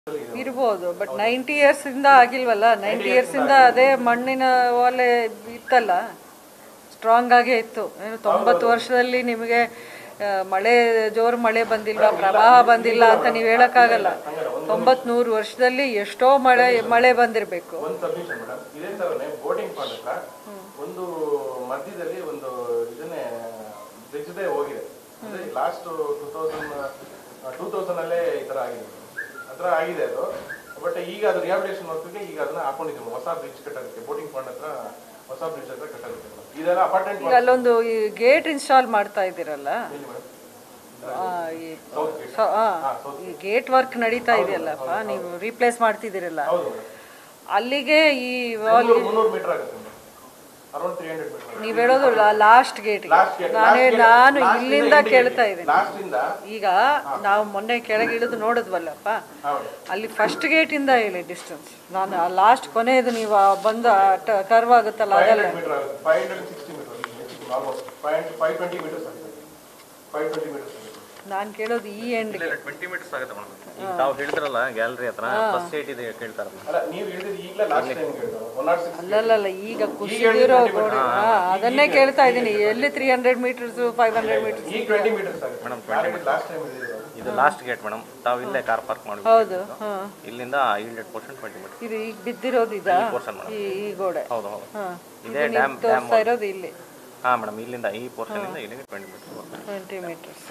ಇರ್ಬೋದು but ninety years ಇಂದ ಆಗಿಲ್ವಲ್ಲ ninety years ಇಂದ ಅದೇ ಮಣ್ಣಿನ ಒಲೆ ಇತ್ತಲ್ಲ ಸ್ಟ್ರಾಂಗ್ ಆಗೇ ಇತ್ತು ಏನು ತೊಂಬತ್ತು ವರ್ಷದಲ್ಲಿ ನಿಮಗೆ ಆ, ಮಳೆ ಜೋರು ಮಳೆ ಬಂದಿಲ್ಲ ಪ್ರವಾಹ ಬಂದಿಲ್ಲ ಅಂತ ನೀವು ಹೇಳಕ್ಕಾಗಲ್ಲ ತೊಂಬತ್ ನೂರು ವರ್ಷದಲ್ಲಿ ಎಷ್ಟೋ ಮಳೆ ಮಳೆ ಬಂದಿರಬೇಕು ಒಂದು ಸಬ್ಮಿಷನ್ ಮೇಡಮ್ ಇದೇ ತರನೇ ಬೋಟಿಂಗ್ ಪಾಂಡ್ ಹತ್ರ ಒಂದು ಮಧ್ಯದಲ್ಲಿ ಒಂದು ಇದನ್ನೇ ಬ್ರಿಡ್ಜ್ದೇ ಹೋಗಿದೆ ಅಂದ್ರೆ last two thousand two thousand ಅಲ್ಲೇ ಈ ತರ ಆಗಿದೆ ಆ ಥರ ಆಗಿದೆ ಅದು ಬಟ್ ಈಗ ಅದು ರಿಹಾಬಿಲಿಟೇಷನ್ ವರ್ಕ್ಗೆ ಈಗ ಅದನ್ನ ಹಾಕೊಂಡಿದ್ದೀವಿ ಹೊಸ ಬ್ರಿಡ್ಜ್ ಕಟ್ಟೋದಕ್ಕೆ ಬೋಟಿಂಗ್ ಪಾಂಡ್ ಹತ್ರ ಹೊಸ ಬ್ರಿಡ್ಜ್ ಹತ್ರ ಕಟ್ಟೋದಕ್ಕೆ ಇದೆಲ್ಲ ಅಪಾರ್ಟ್ಮೆಂಟ್ ಈಗ ಅಲ್ಲೊಂದು ಈ ಗೇಟ್ ಇನ್ಸ್ಟಾಲ್ ಮಾಡ್ತಾ ಇದ್ದೀರಲ್ಲ ಎಲ್ಲಿ ಮೇಡಮ್ ಆ, ಈ ಸೊ- ಆ, ಈ ಗೇಟ್ ವರ್ಕ್ ನಡೀತಾ ಇದೆಯಲ್ಲಪ್ಪ ನೀವು ರೀಪ್ಲೇಸ್ ಮಾಡ್ತಿದ್ದೀರಲ್ಲ ಹೌದು ಮೇಡಮ್ ಅಲ್ಲಿಗೆ ಈ ವಾಲ್ ಮುನ್ನೂರು ಮುನ್ನೂರು ಮೀಟರ್ ಆಗುತ್ತೆ madam around three hundred meter ನೀವ್ ಹೇಳೋದು ಲಾಸ್ಟ್ ಗೇಟ್ ಲಾಸ್ಟ್ ಗೇಟ್ ನಾನೇ ನಾನು ಇಲ್ಲಿಂದ ಕೇಳ್ತಾ ಇದ್ದೀನಿ ಲಾಸ್ಟ್ ಇಂದ ಈಗ ನಾವು ಮೊನ್ನೆ ಕೆಳಗೆ ಇಳಿದು ನೋಡಿದ್ವಲ್ಲಪ್ಪ ಹೌದು ಅಲ್ಲಿ ಫಸ್ಟ್ ಗೇಟ್ ಇಂದ ಹೇಳಿ ಡಿಸ್ಟೆನ್ಸ್ ನಾನು ಆ ಲಾಸ್ಟ್ ಕೊನೆಯದು ನೀವು ಆ ಬಂದ ಕರ್ವ್ ಆಗುತ್ತಲ್ಲ ಫೈವ್ ಅದೆಲ್ಲ ಹಂಡ್ರೆಡ್ ಮೀಟರ್ ಆಗುತ್ತೆ five hundred sixty meter almost five five twenty meters ಆಗುತ್ತೆ ಫೈವ್ ಟ್ವೆಂಟಿ ಮೀಟರ್ಸ್ ಆಗುತ್ತೆ ನಾನು ಕೇಳೋದು ಈ ಎಂಡ್ ಟ್ವೆಂಟಿ ಮೀಟರ್ಸ್ ಆಗುತ್ತೆ ಮೇಡಮ್ ಈಗ ತಾವು ಹೇಳಿದ್ರಲ್ಲ ಗ್ಯಾಲರಿ ಹತ್ರ ಫಸ್ಟ್ ಏಟ್ ಇದೆ ಕೇಳ್ತಾರೆ ಅಲ್ಲ ನೀವು ಹೇಳಿದ್ರೆ ಈಗಲೇ last time one nought six ಅಲ್ಲಲ್ಲ ಈಗ ಕುಸಿದಿರೋ ಗೋಡೆ ಹಾ ಅದನ್ನೇ ಕೇಳ್ತಾ ಇದ್ದೀನಿ ಎಲ್ಲಿ three hundred meters five hundred meters ಈಗ ಟ್ವೆಂಟಿ ಮೀಟರ್ಸ್ ಆಗುತ್ತೆ ಮೇಡಮ್ ಲಾಸ್ಟ್ ಟೈಮ್ ಹೇಳಿದ್ರು ಇದು ಲಾಸ್ಟ್ ಗೇಟ್ ಮೇಡಮ್ ತಾವು ಇಲ್ಲೇ ಕಾರ್ ಪಾರ್ಕ್ ಮಾಡಿ ಹೌದು ಹಾ ಇಲ್ಲಿಂದ ಹಂಡ್ರೆಡ್ ಪರ್ಸೆಂಟ್ ಟ್ವೆಂಟಿ ಮೀಟರ್ ಇದು ಈಗ ಬಿದ್ದಿರೋದು ಇದಾ portion madam. ಈ ಈ ಗೋಡೆ ಹೌದು ಹೌದು ಹಾ ಇದೇ ಇದು ಡ್ಯಾಮ್ ನೀವು ತೋರಿಸ್ತಾ ಇರೋದು ಇಲ್ಲಿ ಹಾಂ ಮೇಡಮ್ ಇಲ್ಲಿಂದ ಈ ಪೋರ್ಷನ್ ಇಂದ ಇಲ್ಲಿಗೆ ಟ್ವೆಂಟಿ ಮೀಟರ್ ಟ್ವೆಂಟಿ ಮೀಟರ್ಸ್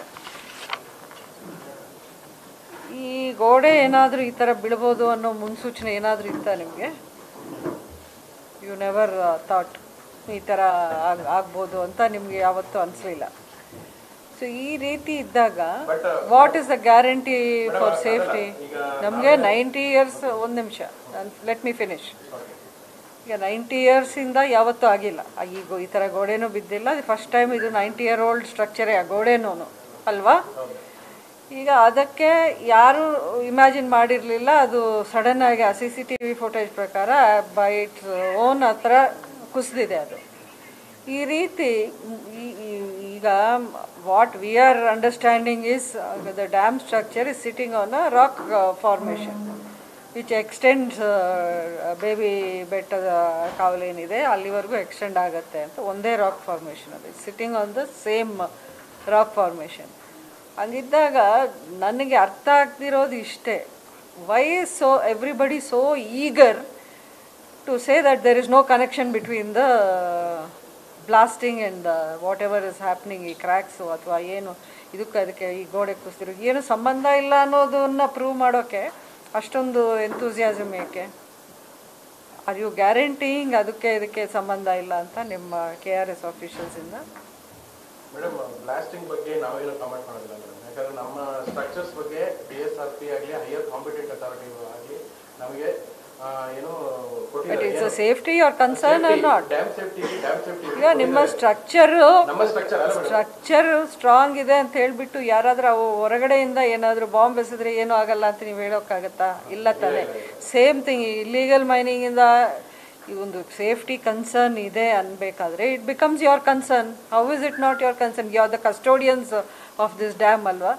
ಈ ಗೋಡೆ ಏನಾದರೂ ಈ ಥರ ಬೀಳ್ಬೋದು ಅನ್ನೋ ಮುನ್ಸೂಚನೆ ಏನಾದರೂ ಇತ್ತಾ ನಿಮಗೆ ಯು ನೆವರ್ ಥಾಟ್ ಈ ಥರ ಆಗ್ ಆಗ್ಬೋದು ಅಂತ ನಿಮಗೆ ಯಾವತ್ತೂ ಅನಿಸ್ಲಿಲ್ಲ ಸೊ ಈ ರೀತಿ ಇದ್ದಾಗ what is the guarantee for safety ನಮಗೆ ನೈಂಟಿ ಇಯರ್ಸ್ ಒಂದು ನಿಮಿಷ ಲೆಟ್ ಮಿ ಫಿನಿಶ್ ಈಗ ನೈಂಟಿ ಇಯರ್ಸಿಂದ ಯಾವತ್ತೂ ಆಗಿಲ್ಲ ಆ ಈಗ ಈ ಥರ ಗೋಡೆನೂ ಬಿದ್ದಿಲ್ಲ ಫಸ್ಟ್ ಟೈಮ್ ಇದು ನೈಂಟಿ ಇಯರ್ ಓಲ್ಡ್ ಸ್ಟ್ರಕ್ಚರೇ ಆ ಗೋಡೆನೂ ಅಲ್ವಾ ಈಗ ಅದಕ್ಕೆ ಯಾರು ಇಮ್ಯಾಜಿನ್ ಮಾಡಿರಲಿಲ್ಲ ಅದು ಸಡನ್ ಆಗಿ ಆ C C T V footage ಪ್ರಕಾರ ಬೈ ಇಟ್ಸ್ ಓನ್ ಹತ್ರ ಕುಸಿದಿದೆ ಅದು ಈ ರೀತಿ ಈ- ಈ- ಈಗ what we are understanding is the dam structure is sitting on a rock formation which extends Baby ಬೆಟ್ಟದ ಕಾವಲೇನಿದೆ ಅಲ್ಲಿವರೆಗೂ ಎಕ್ಸ್ಟೆಂಡ್ ಆಗುತ್ತೆ ಅಂತ ಒಂದೇ ರಾಕ್ ಫಾರ್ಮೇಷನ್ ಅದು sitting on the same rock formation ಹಂಗಿದ್ದಾಗ ನನಗೆ ಅರ್ಥ ಆಗ್ತಿರೋದು ಇಷ್ಟೇ why so everybody so eager to say that there is no connection between the blasting and whatever is happening ಈ ಕ್ರ್ಯಾಕ್ಸು ಅಥವಾ ಏನು ಇದಕ್ಕೆ ಅದಕ್ಕೆ ಈ ಗೋಡೆ ಕುಸಿದ್ರು ಏನು ಸಂಬಂಧ ಇಲ್ಲ ಅನ್ನೋದನ್ನ ಪ್ರೂವ್ ಮಾಡೋಕ್ಕೆ ಅಷ್ಟೊಂದು ಎಂತೂಸಿಯಾಸಮ್ ಏಕೆ ಆರ್ ಯು ಗ್ಯಾರಂಟಿಯಿಂಗ್ ಅದಕ್ಕೆ ಇದಕ್ಕೆ ಸಂಬಂಧ ಇಲ್ಲ ಅಂತ ನಿಮ್ಮ ಕೆ ಆರ್ ಎಸ್ ಆಫೀಷಿಯಲ್ಸಿಂದ ಮೇಡಮ್ ಬ್ಲಾಸ್ಟಿಂಗ್ ಬಗ್ಗೆ ನಾವೇನು ಕಾಮೆಂಟ್ ಮಾಡೋದಿಲ್ಲ ಮೇಡಮ್ ಯಾಕಂದ್ರೆ ನಮ್ಮ ಸ್ಟ್ರಕ್ಚರ್ಸ್ ಬಗ್ಗೆ ಬಿ ಎಸ್ ಆರ್ ಪಿ ಆಗಲಿ ಹೈಯರ್ ಕಾಂಪಿಟೆಂಟ್ ಅಥಾರಿಟಿ ಆಗಲಿ ನಮಗೆ ಆ, ಏನು but it's a safety our concern are not dam safety dam safety ಈಗ ನಿಮ್ಮ ಸ್ಟ್ರಕ್ಚರು ನಮ್ಮ ಸ್ಟ್ರಕ್ಚರ್ ಅಲ್ಲ ಮೇಡಮ್ ಸ್ಟ್ರಕ್ಚರ್ ಸ್ಟ್ರಾಂಗ್ ಇದೆ ಅಂತ ಹೇಳ್ಬಿಟ್ಟು ಯಾರಾದ್ರೂ ಅವು ಹೊರಗಡೆಯಿಂದ ಏನಾದರೂ ಬಾಂಬ್ ಎಸೆದ್ರೆ ಏನೂ ಆಗಲ್ಲ ಅಂತ ನೀವು ಹೇಳೋಕ್ಕಾಗತ್ತಾ ಇಲ್ಲ ತಾನೆ ಸೇಮ್ ಥಿಂಗ್ ಇಲ್ಲೀಗಲ್ ಮೈನಿಂಗಿಂದ ಈ ಒಂದು ಸೇಫ್ಟಿ ಕನ್ಸರ್ನ್ ಇದೆ ಅನ್ಬೇಕಾದ್ರೆ it becomes your concern how is it not your concern you are the custodians of this dam ಅಲ್ವಾ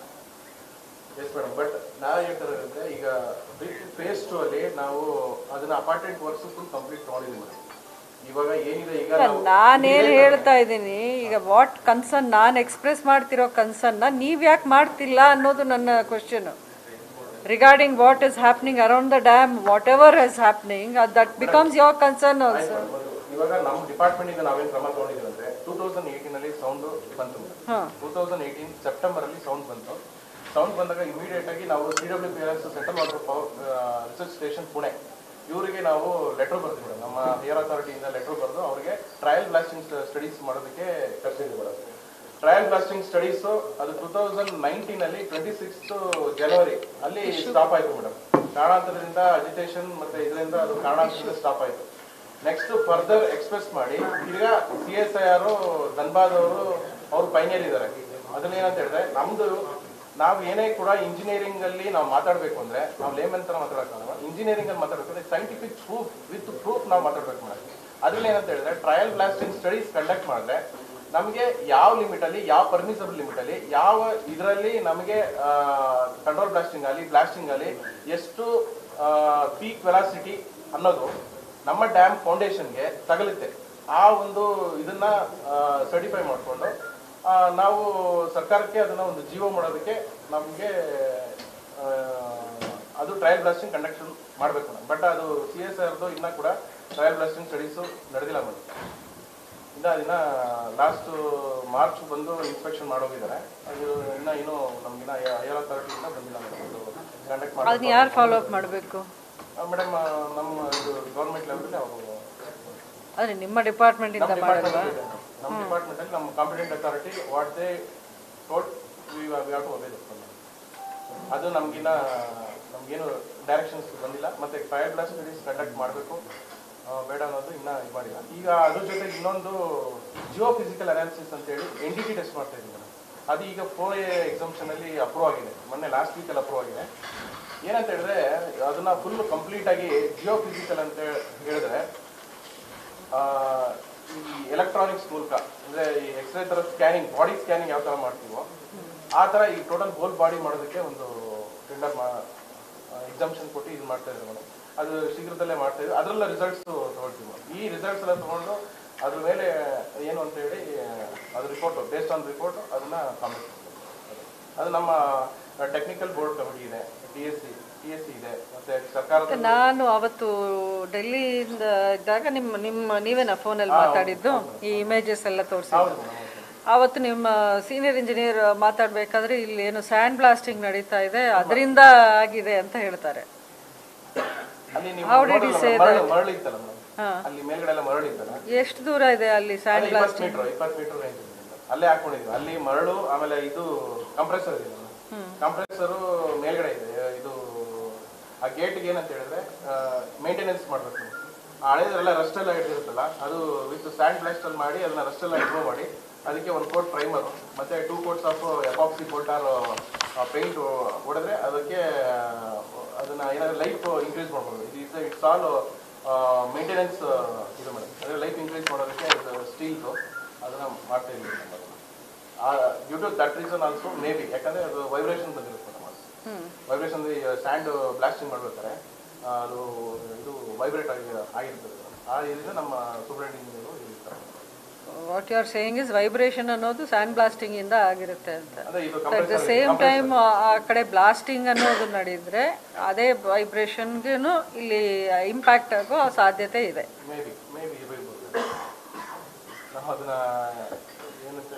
ಎಸ್ ಮೇಡಮ್ ಬಟ್ ನಾವು ಹೇಳ್ತಾರೆ ಅಂದ್ರೆ ಈಗ ಫೇಸ್ ಟು ಅಲ್ಲಿ ನಾವು ಅದನ್ನ ಅಪಾರ್ಟ್ಮೆಂಟ್ ವರ್ಕ್ಸ್ ಫುಲ್ ಕಂಪ್ಲೀಟ್ ಮಾಡಿದ್ವಿ ಮೇಡಮ್ ಇವಾಗ ಏನಿದೆ ಈಗ ನಾವು ನಾನೇನು ಹೇಳ್ತಾ ಇದ್ದೀನಿ ಈಗ ವಾಟ್ ಕನ್ಸರ್ನ್ ನಾನು ಎಕ್ಸ್ಪ್ರೆಸ್ ಮಾಡ್ತಿರೋ ಕನ್ಸರ್ನ್ನ ನೀವು ಯಾಕೆ ಮಾಡ್ತಿಲ್ಲ ಅನ್ನೋದು ನನ್ನ question regarding what is happening around the dam whatever is happening that becomes your concern also ಒಂದು ಇವಾಗ ನಮ್ಮ ಡಿಪಾರ್ಟ್ಮೆಂಟ್ ಇಂದ ನಾವೇನು ಕ್ರಮ ತಗೊಂಡಿದ್ದೀವಿ ಅಂದ್ರೆ ಟೂ ತೌಸಂಡ್ ಏಯ್ಟೀನ್ ಅಲ್ಲಿ ಸೌಂಡ್ ಬಂತು ಟೂ ತೌಸಂಡ್ ಏಯ್ಟೀನ್ ಸೆಪ್ಟೆಂಬರ್ ಅಲ್ಲಿ ಸೌಂಡ್ ಬಂತು ಸೌಂಡ್ ಬಂದಾಗ ಇಮಿಡಿಯೇಟ್ ಆಗಿ ನಾವು C W P S central water power research station Pune ಇವರಿಗೆ ನಾವು ಲೆಟರ್ ಬರ್ತೀವಿ ಮೇಡಮ್ ನಮ್ಮ ಹೇರ್ ಅಥಾರಿಟಿಯಿಂದ ಲೆಟರ್ ಬರೆದು ಅವರಿಗೆ ಟ್ರಯಲ್ ಬ್ಲಾಸ್ಟಿಂಗ್ ಸ್ಟಡೀಸ್ ಮಾಡೋದಕ್ಕೆ ಕರ್ಸಿದ್ವಿ ಮೇಡಮ್ ಟ್ರಯಲ್ ಬ್ಲಾಸ್ಟಿಂಗ್ ಸ್ಟಡೀಸ್ ಅದು ಟೂ ತೌಸಂಡ್ ನೈನ್ಟೀನ್ ಅಲ್ಲಿ ಟ್ವೆಂಟಿ ಸಿಕ್ಸ್ ಜನವರಿ ಅಲ್ಲಿ ಸ್ಟಾಪ್ ಆಯ್ತು ಮೇಡಮ್ ಕಾರಣಾಂತರದಿಂದ ಅಜಿಟೇಷನ್ ಮತ್ತೆ ಇದರಿಂದ ಅದು ಕಾರಣಾಂತರದಿಂದ ಸ್ಟಾಪ್ ಆಯ್ತು ನೆಕ್ಸ್ಟ್ ಫರ್ದರ್ ಎಕ್ಸ್ಪ್ರೆಸ್ ಮಾಡಿ ಈಗ C S I R Dhanbad ಅವರು ಅವ್ರು ಫೈನಲ್ ಇದ್ದಾರೆ ಅದ್ರಲ್ಲಿ ಏನಂತ ಹೇಳಿದ್ರೆ ನಮ್ದು ನಾವು ಏನೇ ಕೂಡ ಇಂಜಿನಿಯರಿಂಗ್ ಅಲ್ಲಿ ನಾವು ಮಾತಾಡ್ಬೇಕು ಅಂದ್ರೆ ನಾವು ಲೇಮನ್ ತರ ಮಾತಾಡಕ್ಕಾಗಲ್ಲ ಇಂಜಿನಿಯರಿಂಗ್ ಅಲ್ಲಿ ಮಾತಾಡ್ಬೇಕು ಸೈಂಟಿಫಿಕ್ ಪ್ರೂಫ್ ವಿತ್ ಪ್ರೂಫ್ ನಾವು ಮಾತಾಡ್ಬೇಕು ಮೇಡಮ್ ಅದ್ರಲ್ಲಿ ಏನಂತ ಹೇಳಿದ್ರೆ ಟ್ರಯಲ್ ಬ್ಲಾಸ್ಟಿಂಗ್ ಸ್ಟಡೀಸ್ ಕಂಡಕ್ಟ್ ಮಾಡಿದ್ರೆ ನಮಗೆ ಯಾವ ಲಿಮಿಟ್ ಅಲ್ಲಿ ಯಾವ ಪರ್ಮಿಸಬಲ್ ಲಿಮಿಟ್ ಅಲ್ಲಿ ಯಾವ ಇದರಲ್ಲಿ ನಮಗೆ ಕಂಟ್ರೋಲ್ ಬ್ಲಾಸ್ಟಿಂಗ್ ಆಗಲಿ ಬ್ಲಾಸ್ಟಿಂಗ್ ಆಗಲಿ ಎಷ್ಟು ಪೀಕ್ ವೆಲಾಸಿಟಿ ಅನ್ನೋದು ನಮ್ಮ ಡ್ಯಾಮ್ ಫೌಂಡೇಶನ್ಗೆ ತಗಲುತ್ತೆ ಆ ಒಂದು ಇದನ್ನ ಸರ್ಟಿಫೈ ಮಾಡಿಕೊಂಡು ನಾವು ಸರ್ಕಾರಕ್ಕೆ ಅದನ್ನ ಒಂದು ಜೀವೋ ಮಾಡೋದಕ್ಕೆ ನಮಗೆ ಅದು ಟ್ರಯಲ್ ಬ್ಲಾಸ್ಟಿಂಗ್ ಕಂಡಕ್ಷನ್ ಮಾಡಬೇಕು ಬಟ್ ಅದು ಸಿ ಎಸ್ ಆರ್ದು ಇನ್ನೂ ಕೂಡ ಟ್ರಯಲ್ ಬ್ಲಾಸ್ಟಿಂಗ್ ಸ್ಟಡೀಸು ನಡೆದಿಲ್ಲ ಮೇಡಮ್ ಇನ್ನ ಅದನ್ನ ಲಾಸ್ಟ್ ಮಾರ್ಚ್ ಬಂದು ಇನ್ಸ್ಪೆಕ್ಷನ್ ಮಾಡೋಗಿದ್ದಾರೆ ಅದು ಇನ್ನ ಏನು ನಮ್ಗಿನ್ನ ಐಆರ್ ಅಥಾರಿಟಿಯಿಂದ ಬಂದಿಲ್ಲ ಕಂಡಕ್ಟ್ ಅದನ್ನ ಮಾಡಿ ಯಾರು ಫಾಲೋ ಅಪ್ ಮಾಡಬೇಕು ಮೇಡಮ್ ನಮ್ಮ ಇದು ಗೌರ್ಮೆಂಟ್ ಲೆವೆಲ್ ಅವರು ಅಂದರೆ ನಿಮ್ಮ ಡಿಪಾರ್ಟ್ಮೆಂಟಿಂದ ನಮ್ಮ ಮಾಡಲ್ವಾ ಡಿಪಾರ್ಟ್ಮೆಂಟ್ ಇದೆ ನಮ್ಮ ಡಿಪಾರ್ಟ್ಮೆಂಟ್ ಅಲ್ಲಿ ನಮ್ಮ competent authority what they told we have to obey ಅದು ನಮ್ಗಿನ್ನ ನಮ್ಗೇನು ಡೈರೆಕ್ಷನ್ಸ್ ಬಂದಿಲ್ಲ ಮತ್ತೆ ಫೈರ್ ಬ್ಲಾಸ್ಟ್ ಸ್ಟಡೀಸ್ ಕಂಡಕ್ಟ್ ಮಾಡಬೇಕು ಬೇಡ ಅನ್ನೋದು ಇನ್ನ ಇದು ಮಾಡಿಲ್ಲ ಈಗ ಅದ್ರ ಜೊತೆ ಇನ್ನೊಂದು ಜಿಯೋ ಫಿಸಿಕಲ್ ಅನಾಲಿಸಿಸ್ ಅಂತ ಹೇಳಿ ಎನ್ ಡಿ ಟಿ ಟೆಸ್ಟ್ ಮಾಡ್ತಾ ಇದ್ದೀವಿ ಮೇಡಮ್ ಅದು ಈಗ ಫೋರ್ ಎ ಎಕ್ಸಾಮ್ಷನ್ ಅಲ್ಲಿ ಅಪ್ರೂವ್ ಆಗಿದೆ ಮೊನ್ನೆ ಲಾಸ್ಟ್ ವೀಕಲ್ಲಿ ಅಪ್ರೂವ್ ಆಗಿದೆ ಏನಂತ ಹೇಳಿದ್ರೆ ಅದನ್ನ ಫುಲ್ ಕಂಪ್ಲೀಟ್ ಆಗಿ ಜಿಯೋ ಫಿಸಿಕಲ್ ಅಂತ ಹೇಳಿದ್ರೆ ಆ, ಈ ಎಲೆಕ್ಟ್ರಾನಿಕ್ಸ್ ಮೂಲಕ ಅಂದ್ರೆ ಈ ಎಕ್ಸ್ರೇ ತರ ಸ್ಕ್ಯಾನಿಂಗ್ ಬಾಡಿ ಸ್ಕ್ಯಾನಿಂಗ್ ಯಾವ ತರ ಮಾಡ್ತೀವೋ ಆ ತರ ಈ ಟೋಟಲ್ ಹೋಲ್ ಬಾಡಿ ಮಾಡೋದಕ್ಕೆ ಒಂದು ಟೆಂಡರ್ ಎಕ್ಸಾಮ್ಷನ್ ಕೊಟ್ಟು ಇದು ಮಾಡ್ತಾ ಇದ್ದಾರೆ ಮೇಡಮ್ ಅದು ಶೀಘ್ರದಲ್ಲೇ ಮಾಡ್ತಾ ಇದ್ದೀವಿ ಅದರೆಲ್ಲ ರಿಸಲ್ಟ್ಸ್ ತಗೊಳ್ತೀವಿ madam. ಈ ರಿಸಲ್ಟ್ಸ್ ಎಲ್ಲ ತಗೊಂಡು ಅದ್ರ ಮೇಲೆ ಏನು ಅಂತ ಹೇಳಿ ಅದು ರಿಪೋರ್ಟ್ ಬೇಸ್ಡ್ ಆನ್ ರಿಪೋರ್ಟ್ ಅದನ್ನ ಕಾಮೆಂಟ್ ಅದು ನಮ್ಮ ಟೆಕ್ನಿಕಲ್ ಬೋರ್ಡ್ ಕಮಿಟಿ ಇದೆ T S C T S C ಇದೆ ಮತ್ತೆ ಸರ್ಕಾರದ ನಾನು ಅವತ್ತು ಡೆಲ್ಲಿಯಿಂದ ಇದ್ದಾಗ ನಿಮ್ಮ ನಿಮ್ಮ ನೀವೇನ ಫೋನಲ್ಲಿ ಮಾತಾಡಿದ್ದು ಈ ಇಮೇಜಸ್ ಎಲ್ಲ ತೋರಿಸಿ ಹೌದು madam, ಹೌದು. ಅವತ್ತು ನಿಮ್ಮ ಸೀನಿಯರ್ ಇಂಜಿನಿಯರ್ ಮಾತಾಡಬೇಕಾದ್ರೆ ಇಲ್ಲಿ ಏನು ಸ್ಯಾಂಡ್ ಬ್ಲಾಸ್ಟಿಂಗ್ ನಡೀತಾ ಇದೆ ಅದರಿಂದ ಆಗಿದೆ ಅಂತ ಹೇಳ್ತಾರೆ ಅಲ್ಲಿ ನೀವು How did ನೋಡಲ್ಲ you say ಮರಳು ಮರಳು ಇತ್ತಲ್ಲ ಮೇಡಮ್ ಅಲ್ಲಿ ಮೇಲ್ಗಡೆ ಎಲ್ಲ ಮರಳು ಇತ್ತಲ್ಲ ಎಷ್ಟು ದೂರ ಇದೆ ಅಲ್ಲಿ ಸ್ಯಾಂಡ್ ಇಪ್ಪತ್ತು ಮೀಟರ್ ಇಪ್ಪತ್ತು ಮೀಟರ್ ರೇಂಜ್ ಅಲ್ಲೇ ಹಾಕೊಂಡಿದ್ವಿ ಅಲ್ಲಿ ಮರಳು ಆಮೇಲೆ ಇದು ಕಂಪ್ರೆಸರ್ ಇದೆ ಕಂಪ್ರೆಸರ್ ಮೇಲ್ಗಡೆ ಇದೆ ಇದು ಆ ಗೇಟ್ಗೆ ಏನಂತ ಹೇಳಿದ್ರೆ ಮೇಂಟೆನೆನ್ಸ್ ಮಾಡ್ಬೇಕು ಆ ಹಳೇದ್ರೆಲ್ಲ ರಸ್ಟ್ ಎಲ್ಲ ಇಟ್ಟಿರುತ್ತಲ್ಲ ಅದು ವಿತ್ ಸ್ಯಾಂಡ್ ಬ್ಲಾಸ್ಟ್ ಅಲ್ಲಿ ಮಾಡಿ ಅದನ್ನ ರಸ್ಟ್ ಎಲ್ಲ ರಿಮೂವ್ ಮಾಡಿ ಅದಕ್ಕೆ ಒಂದು ಕೋಟ್ ಪ್ರೈಮರ್ ಮತ್ತೆ two coats of epoxy coal tar paint ಹೊಡೆದ್ರೆ ಅದಕ್ಕೆ ಆ, ಅದನ್ನ ಏನಾದ್ರು ಲೈಫ್ ಇನ್ಕ್ರೀಸ್ ಮಾಡ್ಬೋದು ಇದು ಇಟ್ಸ್ ಆಲ್ ಮೇಂಟೆನೆನ್ಸ್ ಇದು ಮೇಡಮ್ ಅಂದ್ರೆ ಲೈಫ್ ಇನ್ಕ್ರೀಸ್ ಮಾಡೋದಕ್ಕೆ ಸ್ಟೀಲ್ದು ಅದನ್ನ ಮಾಡ್ತಾ ಇದ್ದೀವಿ due to that reason also may be ಯಾಕಂದ್ರೆ ಅದು ವೈಬ್ರೇಷನ್ ಬಂದಿರುತ್ತೆ ಮೇಡಮ್ ವೈಬ್ರೇಷನ್ ಸ್ಯಾಂಡ್ ಬ್ಲಾಸ್ಟಿಂಗ್ ಮಾಡ್ಬೇಕಾದ್ರೆ ಆ, ಅದು ಇದು ವೈಬ್ರೇಟ್ ಆಗಿ ಆಗಿರ್ತದೆ madam. ಆ ಇದರಿಂದ ನಮ್ಮ ಸೂಪರಿಂಟ್ ಇಂಜಿನಿಯರು ಇರ್ತಾರೆ what you are saying is vibration ಅನ್ನೋದು ಸ್ಯಾಂಡ್ ಬ್ಲಾಸ್ಟಿಂಗ್ ಇಂದ ಆಗಿರುತ್ತೆ ಅಂತ ಅದೇ ಇದು ಅಟ್ ದ ಸೇಮ್ ಟೈಮ್ ಆ ಕಡೆ ಬ್ಲಾಸ್ಟಿಂಗ್ ಅನ್ನೋದು ನಡೆದ್ರೆ ಅದೇ ವೈಬ್ರೇಷನ್ಗೂ ಇಲ್ಲಿ ಇಂಪ್ಯಾಕ್ಟ್ ಆಗೋ ಸಾಧ್ಯತೆ ಇದೆ ಮೇ ಬಿ ಮೇ ಬಿ ಇರ್ಬೋದು ನಾವು ಅದನ್ನ ಏನಂತ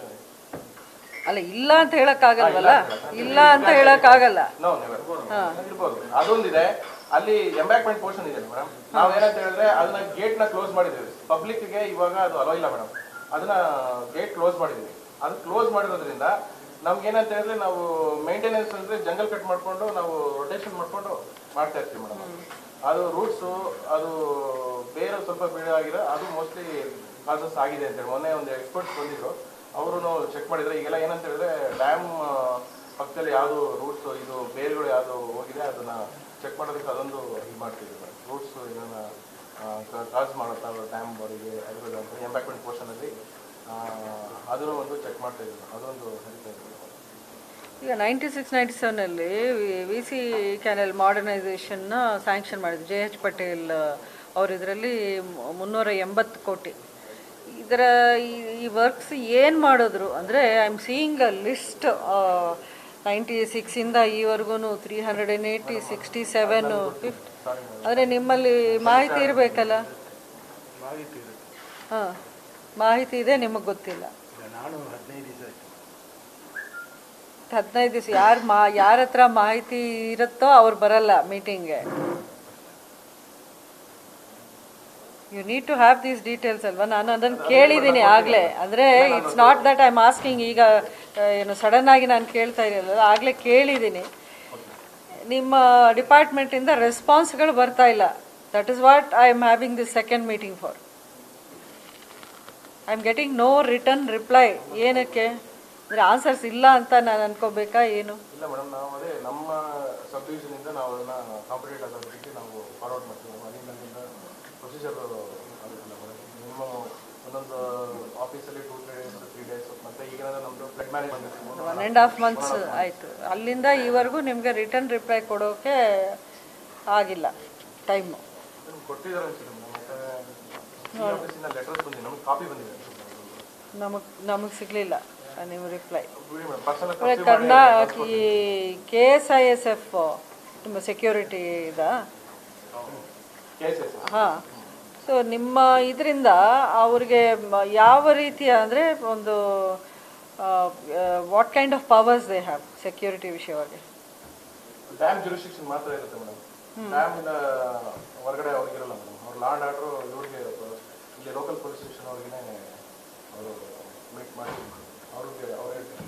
ಅಲ್ಲ ಇಲ್ಲ ಅಂತ ಹೇಳಕ್ಕಾಗಲ್ವಲ್ಲ ಇಲ್ಲ ಅಂತ ಹೇಳಕ್ಕಾಗಲ್ಲ ನೋ ನೆವರ್ ಇರ್ಬೋದು ಅದೊಂದಿದೆ ಅಲ್ಲಿ ಎಂಬ್ಯಾಕ್ಮೆಂಟ್ ಪೋರ್ಷನ್ ಇದೆ ಮೇಡಮ್ ನಾವ್ ಏನಂತ ಹೇಳಿದ್ರೆ ಅದನ್ನ ಗೇಟ್ ನ ಕ್ಲೋಸ್ ಮಾಡಿದ್ವಿ ಪಬ್ಲಿಕ್ ಗೆ ಇವಾಗ ಅದು ಅಲೋ ಇಲ್ಲ ಮೇಡಮ್ ಅದನ್ನ ಗೇಟ್ ಕ್ಲೋಸ್ ಮಾಡಿದ್ವಿ ಅದು ಕ್ಲೋಸ್ ಮಾಡಿರೋದ್ರಿಂದ ನಮ್ಗೆ ಏನಂತ ಹೇಳಿದ್ರೆ ನಾವು ಮೇಂಟೆನೆನ್ಸ್ ಅಂದ್ರೆ ಜಂಗಲ್ ಕಟ್ ಮಾಡ್ಕೊಂಡು ನಾವು ರೊಟೇಷನ್ ಮಾಡ್ಕೊಂಡು ಮಾಡ್ತಾ ಇರ್ತೀವಿ ಮೇಡಮ್ ಅದು ರೂಟ್ಸ್ ಅದು ಬೇರೆ ಸ್ವಲ್ಪ ಬೀಳ ಆಗಿರೋ ಅದು ಮೋಸ್ಟ್ಲಿ ಕಾಸಸ್ ಆಗಿದೆ ಅಂತೇಳಿ ಮೊನ್ನೆ ಒಂದು ಎಕ್ಸ್ಪರ್ಟ್ಸ್ ಬಂದಿದ್ರು ಅವರು ಚೆಕ್ ಮಾಡಿದ್ರೆ ಈಗೆಲ್ಲ ಏನಂತ ಹೇಳಿದ್ರೆ ಡ್ಯಾಮ್ ಪಕ್ಕದಲ್ಲಿ ಯಾವುದು ರೂಟ್ಸ್ ಇದು ಬೇರುಗಳು ಯಾವುದು ಹೋಗಿದೆ ಅದನ್ನ ಚೆಕ್ ಮಾಡೋದಕ್ಕೆ ಅದೊಂದು ಇದು ಮಾಡ್ತಿದ್ವಿ ರೂಟ್ಸ್ ಏನನ್ನ ಕಾಸ್ ಮಾಡುತ್ತಾ ಡ್ಯಾಮ್ ಬಾಡಿಗೆ ಅದ್ರ ಎಂಪ್ಯಾಕ್ಮೆಂಟ್ ಪೋರ್ಷನಲ್ಲಿ ಅದನ್ನು ಒಂದು ಚೆಕ್ ಮಾಡ್ತಾ ಇದ್ವಿ ಅದೊಂದು ನಡೀತಾ ಇದೆ ಈಗ ನೈಂಟಿ ಸಿಕ್ಸ್ ನೈಂಟಿ ಸೆವೆನಲ್ಲಿ ವಿ ಸಿ ಕ್ಯಾನಲ್ ಮಾಡರ್ನೈಸೇಷನ್ನ ಸ್ಯಾಂಕ್ಷನ್ ಮಾಡಿದ್ರು ಜೆ ಎಚ್ ಪಟೇಲ್ ಅವರು ಇದರಲ್ಲಿ ಮುನ್ನೂರ ಎಂಬತ್ತು ಕೋಟಿ ಇದರ ಈ- ಈ ವರ್ಕ್ಸ್ ಏನು ಮಾಡಿದ್ರು ಅಂದರೆ I am seeing a list ninety ಸಿಕ್ಸಿಂದ ಈವರೆಗೂ three hundred and eighty sixty seven fifty ಅಂದರೆ ನಿಮ್ಮಲ್ಲಿ ಮಾಹಿತಿ ಇರಬೇಕಲ್ಲ ಮಾಹಿತಿ ಇರುತ್ತೆ ಹಾಂ ಮಾಹಿತಿ ಇದೆ ನಿಮಗೆ ಗೊತ್ತಿಲ್ಲ ಈಗ ನಾನು ಹದಿನೈದು ದಿವಸ ಆಯ್ತು ಹದಿನೈದು ದಿವಸ ಯಾರು ಮಾ ಯಾರ ಹತ್ರ ಮಾಹಿತಿ ಇರುತ್ತೋ ಅವ್ರು ಬರಲ್ಲ ಮೀಟಿಂಗ್ಗೆ you need to have these details ಅಲ್ವಾ ನಾನು ಅದನ್ನು ಕೇಳಿದ್ದೀನಿ ಆಗಲೇ ಅಂದರೆ it's not that I am asking ಈಗ ಆ, ಏನು ಸಡನ್ ಆಗಿ ನಾನು ಕೇಳ್ತಾ ಇರಲಿಲ್ಲ ಆಗಲೇ ಕೇಳಿದ್ದೀನಿ ನಿಮ್ಮ ಡಿಪಾರ್ಟ್ಮೆಂಟಿಂದ ರೆಸ್ಪಾನ್ಸ್ಗಳು ಬರ್ತಾ ಇಲ್ಲ that is what I am having this second meeting for I am getting no return reply ಏನಕ್ಕೆ ಅಂದರೆ ಆನ್ಸರ್ಸ್ ಇಲ್ಲ ಅಂತ ನಾನು ಅನ್ಕೋಬೇಕಾ ಏನು ಇಲ್ಲ ಮೇಡಮ್ ನಾವು ಅದೇ ನಮ್ಮ ಸಬ್ ಡಿವಿಷನ್ ಇಂದ ನಾವು ಅದನ್ನ ಕಾಂಪಿಟೇಟ್ ಅಥಾರಿಟಿಗೆ ನಾವು ಫಾರ್ವರ್ಡ್ ಮಾಡ್ತೀವಿ ಅಲ್ಲಿಂದ ಪ್ರೊಸೀಜರ್ ಆಗುತ್ತಲ್ಲ ಮೇಡಮ್ ನಿಮ್ಮ ಒಂದೊಂದು ಆಫೀಸಲ್ಲಿ two three days three days ಮತ್ತೆ ಈಗ ನಮ್ಮದು flood management one and half months ಆಯಿತು ಅಲ್ಲಿಂದ ಈವರೆಗೂ ನಿಮಗೆ ರಿಟರ್ನ್ ರಿಪ್ಲೈ ಕೊಡೋಕೆ ಆಗಿಲ್ಲ ಟೈಮು ಕೊಟ್ಟಿದ್ದಾರೆ ಅನ್ಸುತ್ತೆ ಮೇಡಮ್ ಮತ್ತೆ ಆಫೀಸಿಂದ ಲೆಟರ್ಸ್ ಬಂದಿದೆ ನಮ್ಗೆ ಕಾಪಿ ಬಂದಿದೆ ನಮಗೆ ನಮಗೆ ಸಿಗಲಿಲ್ಲ ನಿಮ್ಮ ರಿಪ್ಲೈ ಬಿಡಿ ಮೇಡಮ್ ಪರ್ಸನಲ್ ಕರ್ನಾ ಈ K S I S F ನಿಮ್ಮ ಸೆಕ್ಯೂರಿಟಿ ಇದಾ ಕೇಸ್ ಇದೆ ಹಾಂ ಸೊ ನಿಮ್ಮ ಇದರಿಂದ ಅವ್ರಿಗೆ ಮ- ಯಾವ ರೀತಿಯ ಅಂದರೆ ಒಂದು what kind of powers they have security ವಿಷಯವಾಗಿ ಡ್ಯಾಮ್ ಜುರಿಸ್ಟಿಕ್ಷನ್ ಮಾತ್ರ ಇರುತ್ತೆ ಮೇಡಮ್ ಡ್ಯಾಮ್ ಇಂದ ಹೊರಗಡೆ ಅವ್ರಿಗಿರಲ್ಲ ಮೇಡಮ್ ಅವ್ರು ಲಾಂಡ್ ಆರ್ಡ್ರು ಇವ್ರಿಗೆ ಇಲ್ಲಿ ಲೋಕಲ್ ಪೊಲೀಸ್ ಸ್ಟೇಷನ್ ಅವ್ರಿಗೆ ಅವರು ಮೀಟ್ ಮಾಡಿ ಅವ್ರಿಗೆ ಅವ್ರು ಹೇಳ್ತಾರೆ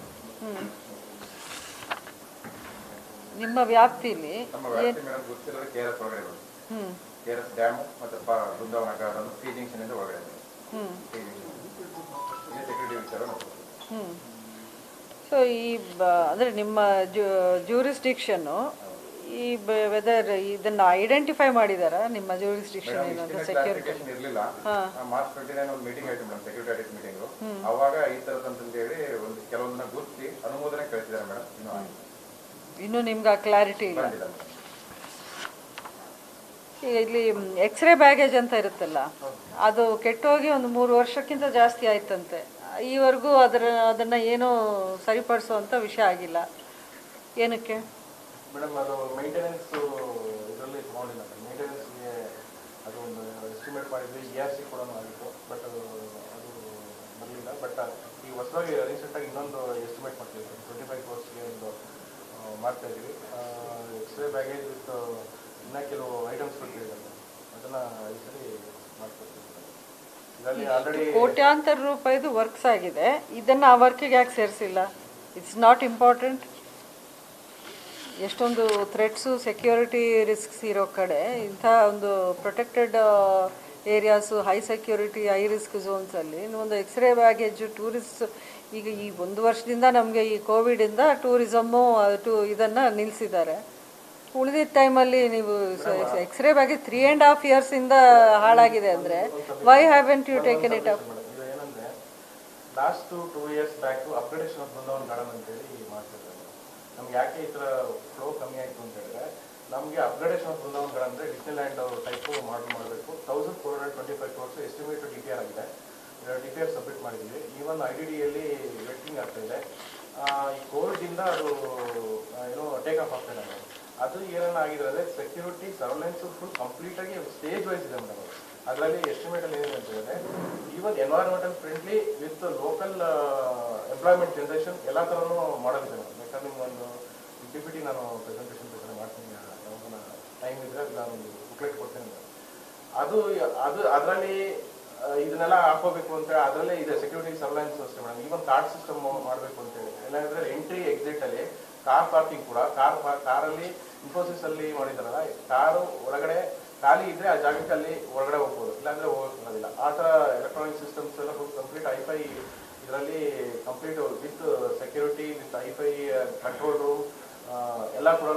ನಿಮ್ಮ ವ್ಯಾಪ್ತಿಲಿ ನಮ್ಮ ವ್ಯಾಪ್ತಿ ಮೇಡಮ್ ಗೊತ್ತಿರೋದು ಕೆ ಆರ್ ಎಸ್ ಒಳಗಡೆ ಬರುತ್ತೆ ಹ್ಞೂ ಕೆ ಆರ್ ಎಸ್ ಡ್ಯಾಮ್ ಮತ್ತು ಪ- ಬೃಂದಾವನ ಗಾರ್ಡನ್ ಟಿ ಜಂಕ್ಷನ್ ಇಂದ ಒಳಗಡೆ ಬರುತ್ತೆ. ಹ್ಞೂ ಟಿ ಜಂಕ್ಷನ್ ಇಲ್ಲಿ ಸೆಕ್ಯೂರಿಟಿ ವಿಚಾರ ನೋಡ್ಬೋದು ಹ್ಞೂ ಸೊ ಈ ಬ ಅಂದರೆ ನಿಮ್ಮ ಜೂರಿಸ್ಡಿಕ್ಷನ್ನು ಈ ವೆದರ್ ಇದನ್ನು ಐಡೆಂಟಿಫೈ ಮಾಡಿದಾರಾ ನಿಮ್ಮ ಜೂರಿಸ್ಡಿಕ್ಷನ್ ಏನಂತ ಸೆಕ್ಯೂರಿಟಿ ಕ್ಲಾರಿಫಿಕೇಶನ್ ಇರಲಿಲ್ಲ ಮಾರ್ಚ್ ಟ್ವೆಂಟಿ ನೈನ್ ಒಂದು ಮೀಟಿಂಗ್ ಆಯ್ತು ಮೇಡಮ್ ಸೆಕ್ಯೂರಿಟಿ ಆಡಿಟ್ ಮೀಟಿಂಗು ಅವಾಗ ಈ ಥರದ್ದು ಹೇಳಿ ಒಂದು ಕೆಲವೊಂದನ್ನ ಗುರುತಿಸಿ ಅನುಮೋದನೆ ಕಳಿಸಿದ್ದಾರೆ ಮೇಡಮ್ ಇನ್ನೂ ಆಗಿಲ್ಲ. ಇನ್ನೂ ನಿಮ್ಗೆ ಆ ಕ್ಲಾರಿಟಿ ಇಲ್ಲ ಬಂದಿಲ್ಲ ಮೇಡಮ್ ಈಗ ಇಲ್ಲಿ ಎಕ್ಸ್ರೇ ಬ್ಯಾಗೇಜ್ ಅಂತ ಇರುತ್ತಲ್ಲ ಅದು ಕೆಟ್ಟೋಗಿ ಒಂದು ಮೂರು ವರ್ಷಕ್ಕಿಂತ ಜಾಸ್ತಿ ಆಯ್ತಂತೆ ಈವರೆಗೂ ಅದರ ಅದನ್ನು ಏನೂ ಸರಿಪಡಿಸುವಂಥ ವಿಷಯ ಆಗಿಲ್ಲ ಏನಕ್ಕೆ ಮೇಡಮ್ ಅದು ಮೇಂಟೆನೆನ್ಸ್ ಇದರಲ್ಲಿ ತೊಗೊಂಡಿಲ್ಲ ಮೇಂಟೆನೆನ್ಸ್ಗೆ ಅದು ಒಂದು ಎಸ್ಟಿಮೇಟ್ ಮಾಡಿದ್ವಿ ಇ ಆರ್ ಸಿ ಕೂಡ ಆಗಿತ್ತು ಬಟ್ ಅದು ಅದು ಬರಲಿಲ್ಲ ಬಟ್ ಈಗ ಹೊಸದಾಗಿ ರೀಸೆಂಟಾಗಿ ಇನ್ನೊಂದು ಎಸ್ಟಿಮೇಟ್ ಮಾಡ್ತೀವಿ ಟ್ವೆಂಟಿ ಫೈವ್ ಕ್ರೋರ್ಸ್ಗೆ ಒಂದು ಆ, ಮಾಡ್ತಾ ಇದ್ದೀವಿ ಎಕ್ಸ್ರೇ ಬ್ಯಾಗೇಜ್ ವಿತ್ ಇನ್ನೂ ಕೆಲವು ಐಟಮ್ಸ್ಗಳು ಕೇಳಿದ್ದಾರೆ ಅದನ್ನು ಈ ಸರಿ ಮಾಡ್ಕೊಡ್ತೀವಿ ಇದರಲ್ಲಿ ಆಲ್ರೆಡಿ ಕೋಟ್ಯಾಂತರ ರೂಪಾಯಿದು ವರ್ಕ್ಸ್ ಆಗಿದೆ ಇದನ್ನು ಆ ವರ್ಕಿಗೆ ಯಾಕೆ ಸೇರಿಸಿಲ್ಲ ಇಟ್ಸ್ ನಾಟ್ ಇಂಪಾರ್ಟೆಂಟ್ ಎಷ್ಟೊಂದು ಥ್ರೆಟ್ಸು ಸೆಕ್ಯೂರಿಟಿ ರಿಸ್ಕ್ಸ್ ಇರೋ ಕಡೆ ಇಂಥ ಒಂದು protected areas high security high risk ಝೋನ್ಸಲ್ಲಿ ಒಂದು ಎಕ್ಸ್ರೇ ಬ್ಯಾಗೇಜು ಟೂರಿಸ್ಟ್ ಈಗ ಈ ಒಂದು ವರ್ಷದಿಂದ ನಮಗೆ ಈ ಕೋವಿಡಿಂದ ಟೂರಿಸಮ್ಮು ಟು ಇದನ್ನು ನಿಲ್ಲಿಸಿದ್ದಾರೆ ಉಳಿದಿದ್ದ ಟೈಮಲ್ಲಿ ನೀವು X ray baggage three and half ಇಯರ್ಸಿಂದ ಹಾಳಾಗಿದೆ ಅಂದರೆ why haven't you taken it up madam ಇದು ಏನಂದ್ರೆ last two years back upgradation of Brindavan garden ಅಂತೇಳಿ ಮಾಡ್ತಿದ್ದಾರೆ ನಮ್ಗೆ ಯಾಕೆ ಈ ಥರ ಫ್ಲೋ ಕಮ್ಮಿ ಆಯಿತು ಅಂತ ಹೇಳಿದ್ರೆ ನಮಗೆ ಅಪ್ಗ್ರೇಡೇಷನ್ ಆಫ್ ಬೃಂದಾವನ್ ಗಾರ್ಡನ್ ಅಂದರೆ ಡಿಸ್ನಿ ಲ್ಯಾಂಡ್ ಟೈಪು ಮಾಡಲ್ ಮಾಡಬೇಕು thousand four hundred twenty five crores estimated D P R ಆಗಿದೆ ಡಿ ಪಿ ಆರ್ ಸಬ್ಮಿಟ್ ಮಾಡಿದ್ದೀವಿ ಈವನ್ ಐ ಡಿ ಡಿಯಲ್ಲಿ ವೆಟ್ಟಿಂಗ್ ಆಗ್ತಾ ಇದೆ ಆ, ಈ ಕೋವಿಡಿಂದ ಅದು ಆ, ಏನೋ ಟೇಕ್ ಆಫ್ ಆಗ್ತಾ ಇದೆ ಮೇಡಮ್ ಅದು ಏನೇನು ಆಗಿದೆ ಅಂದರೆ ಸೆಕ್ಯೂರಿಟಿ ಸರ್ವೆಲೆನ್ಸ್ ಫುಲ್ ಕಂಪ್ಲೀಟಾಗಿ ಸ್ಟೇಜ್ ವೈಸ್ ಇದೆ ಮೇಡಮ್ ಅದರಲ್ಲಿ ಎಸ್ಟಿಮೇಟಲ್ಲಿ ಏನಿದೆ ಅಂತ ಹೇಳಿದ್ರೆ even environmental friendly with local employment generation ಎಲ್ಲ ಥರನೂ ಮಾಡೋದಿದೆ ಮೇಡಮ್ ಬೇಕಾದ್ರೆ ನಿಮ್ಗೆ ಒಂದು ಪಿ ಪಿ ಟಿ ನಾನು ಪ್ರೆಸೆಂಟೇಷನ್ ಬೇಕಾದ್ರೆ ಮಾಡ್ತೀನಿ ಯಾವಾಗ ಟೈಮ್ ಇದ್ರೆ ಅದು ನಾನು ಬುಕ್ಲೆಟ್ ಕೊಡ್ತೇನೆ ಮೇಡಮ್ ಅದು ಅದು ಅದರಲ್ಲಿ ಇದನ್ನೆಲ್ಲ ಹಾಕೋಬೇಕು ಅಂತ ಅದರಲ್ಲೇ ಇದೆ ಸೆಕ್ಯೂರಿಟಿ ಸರ್ವೆಲೆನ್ಸ್ ಅಷ್ಟೇ ಮೇಡಮ್ ಈವನ್ ಕಾರ್ಡ್ ಸಿಸ್ಟಮ್ ಮಾಡಬೇಕು ಅಂತ ಹೇಳಿ ಇಲ್ಲಾಂದ್ರೆ ಎಂಟ್ರಿ ಎಕ್ಸಿಟ್ ಅಲ್ಲಿ ಕಾರ್ ಪಾರ್ಕಿಂಗ್ ಕೂಡ ಕಾರ್ ಕಾರಲ್ಲಿ ಇನ್ಫೋಸಿಸ್ ಅಲ್ಲಿ ಮಾಡಿದಾರಲ್ಲ ಕಾರು ಒಳಗಡೆ ಖಾಲಿ ಇದ್ರೆ ಆ ಜಾಗಕ್ಕೆ ಅಲ್ಲಿ ಒಳಗಡೆ ಹೋಗ್ಬೋದು ಇಲ್ಲಾಂದ್ರೆ ಹೋಗಕ್ ಬರೋದಿಲ್ಲ ಆ ಥರ ಎಲೆಕ್ಟ್ರಾನಿಕ್ ಸಿಸ್ಟಮ್ಸ್ ಎಲ್ಲ ಕಂಪ್ಲೀಟ್ ಐಫೈ ಇದರಲ್ಲಿ complete with security with hi fi control room ಎಲ್ಲ ಕೂಡ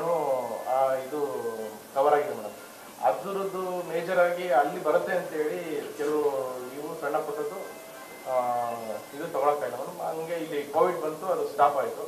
ಇದು ಕವರ್ ಆಗಿದೆ ಮೇಡಮ್ ಅದ್ರದ್ದು ಮೇಜರ್ ಆಗಿ ಅಲ್ಲಿ ಬರುತ್ತೆ ಅಂತೇಳಿ ಕೆಲವು ಇವು ಸಣ್ಣ ಪುಟ್ಟದ್ದು ಆ, ಇದು ತಗೊಳಕ್ಕಾಗಿಲ್ಲ ಮೇಡಮ್ ಹಂಗೆ ಇಲ್ಲಿ ಕೋವಿಡ್ ಬಂತು ಅದು ಸ್ಟಾಪ್ ಆಯಿತು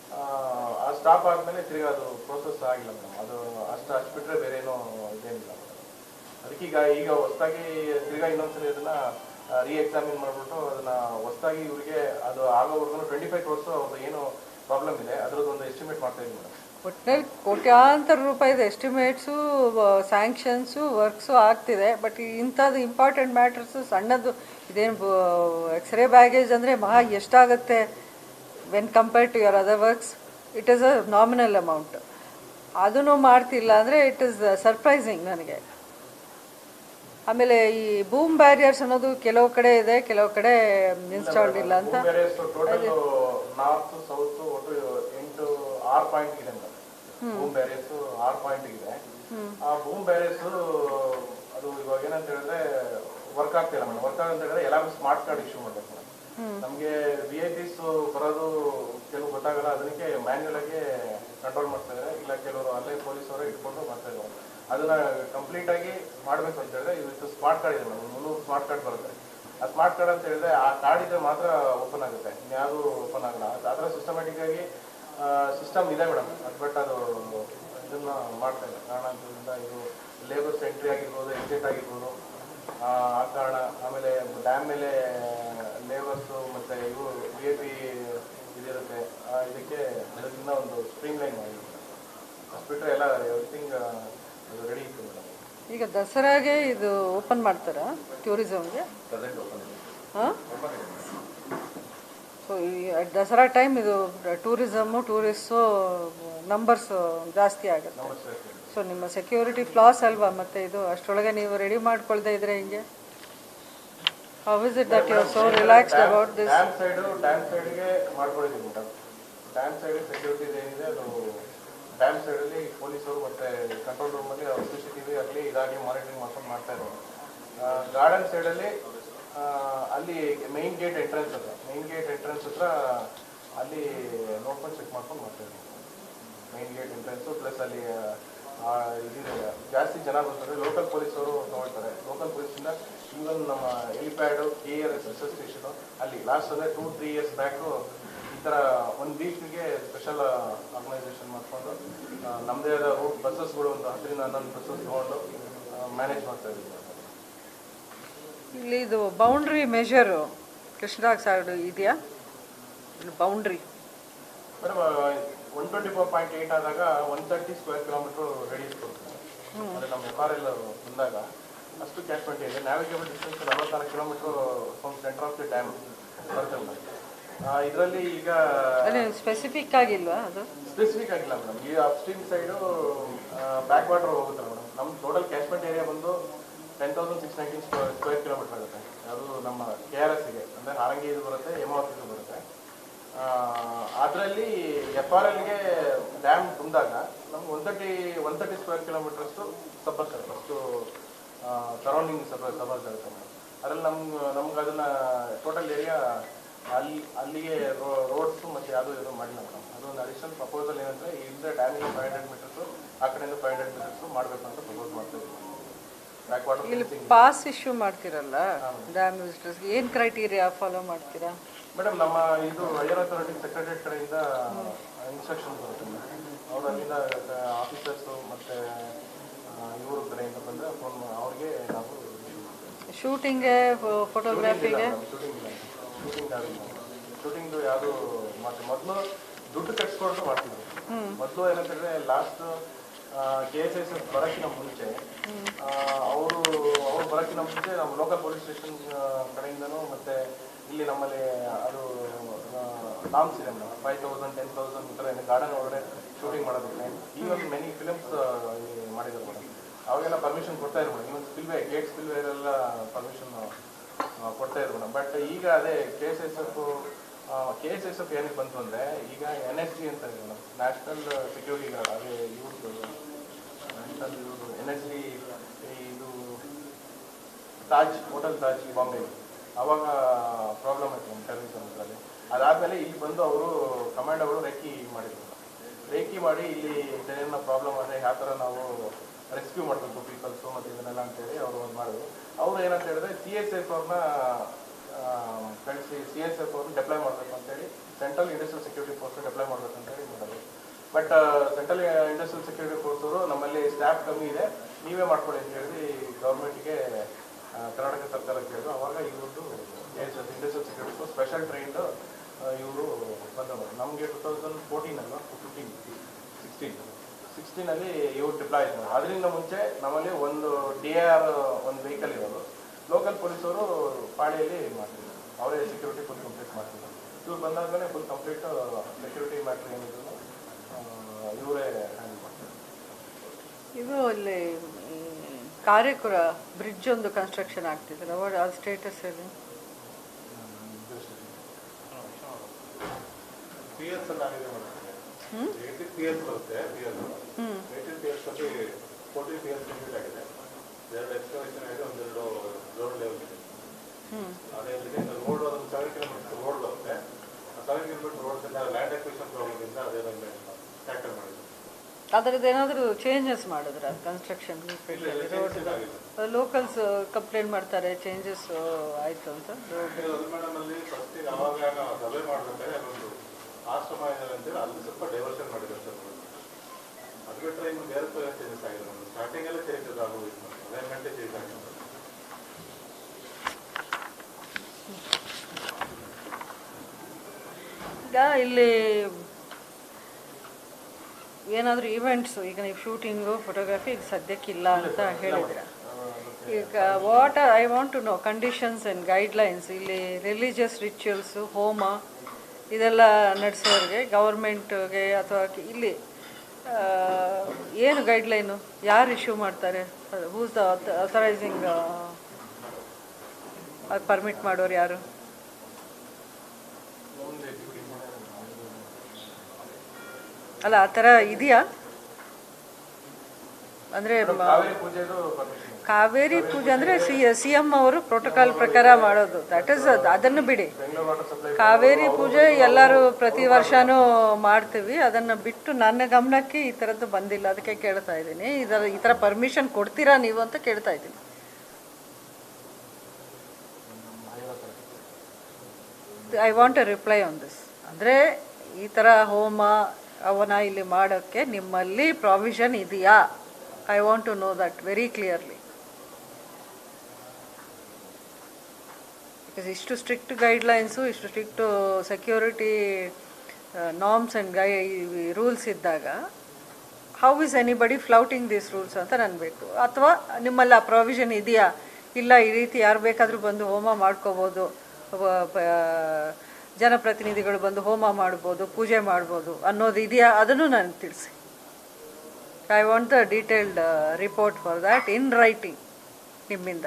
ಆ ಸ್ಟಾಪ್ ಆದಮೇಲೆ ತಿರ್ಗಿ ಅದು ಪ್ರೋಸೆಸ್ ಆಗಿಲ್ಲ ಮೇಡಮ್ ಅದು ಅಷ್ಟು ಅಷ್ಟು ಬಿಟ್ಟರೆ ಬೇರೆ ಏನೋ ಇದೇನಿಲ್ಲ ಮೇಡಮ್ ಅದಕ್ಕೀಗ ಈಗ ಹೊಸದಾಗಿ ತಿರ್ಗಾ ಇನ್ನೊಂದ್ಸಲ ಇದನ್ನ ರೀ ಎಕ್ಸಾಮಿನ್ ಮಾಡಿಬಿಟ್ಟು ಅದನ್ನ ಹೊಸದಾಗಿ ಇವರಿಗೆ ಅದು ಆಗೋವರೆಗೂ ಟ್ವೆಂಟಿ ಫೈವ್ ಕ್ರೋರ್ಸ್ ಅವ್ರದ್ದು ಏನು ಪ್ರಾಬ್ಲಮ್ ಇದೆ ಅದ್ರದ್ದು ಒಂದು ಎಸ್ಟಿಮೇಟ್ ಮಾಡ್ತಾ ಇದ್ದೀವಿ ಮೇಡಮ್ ಒಟ್ಟಿನಲ್ಲಿ ಕೋಟ್ಯಾಂತರ ರೂಪಾಯಿದು ಎಸ್ಟಿಮೇಟ್ಸು ಸ್ಯಾಂಕ್ಷನ್ಸು ವರ್ಕ್ಸು ಆಗ್ತಿದೆ ಬಟ್ ಇಂಥದ್ದು ಇಂಪಾರ್ಟೆಂಟ್ ಮ್ಯಾಟರ್ಸು ಸಣ್ಣದು ಇದೇನು ಎಕ್ಸ್ರೇ ಬ್ಯಾಗೇಜ್ ಅಂದರೆ ಮಹಾ ಎಷ್ಟಾಗುತ್ತೆ when compare to your other works it is a nominal amount ಅದನ್ನು ಮಾಡ್ತಿಲ್ಲ ಅಂದರೆ ಇಟ್ ಈಸ್ ಸರ್ಪ್ರೈಸಿಂಗ್ ನನಗೆ ಆಮೇಲೆ ಈ ಬೂಮ್ ಬ್ಯಾರಿಯರ್ಸ್ ಅನ್ನೋದು ಕೆಲವು ಕಡೆ ಇದೆ ಕೆಲವು ಕಡೆ ಇನ್ಸ್ಟಾಲ್ಡ್ ಇಲ್ಲ ಅಂತ ಟೋಟಲ್ ನಾರ್ತ್ ಸೌತ್ ಒಟ್ಟು ಎಂಟು ಆರು ಪಾಯಿಂಟ್ ಇದೆ ಮೇಡಮ್ ಬೂಮ್ ಬ್ಯಾರಿಯರ್ಸ್ ಆರು ಪಾಯಿಂಟ್ ಇದೆ ಆ ಬೂಮ್ ಬ್ಯಾರಿಯರ್ಸ್ ಅದು ಇವಾಗ ಏನಂತ ಹೇಳಿದ್ರೆ ವರ್ಕ್ ಆಗ್ತಿಲ್ಲ ಮೇಡಮ್ ವರ್ಕ್ ಅಂತ ಹೇಳಿದ್ರೆ ಎಲ್ಲಾರು ಸ್ಮಾರ್ಟ್ ಕಾರ್ಡ್ ಇಶ್ಯೂ ಮಾಡ್ಬೇಕು ಮೇಡಮ್ ನಮಗೆ ವಿ ಐ ಪಿಸ್ ಬರೋದು ಕೆಲವು ಗೊತ್ತಾಗಲ್ಲ ಅದಕ್ಕೆ ಮ್ಯಾನ್ಯಲ್ ಆಗಿ ಕಂಟ್ರೋಲ್ ಮಾಡ್ತಾ ಇದ್ದಾರೆ ಇಲ್ಲ ಕೆಲವರು ಅಲ್ಲೇ ಪೊಲೀಸ್ ಅವರೇ ಇಟ್ಕೊಂಡು ಮಾಡ್ತಾ ಇದ್ದಾರೆ ಅದನ್ನ ಕಂಪ್ಲೀಟ್ ಆಗಿ ಮಾಡ್ಬೇಕು ಅಂತ ಹೇಳಿದ್ರೆ ಇವತ್ತು ಸ್ಮಾರ್ಟ್ ಕಾರ್ಡ್ ಇದೆ ಮೇಡಮ್ ಮುನ್ನೂರು ಸ್ಮಾರ್ಟ್ ಕಾರ್ಡ್ ಬರುತ್ತೆ ಆ ಸ್ಮಾರ್ಟ್ ಕಾರ್ಡ್ ಅಂತ ಹೇಳಿದ್ರೆ ಆ ಕಾರ್ಡ್ ಇದ್ರೆ ಮಾತ್ರ ಓಪನ್ ಆಗುತ್ತೆ ಇನ್ಯಾವುದು ಓಪನ್ ಆಗಲ್ಲ ಅದ್- ಅದರ ಸಿಸ್ಟಮೆಟಿಕ್ ಆಗಿ ಸಿಸ್ಟಮ್ ಇದೆ ಮೇಡಮ್ ಬಟ್ ಅದು ಇದನ್ನ ಮಾಡ್ತಾ ಇಲ್ಲ ಕಾರಣದಿಂದ ಇದು ಲೇಬರ್ಸ್ ಎಂಟ್ರಿ ಆಗಿರ್ಬೋದು ಎಕ್ಸಿಟ್ ಆಗಿರ್ಬೋದು ಆ ಆ ಕಾರಣ ಆಮೇಲೆ ಡ್ಯಾಮ್ ಮೇಲೆ ಲೇಬರ್ಸು ಮತ್ತೆ ಇವು ಬಿ ಎ ಪಿ ಇದಿರುತ್ತೆ ಆ ಇದಕ್ಕೆ ಅದರಿಂದ ಒಂದು ಸ್ಟ್ರೀಮ್ ಲೈನ್ ಮಾಡಿದ್ರು ಅಷ್ಟ್ಬಿಟ್ರೆ ಎಲ್ಲ ಎವ್ರಿಥಿಂಗ್ ರೆಡಿ ಇತ್ತು ಮೇಡಮ್ ಈಗ ದಸರಾಗೆ ಇದು ಓಪನ್ ಮಾಡ್ತಾರಾ ಟೂರಿಸಮ್ಗೆ ಪ್ರೆಸೆಂಟ್ ಓಪನ್ ಇದೆ ಹಾಂ ಸೊ ಈ ದಸರಾ ಟೈಮ್ ಇದು ಟೂರಿಸಮ್ಮು ಟೂರಿಸ್ಟು ನಂಬರ್ಸ್ ಜಾಸ್ತಿ ಆಗುತ್ತೆ ಸೊ ನಿಮ್ಮ ಸೆಕ್ಯೂರಿಟಿ ಫ್ಲಾಸ್ ಅಲ್ವಾ ಮತ್ತೆ ಇದು ಅಷ್ಟರೊಳಗೆ ನೀವು ರೆಡಿ ಮಾಡ್ಕೊಳ್ದೇ ಇದ್ರೆ ಹಿಂಗೆ how is it that you are so relaxed about this dam side dam ಸೈಡ್ಗೆ ಮಾಡ್ಕೊಂಡಿದ್ದೀವಿ ಮೇಡಮ್ ಡ್ಯಾಮ್ ಸೈಡ್ ಸೆಕ್ಯೂರಿಟಿ ಏನಿದೆ ಅದು ಡ್ಯಾಮ್ ಸೈಡಲ್ಲಿ ಪೊಲೀಸರು ಮತ್ತೆ ಕಂಟ್ರೋಲ್ ರೂಮಲ್ಲಿ ಅವ್ರು ಸಿ ಸಿ ಟಿ ವಿ ಆಗಲಿ ಇದಾಗಿ ಮಾನಿಟರಿಂಗ್ ಮಾಡ್ಕೊಂಡು ಮಾಡ್ತಾ ಇದ್ದಾರೆ ಗಾರ್ಡನ್ ಸೈಡಲ್ಲಿ ಅಲ್ಲಿ ಮೈನ್ ಗೇಟ್ ಎಂಟ್ರೆನ್ಸ್ ಹತ್ರ ಮೈನ್ ಗೇಟ್ ಎಂಟ್ರೆನ್ಸ್ ಹತ್ರ ಅಲ್ಲಿ ನೋಡ್ಕೊಂಡು ಚೆಕ್ ಮಾಡ್ಕೊಂಡು ಮಾಡ್ತಾ ಇದ್ದೀವಿ ಮೈನ್ ಗೇಟ್ ಎಂಟ್ರೆನ್ಸು ಪ್ಲಸ್ ಅಲ್ಲಿ ಆ, ಇದಿದೆ ಜಾಸ್ತಿ ಜನ ಬರ್ತಾರೆ ಲೋಕಲ್ ಪೊಲೀಸರು ನೋಡ್ತಾರೆ ಲೋಕಲ್ ಪೊಲೀಸಿಂದ ಈವನ್ ನಮ್ಮ helipad K R S research station ಅಲ್ಲಿ ಲಾಸ್ಟ್ ಅಂದರೆ ಟೂ ತ್ರೀ ಇಯರ್ಸ್ ಬ್ಯಾಕು ಈ ಥರ ಒಂದು ವೀಕ್ಗೆ ಸ್ಪೆಷಲ್ ಆರ್ಗನೈಸೇಷನ್ ಮಾಡಿಕೊಂಡು ನಮ್ಮದೇ ಆದ ರೂಟ್ ಬಸ್ಸಸ್ಗಳು ಒಂದು ಹತ್ತರಿಂದ ಹನ್ನೊಂದು ಬಸ್ಸಸ್ ತೊಗೊಂಡು ಮ್ಯಾನೇಜ್ ಮಾಡ್ತಾ ಇದ್ದೀವಿ ಇಲ್ಲಿ ಇದು ಬೌಂಡ್ರಿ ಮೆಷರು ಕೃಷ್ಣರಾಜ್ ಸೈಡ್ ಇದೆಯಾ boundary madam one twenty four point eight ಆದಾಗ one thirty square kilometer radius ಕೊಡ್ತಾರೆ ಅಂದರೆ ನಮ್ಮ ಎಫ್ ಆರ್ ಎಲ್ ಬಂದಾಗ ಅಷ್ಟು ಕ್ಯಾಚ್ಮೆಂಟ್ ಇದೆ ನ್ಯಾವಿಗೇಬಲ್ ಡಿಸ್ಟೆನ್ಸ್ ನಲವತ್ನಾಲ್ಕು kilometer from centre of the dam ಬರುತ್ತೆ ಮೇಡಮ್ ಇದರಲ್ಲಿ ಈಗ ಅದೇ ಸ್ಪೆಸಿಫಿಕ್ ಆಗಿಲ್ವಾ ಅದು ಸ್ಪೆಸಿಫಿಕ್ ಆಗಿಲ್ಲ ಮೇಡಮ್ ಈ ಅಪ್ಸ್ಟ್ರೀಮ್ ಸೈಡು ಬ್ಯಾಕ್ ವಾಟರ್ ಹೋಗುತ್ತೆ ಮೇಡಮ್ ನಮ್ಮ ಟೋಟಲ್ ಕ್ಯಾಚ್ಮೆಂಟ್ ಏರಿಯಾ ಬಂದು ten thousand six nineteen square kilometer ಆಗುತ್ತೆ ಅದು ನಮ್ಮ ಕೆ ಆರ್ ಎಸ್ಗೆ ಅಂದರೆ ಹಾರಂಗಿ ಇದು ಬರುತ್ತೆ ಹೇಮಾವತಿದು ಬರುತ್ತೆ ಅದರಲ್ಲಿ ಎಫ್ ಆರ್ ಎಲ್ಗೆ ಡ್ಯಾಮ್ ತುಂಬಿದಾಗ ನಮ್ಗೆ one thirty one thirty square ಕಿಲೋಮೀಟರ್ಸ್ಟು ಸಬ್ಬರ್ಸ್ ಆಗುತ್ತೆ ಅಷ್ಟು ಸರೌಂಡಿಂಗ್ ಸಬ್ ಸಬರ್ಸ್ ಆಗುತ್ತೆ ಮೇಡಮ್ ಅದರಲ್ಲಿ ನಮ್ಗೆ ನಮ್ಗೆ ಅದನ್ನು ಟೋಟಲ್ ಏರಿಯಾ ಅಲ್ಲಿ ಅಲ್ಲಿಗೆ ರೋಡ್ಸು ಮತ್ತು ಯಾವುದೂ ಇದು ಮಾಡಿಲ್ಲ ಮೇಡಮ್ ಅದೊಂದು ಅಡಿಷನಲ್ ಪ್ರಪೋಸಲ್ ಏನಂದರೆ ಇಲ್ಲಿಂದ ಡ್ಯಾಮಿಗೆ ಫೈವ್ ಹಂಡ್ರೆಡ್ ಮೀಟರ್ಸು ಆ ಕಡೆಯಿಂದ ಫೈವ್ ಹಂಡ್ರೆಡ್ ಮೀಟರ್ಸು ಮಾಡಬೇಕು ಅಂತ ಪ್ರಪೋಸ್ ಮಾಡ್ತಾ ಇದ್ದೀವಿ ಬ್ಯಾಕ್ ಇಲ್ಲಿ ವಾಟರ್ ಪಾಸ್ ಇಶ್ಯೂ ಮಾಡ್ತಿರಲ್ಲ ಡ್ಯಾಮ್ ವಿಸಿಟರ್ಸ್ ಏನು ಕ್ರೈಟೀರಿಯಾ ಫಾಲೋ ಮಾಡ್ತೀರಾ ಮೇಡಮ್ ನಮ್ಮ ಇದು ಹೈಯರ್ ಅಥಾರಿಟಿ ಸೆಕ್ರೆಟರಿಯೇಟ್ ಕಡೆಯಿಂದ ಇನ್ಸ್ಟ್ರಕ್ಷನ್ ಬರುತ್ತೆ ಅವ್ರು ಅಲ್ಲಿಂದ ಆಫೀಸರ್ಸು ಮತ್ತು ಇವರು ಕಡೆಯಿಂದ ಬಂದರೆ ಫೋನ್ ಅವ್ರಿಗೆ ನಾವು ಶೂಟಿಂಗ್ಗೆ ಫೋಟೋಗ್ರಾಫಿಗೆ ಶೂಟಿಂಗ್ ಇಲ್ಲ ಶೂಟಿಂಗ್ ಆಗಿಲ್ಲ ಶೂಟಿಂಗ್ದು ಯಾವುದು ಮತ್ತೆ ಮೊದಲು ದುಡ್ಡು ಕಟ್ಸ್ಕೊಂಡು ಮಾಡ್ತಿದ್ವಿ ಮೊದಲು ಏನಂತಂದ್ರೆ ಲಾಸ್ಟ್ ಕೆ ಎಸ್ ಎಸ್ ಬರೋಕ್ಕಿಂತ ಮುಂಚೆ ಅವರು ಅವ್ರು ಬರೋಕ್ಕಿಂತ ಮುಂಚೆ ನಮ್ಮ ಲೋಕಲ್ ಪೊಲೀಸ್ ಸ್ಟೇಷನ್ ಕಡೆಯಿಂದನೂ ಮತ್ತೆ ಇಲ್ಲಿ ನಮ್ಮಲ್ಲಿ ಅದು ನಾಮ್ಸ್ ಇದೆ madam five thousand ten thousand ಈ ಥರ ಗಾರ್ಡನ್ ಒಳಗಡೆ ಶೂಟಿಂಗ್ ಮಾಡೋದಕ್ಕೆ ಈವನ್ ಮೆನಿ ಫಿಲಿಮ್ಸ್ ಮಾಡಿದ್ದಾರೆ ಮೇಡಮ್ ಅವಾಗೆಲ್ಲ ಪರ್ಮಿಷನ್ ಕೊಡ್ತಾ ಇದ್ರು ಮೇಡಮ್ ಇವನ್ ಸ್ಪಿಲ್ವೇ ಗೇಟ್ ಸ್ಪಿಲ್ವೇ ಎಲ್ಲ ಪರ್ಮಿಷನ್ ಕೊಡ್ತಾ ಇದ್ರು ಮೇಡಮ್ ಬಟ್ ಈಗ ಅದೇ K S S F K S S F ಏನಕ್ಕೆ ಬಂತು ಅಂದರೆ ಈಗ ಎನ್ ಎಸ್ ಜಿ ಅಂತ ಇದೆ ಮೇಡಮ್ ನ್ಯಾಷನಲ್ ಸೆಕ್ಯೂರಿಟಿ ಗಾರ್ಡ್ ಅದೇ ಇವ್ರದ್ದು ನ್ಯಾಷನಲ್ ಇವ್ರದ್ದು ಎನ್ ಎಸ್ ಜಿ ಇದು ತಾಜ್ ಹೋಟೆಲ್ ತಾಜ್ ಬಾಂಬೆ ಅವಾಗ ಪ್ರಾಬ್ಲಮ್ ಆಯ್ತು ನಮ್ಮ ಟೆರರಿಸಮ್ ಇದರಲ್ಲಿ ಅದಾದಮೇಲೆ ಇಲ್ಲಿ ಬಂದು ಅವರು ಕಮಾಂಡ್ ಅವರು ರೇಖಿ ಮಾಡಿದ್ರು ರೇಖಿ ಮಾಡಿ ಇಲ್ಲಿ ಇದನ್ನ ಪ್ರಾಬ್ಲಮ್ ಆದರೆ ಯಾವ ಥರ ನಾವು ರೆಸ್ಕ್ಯೂ ಮಾಡಬೇಕು ಪೀಪಲ್ಸು ಮತ್ತು ಇದನ್ನೆಲ್ಲ ಅಂತೇಳಿ ಅವರು ಒಂದು ಮಾಡಿದ್ರು ಅವರು ಏನಂತ ಹೇಳಿದ್ರೆ ಸಿ ಎಸ್ ಎಫ್ ಅವ್ರನ್ನ ಕಳಿಸಿ ಸಿ ಎಸ್ ಎಫ್ ಅವ್ರನ್ನ ಡೆಪ್ಲಾಯ್ ಮಾಡಬೇಕು ಅಂತೇಳಿ central industrial security force deploy ಮಾಡಬೇಕು ಅಂತೇಳಿ ಮಾಡೋದು but central industrial security force ಅವರು ನಮ್ಮಲ್ಲಿ ಸ್ಟಾಫ್ ಕಮ್ಮಿ ಇದೆ ನೀವೇ ಮಾಡ್ಕೊಳ್ಳಿ ಅಂತ ಹೇಳಿ ಗೌರ್ಮೆಂಟ್ಗೆ ಕರ್ನಾಟಕ ಸರ್ಕಾರಕ್ಕೆ ಹೇಳಿದ್ರು ಅವಾಗ ಇವ್ರದ್ದು industrial security force special trained ಇವರು ಬಂದವರು ನಮಗೆ ಟೂ ತೌಸಂಡ್ ಫೋರ್ಟೀನ್ ಅಲ್ವಾ ಫಿಫ್ಟೀನ್ ಸಿಕ್ಸ್ಟೀನ್ ಸಿಕ್ಸ್ಟೀನಲ್ಲಿ ಇವ್ರು ಡಿಪ್ಲಾಯ್ ಆಯ್ತು ಅದರಿಂದ ಮುಂಚೆ ನಮ್ಮಲ್ಲಿ ಒಂದು ಡಿ ಆರ್ ಒಂದು ವೆಹಿಕಲ್ ಇರೋದು ಲೋಕಲ್ ಪೊಲೀಸವರು ಪಾಳಿಯಲ್ಲಿ ಮಾಡ್ತಿದ್ರು ಅವರೇ ಸೆಕ್ಯೂರಿಟಿ ಫುಲ್ ಕಂಪ್ಲೀಟ್ ಮಾಡ್ತಿದ್ರು ಇವ್ರು ಬಂದಾದ್ಮೇಲೆ ಫುಲ್ ಕಂಪ್ಲೀಟ್ ಸೆಕ್ಯೂರಿಟಿ ಮ್ಯಾಟ್ರ್ ಏನಿದ್ರು ಇವರೇ ಹ್ಯಾಂಡಲ್ ಮಾಡ್ತಾರೆ ಇದು ಅಲ್ಲಿ ಮ್, ಕಾರ್ಯಕುರ ಬ್ರಿಡ್ಜ್ ಒಂದು ಕನ್ಸ್ಟ್ರಕ್ಷನ್ ಆಗ್ತಿದೆ ಅವಾರ್ಡ್ ಅದು ಸ್ಟೇಟಸ್ ಅಲ್ಲಿ ಪಿ ಎಸ್ ಅಲ್ಲಿ ಆಗಿದೆ ಮೇಡಮ್ ಏಯ್ಟೀನ್ ಪಿ ಎಸ್ ಬರುತ್ತೆ P S eighteen P S ಅಲ್ಲಿ ಫೋರ್ಟೀನ್ ಪಿ ಎಸ್ ಕಂಪ್ಲೀಟ್ ಆಗಿದೆ ಎರಡು ಎಕ್ಸ್ಕವೇಷನ್ ಆಗಿದೆ ಒಂದೆರಡು ರೋಡ್ ಲೆವೆಲ್ ಇದೆ ಅದೇ ರೀತಿ ರೋಡ್ ಒಂದು ಸೆವೆನ್ ಕಿಲೋಮೀಟರ್ ರೋಡ್ ಬರುತ್ತೆ ಆ seven kilometer road land acquisition problem ಇಂದ ಅದೇ ಟ್ಯಾಕಲ್ ಮಾಡಿದ್ರು ಅದ್ರದ್ದು ಏನಾದರೂ ಚೇಂಜಸ್ ಮಾಡಿದ್ರ ಕನ್ಸ್ಟ್ರಕ್ಷನ್ ರೋಡ್ ಲೋಕಲ್ಸ್ ಕಂಪ್ಲೇಂಟ್ ಮಾಡ್ತಾರೆ ಚೇಂಜಸ್ ಆಯಿತು ಅಂತ ರೋಡ್ ಮೇಡಮ್ ಅಲ್ಲಿ ಫಸ್ಟ್ ಅವಾಗ ನಾವು ಸಭೆ ಮಾಡ್ಬೇಕಾದ್ರೆ ಅಲ್ಲೊಂದು ಆಶ್ರಮ ಇದೆ ಅಂತೇಳಿ ಅಲ್ಲಿ ಸ್ವಲ್ಪ ಡೈವರ್ಷನ್ ಮಾಡಿದ್ದಾರೆ ಸರ್ ಅದು ಬಿಟ್ಟರೆ ಇನ್ನು ಬೇರೆ ಚೇಂಜಸ್ ಆಗಿದೆ ನಮ್ದು ಸ್ಟಾರ್ಟಿಂಗ್ ಎಲ್ಲ ಚೇಂಜಸ್ ಆಗೋದು ಅಲೈನ್ಮೆಂಟೇ ಚೇಂಜ್ ಆಗಿದೆ ಈಗ ಇಲ್ಲಿ ಏನಾದರೂ ಇವೆಂಟ್ಸ್ ಈಗ ನೀವು ಶೂಟಿಂಗು ಫೋಟೋಗ್ರಫಿ ಈಗ ಸದ್ಯಕ್ಕಿಲ್ಲ ಅಂತ ಹೇಳಿದ್ರೆ ಈಗ what I want to know conditions and guidelines ಇಲ್ಲಿ ರಿಲಿಜಿಯಸ್ ರಿಚುವಲ್ಸು ಹೋಮ ಇದೆಲ್ಲ ನಡೆಸೋರಿಗೆ ಗೌರ್ಮೆಂಟ್ಗೆ ಅಥವಾ ಇಲ್ಲಿ ಆ, ಏನು ಗೈಡ್ಲೈನು ಯಾರು ಇಶ್ಯೂ ಮಾಡ್ತಾರೆ ಹೂಸ್ ದ ಅಥರೈಸಿಂಗ್ ಅದು ಪರ್ಮಿಟ್ ಮಾಡೋರು ಯಾರು ಅಲ್ಲ ಆ ಥರ ಇದೆಯಾ ಅಂದರೆ ಕಾವೇರಿ ಪೂಜೆದು ಪರ್ಮಿಷನ್ ಕಾವೇರಿ ಪೂಜೆ ಅಂದರೆ ಸಿ ಸಿ ಎಮ್ ಅವರು ಪ್ರೋಟೋಕಾಲ್ ಪ್ರಕಾರ ಮಾಡೋದು ದಟ್ ಇಸ್ ಅದನ್ನು ಬಿಡಿ ಬೆಂಗಳೂರು ವಾಟರ್ ಸಪ್ಲೈ ಕಾವೇರಿ ಪೂಜೆ ಎಲ್ಲರೂ ಪ್ರತಿ ವರ್ಷನೂ ಮಾಡ್ತೀವಿ ಅದನ್ನು ಬಿಟ್ಟು ನನ್ನ ಗಮನಕ್ಕೆ ಈ ಥರದ್ದು ಬಂದಿಲ್ಲ ಅದಕ್ಕೆ ಕೇಳ್ತಾ ಇದ್ದೀನಿ ಇದರ ಈ ಥರ ಪರ್ಮಿಷನ್ ಕೊಡ್ತೀರಾ ನೀವು ಅಂತ ಕೇಳ್ತಾ ಇದ್ದೀನಿ I want a reply on this ಅಂದರೆ ಈ ಥರ ಹೋಮ ಅವನ ಇಲ್ಲಿ ಮಾಡೋಕ್ಕೆ ನಿಮ್ಮಲ್ಲಿ ಪ್ರಾವಿಷನ್ ಇದೆಯಾ I want to know that very clearly because ಇಷ್ಟು ಸ್ಟ್ರಿಕ್ಟ್ ಗೈಡ್ಲೈನ್ಸು ಇಷ್ಟು strict security norms and guide rules ಇದ್ದಾಗ how is anybody flouting these rules ಅಂತ ನನಬೇಕು ಅಥವಾ ನಿಮ್ಮಲ್ಲಿ ಆ ಪ್ರಾವಿಷನ್ ಇದೆಯಾ ಇಲ್ಲ ಈ ರೀತಿ ಯಾರು ಬೇಕಾದರೂ ಬಂದು ಹೋಮ ಮಾಡ್ಕೋಬೋದು ವ- ಪ- ಜನಪ್ರತಿನಿಧಿಗಳು ಬಂದು ಹೋಮ ಮಾಡ್ಬೋದು ಪೂಜೆ ಮಾಡ್ಬೋದು ಅನ್ನೋದು ಇದೆಯಾ ಅದನ್ನು ನನಗೆ ತಿಳಿಸಿ I want the detailed report for that in writing ನಿಮ್ಮಿಂದ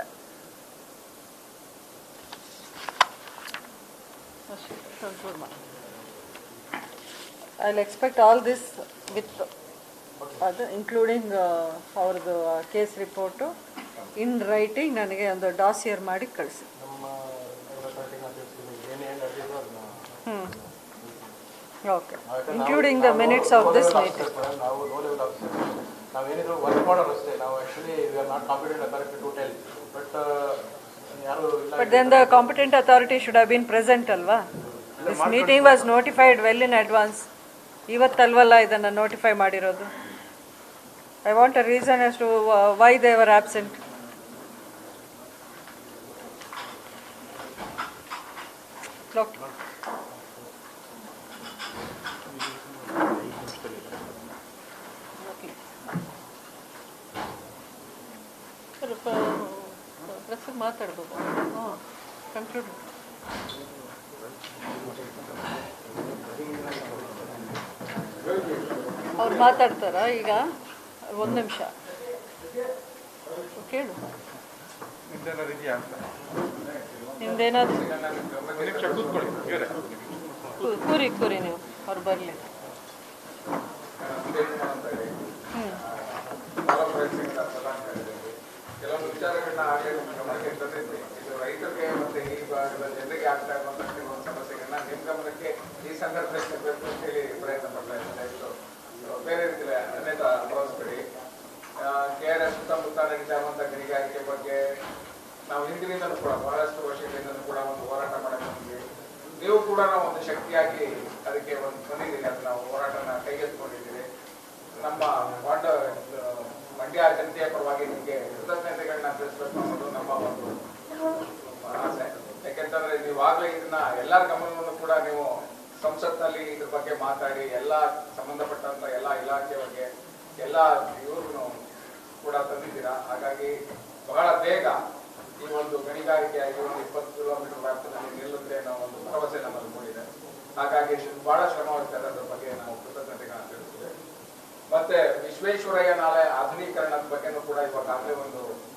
I will expect all this with ಅದು ಇನ್ಕ್ಲೂಡಿಂಗ್ ಅವ್ರದ್ದು ಕೇಸ್ ರಿಪೋರ್ಟು ಇನ್ ರೈಟಿಂಗ್ ನನಗೆ ಒಂದು ಡಾಸಿಯರ್ ಮಾಡಿ ಕಳಿಸಿ ನಮ್ಮ ರೆಕಾರ್ಡಿಂಗ್ ಏನೇನು ನಡೆದಿದ್ರು ಅದನ್ನ ಹ್ಞೂ okay including the minutes of this meeting madam ನಾವು ಲೋ ಲೆವೆಲ್ ಆಫೀಸರ್ ನಾವೇನಿದ್ರು ವರ್ಕ್ ಮಾಡೋರು ಅಷ್ಟೇ ನಾವು actually we are not competent authority to tell but ಯಾರು ಇಲ್ಲ but then the competent authority should have been present ಅಲ್ವಾ this meeting was notified well in advance ಇವತ್ತಲ್ವಲ್ಲ ಇದನ್ನು ನೋಟಿಫೈ ಮಾಡಿರೋದು I want a reason as to why they were absent ಸ್ವಲ್ಪ ಪ್ರೆಸ್ಸಿಗೆ ಮಾತಾಡ್ಬೋದು ಹ್ಞೂ ಕನ್ಕ್ಲೂಡ್ ಅವ್ರು ಮಾತಾಡ್ತಾರಾ ಈಗ ಒಂದು ನಿಮಿಷ ಕೇಳು ಇದೆಯಾ ಅಂತ ನಿಮ್ದೇನಾದ್ರು ಒಂದು ನಿಮಿಷ ಕೂತ್ಕೊಳ್ಳಿ ಇವರೇ ಕೂ- ಕೂರಿ ಕೂರಿ ನೀವು ಅವ್ರು ಬರಲಿ ಹ್ಞೂ ಕೆಲವೊಂದು ವಿಚಾರಗಳನ್ನ ಆಗಲೇ ನಮ್ಮ ಗಮನಕ್ಕೆ ತಂದಿದ್ದೆ ಇದು ರೈತರಿಗೆ ಮತ್ತೆ ಈ ಭಾಗದ ಜನರಿಗೆ ಆಗ್ತಾ ಇರುವಂತ ಕೆಲವೊಂದು ಸಮಸ್ಯೆಗಳನ್ನ ನಿಮ್ಮ ಗಮನಕ್ಕೆ ಈ ಸಂದರ್ಭದಲ್ಲಿ ತರಬೇಕು ಅಂತ ಹೇಳಿ ಪ್ರಯತ್ನ ಪಡ್ತಾ ಇದ್ದೇನೆ ಇದು ಬೇರೆ ರೀತಿಯಲ್ಲಿ ಅನ್ಯತಾ ಭಾವಿಸ್ಬೇಡಿ ಕೆ ಆರ್ ಎಸ್ ಸುತ್ತಮುತ್ತ ನಡೀತಾ ಇರುವಂತ ಗಣಿಗಾರಿಕೆ ಬಗ್ಗೆ ನಾವು ಹಿಂದಿನಿಂದಲೂ ಕೂಡ ಬಹಳಷ್ಟು ವರ್ಷಗಳಿಂದಲೂ ಕೂಡ ಒಂದು ಹೋರಾಟ ಮಾಡಕ್ಕೆ ಬಂದ್ವಿ ನೀವು ಕೂಡ ನಾವು ಒಂದು ಶಕ್ತಿಯಾಗಿ ಅದಕ್ಕೆ ಒಂದು ಬಂದಿದ್ದೀರಿ ಅದು ನಾವು ಹೋರಾಟನ ಕೈಗೆತ್ತಿಕೊಂಡಿದ್ದೀರಿ ನಮ್ಮ ವಾರ್ಡ್ ಆ, ಮಂಡ್ಯ ಜನತೆಯ ಪರವಾಗಿ ನಿಮಗೆ ಕೃತಜ್ಞತೆಗಳನ್ನ ತಿಳಿಸ್ಬೇಕು ಅನ್ನೋದು ನಮ್ಮ ಒಂದು ಆಸೆ ಯಾಕೆಂತಂದ್ರೆ ನೀವಾಗಲೇ ಇದನ್ನ ಎಲ್ಲರ ಗಮನವನ್ನು ಕೂಡ ನೀವು ಸಂಸತ್ನಲ್ಲಿ ಇದ್ರ ಬಗ್ಗೆ ಮಾತಾಡಿ ಎಲ್ಲ ಸಂಬಂಧಪಟ್ಟಂತ ಎಲ್ಲ ಇಲಾಖೆ ಬಗ್ಗೆ ಎಲ್ಲ ಇವ್ರನ್ನು ಕೂಡ ತಂದಿದ್ದೀರಾ ಹಾಗಾಗಿ ಬಹಳ ಬೇಗ ಈ ಒಂದು ಗಣಿಗಾರಿಕೆ ಆಗಿ ಒಂದು ಇಪ್ಪತ್ತು ಕಿಲೋಮೀಟರ್ ವ್ಯಾಪ್ತಿಯಲ್ಲಿ ನಿಲ್ಲುತ್ತೆ ಅನ್ನೋ ಒಂದು ಭರವಸೆ ನಮ್ಮಲ್ಲಿ ಮೂಡಿದೆ ಹಾಗಾಗಿ ಬಹಳ ಶ್ರಮ ವಹಿಸ್ತಾರೆ ಅದ್ರ ಬಗ್ಗೆ ನಾವು ಕೃತಜ್ಞತೆಗಳನ್ನ ತಿಳಿಸಿದ್ದೇವೆ ಮತ್ತೆ ವಿಶ್ವೇಶ್ವರಯ್ಯ ನಾಲೆ ಆಧುನೀಕರಣದ ಬಗ್ಗೆನೂ ಕೂಡ ಇವಾಗಲೇ ಒಂದು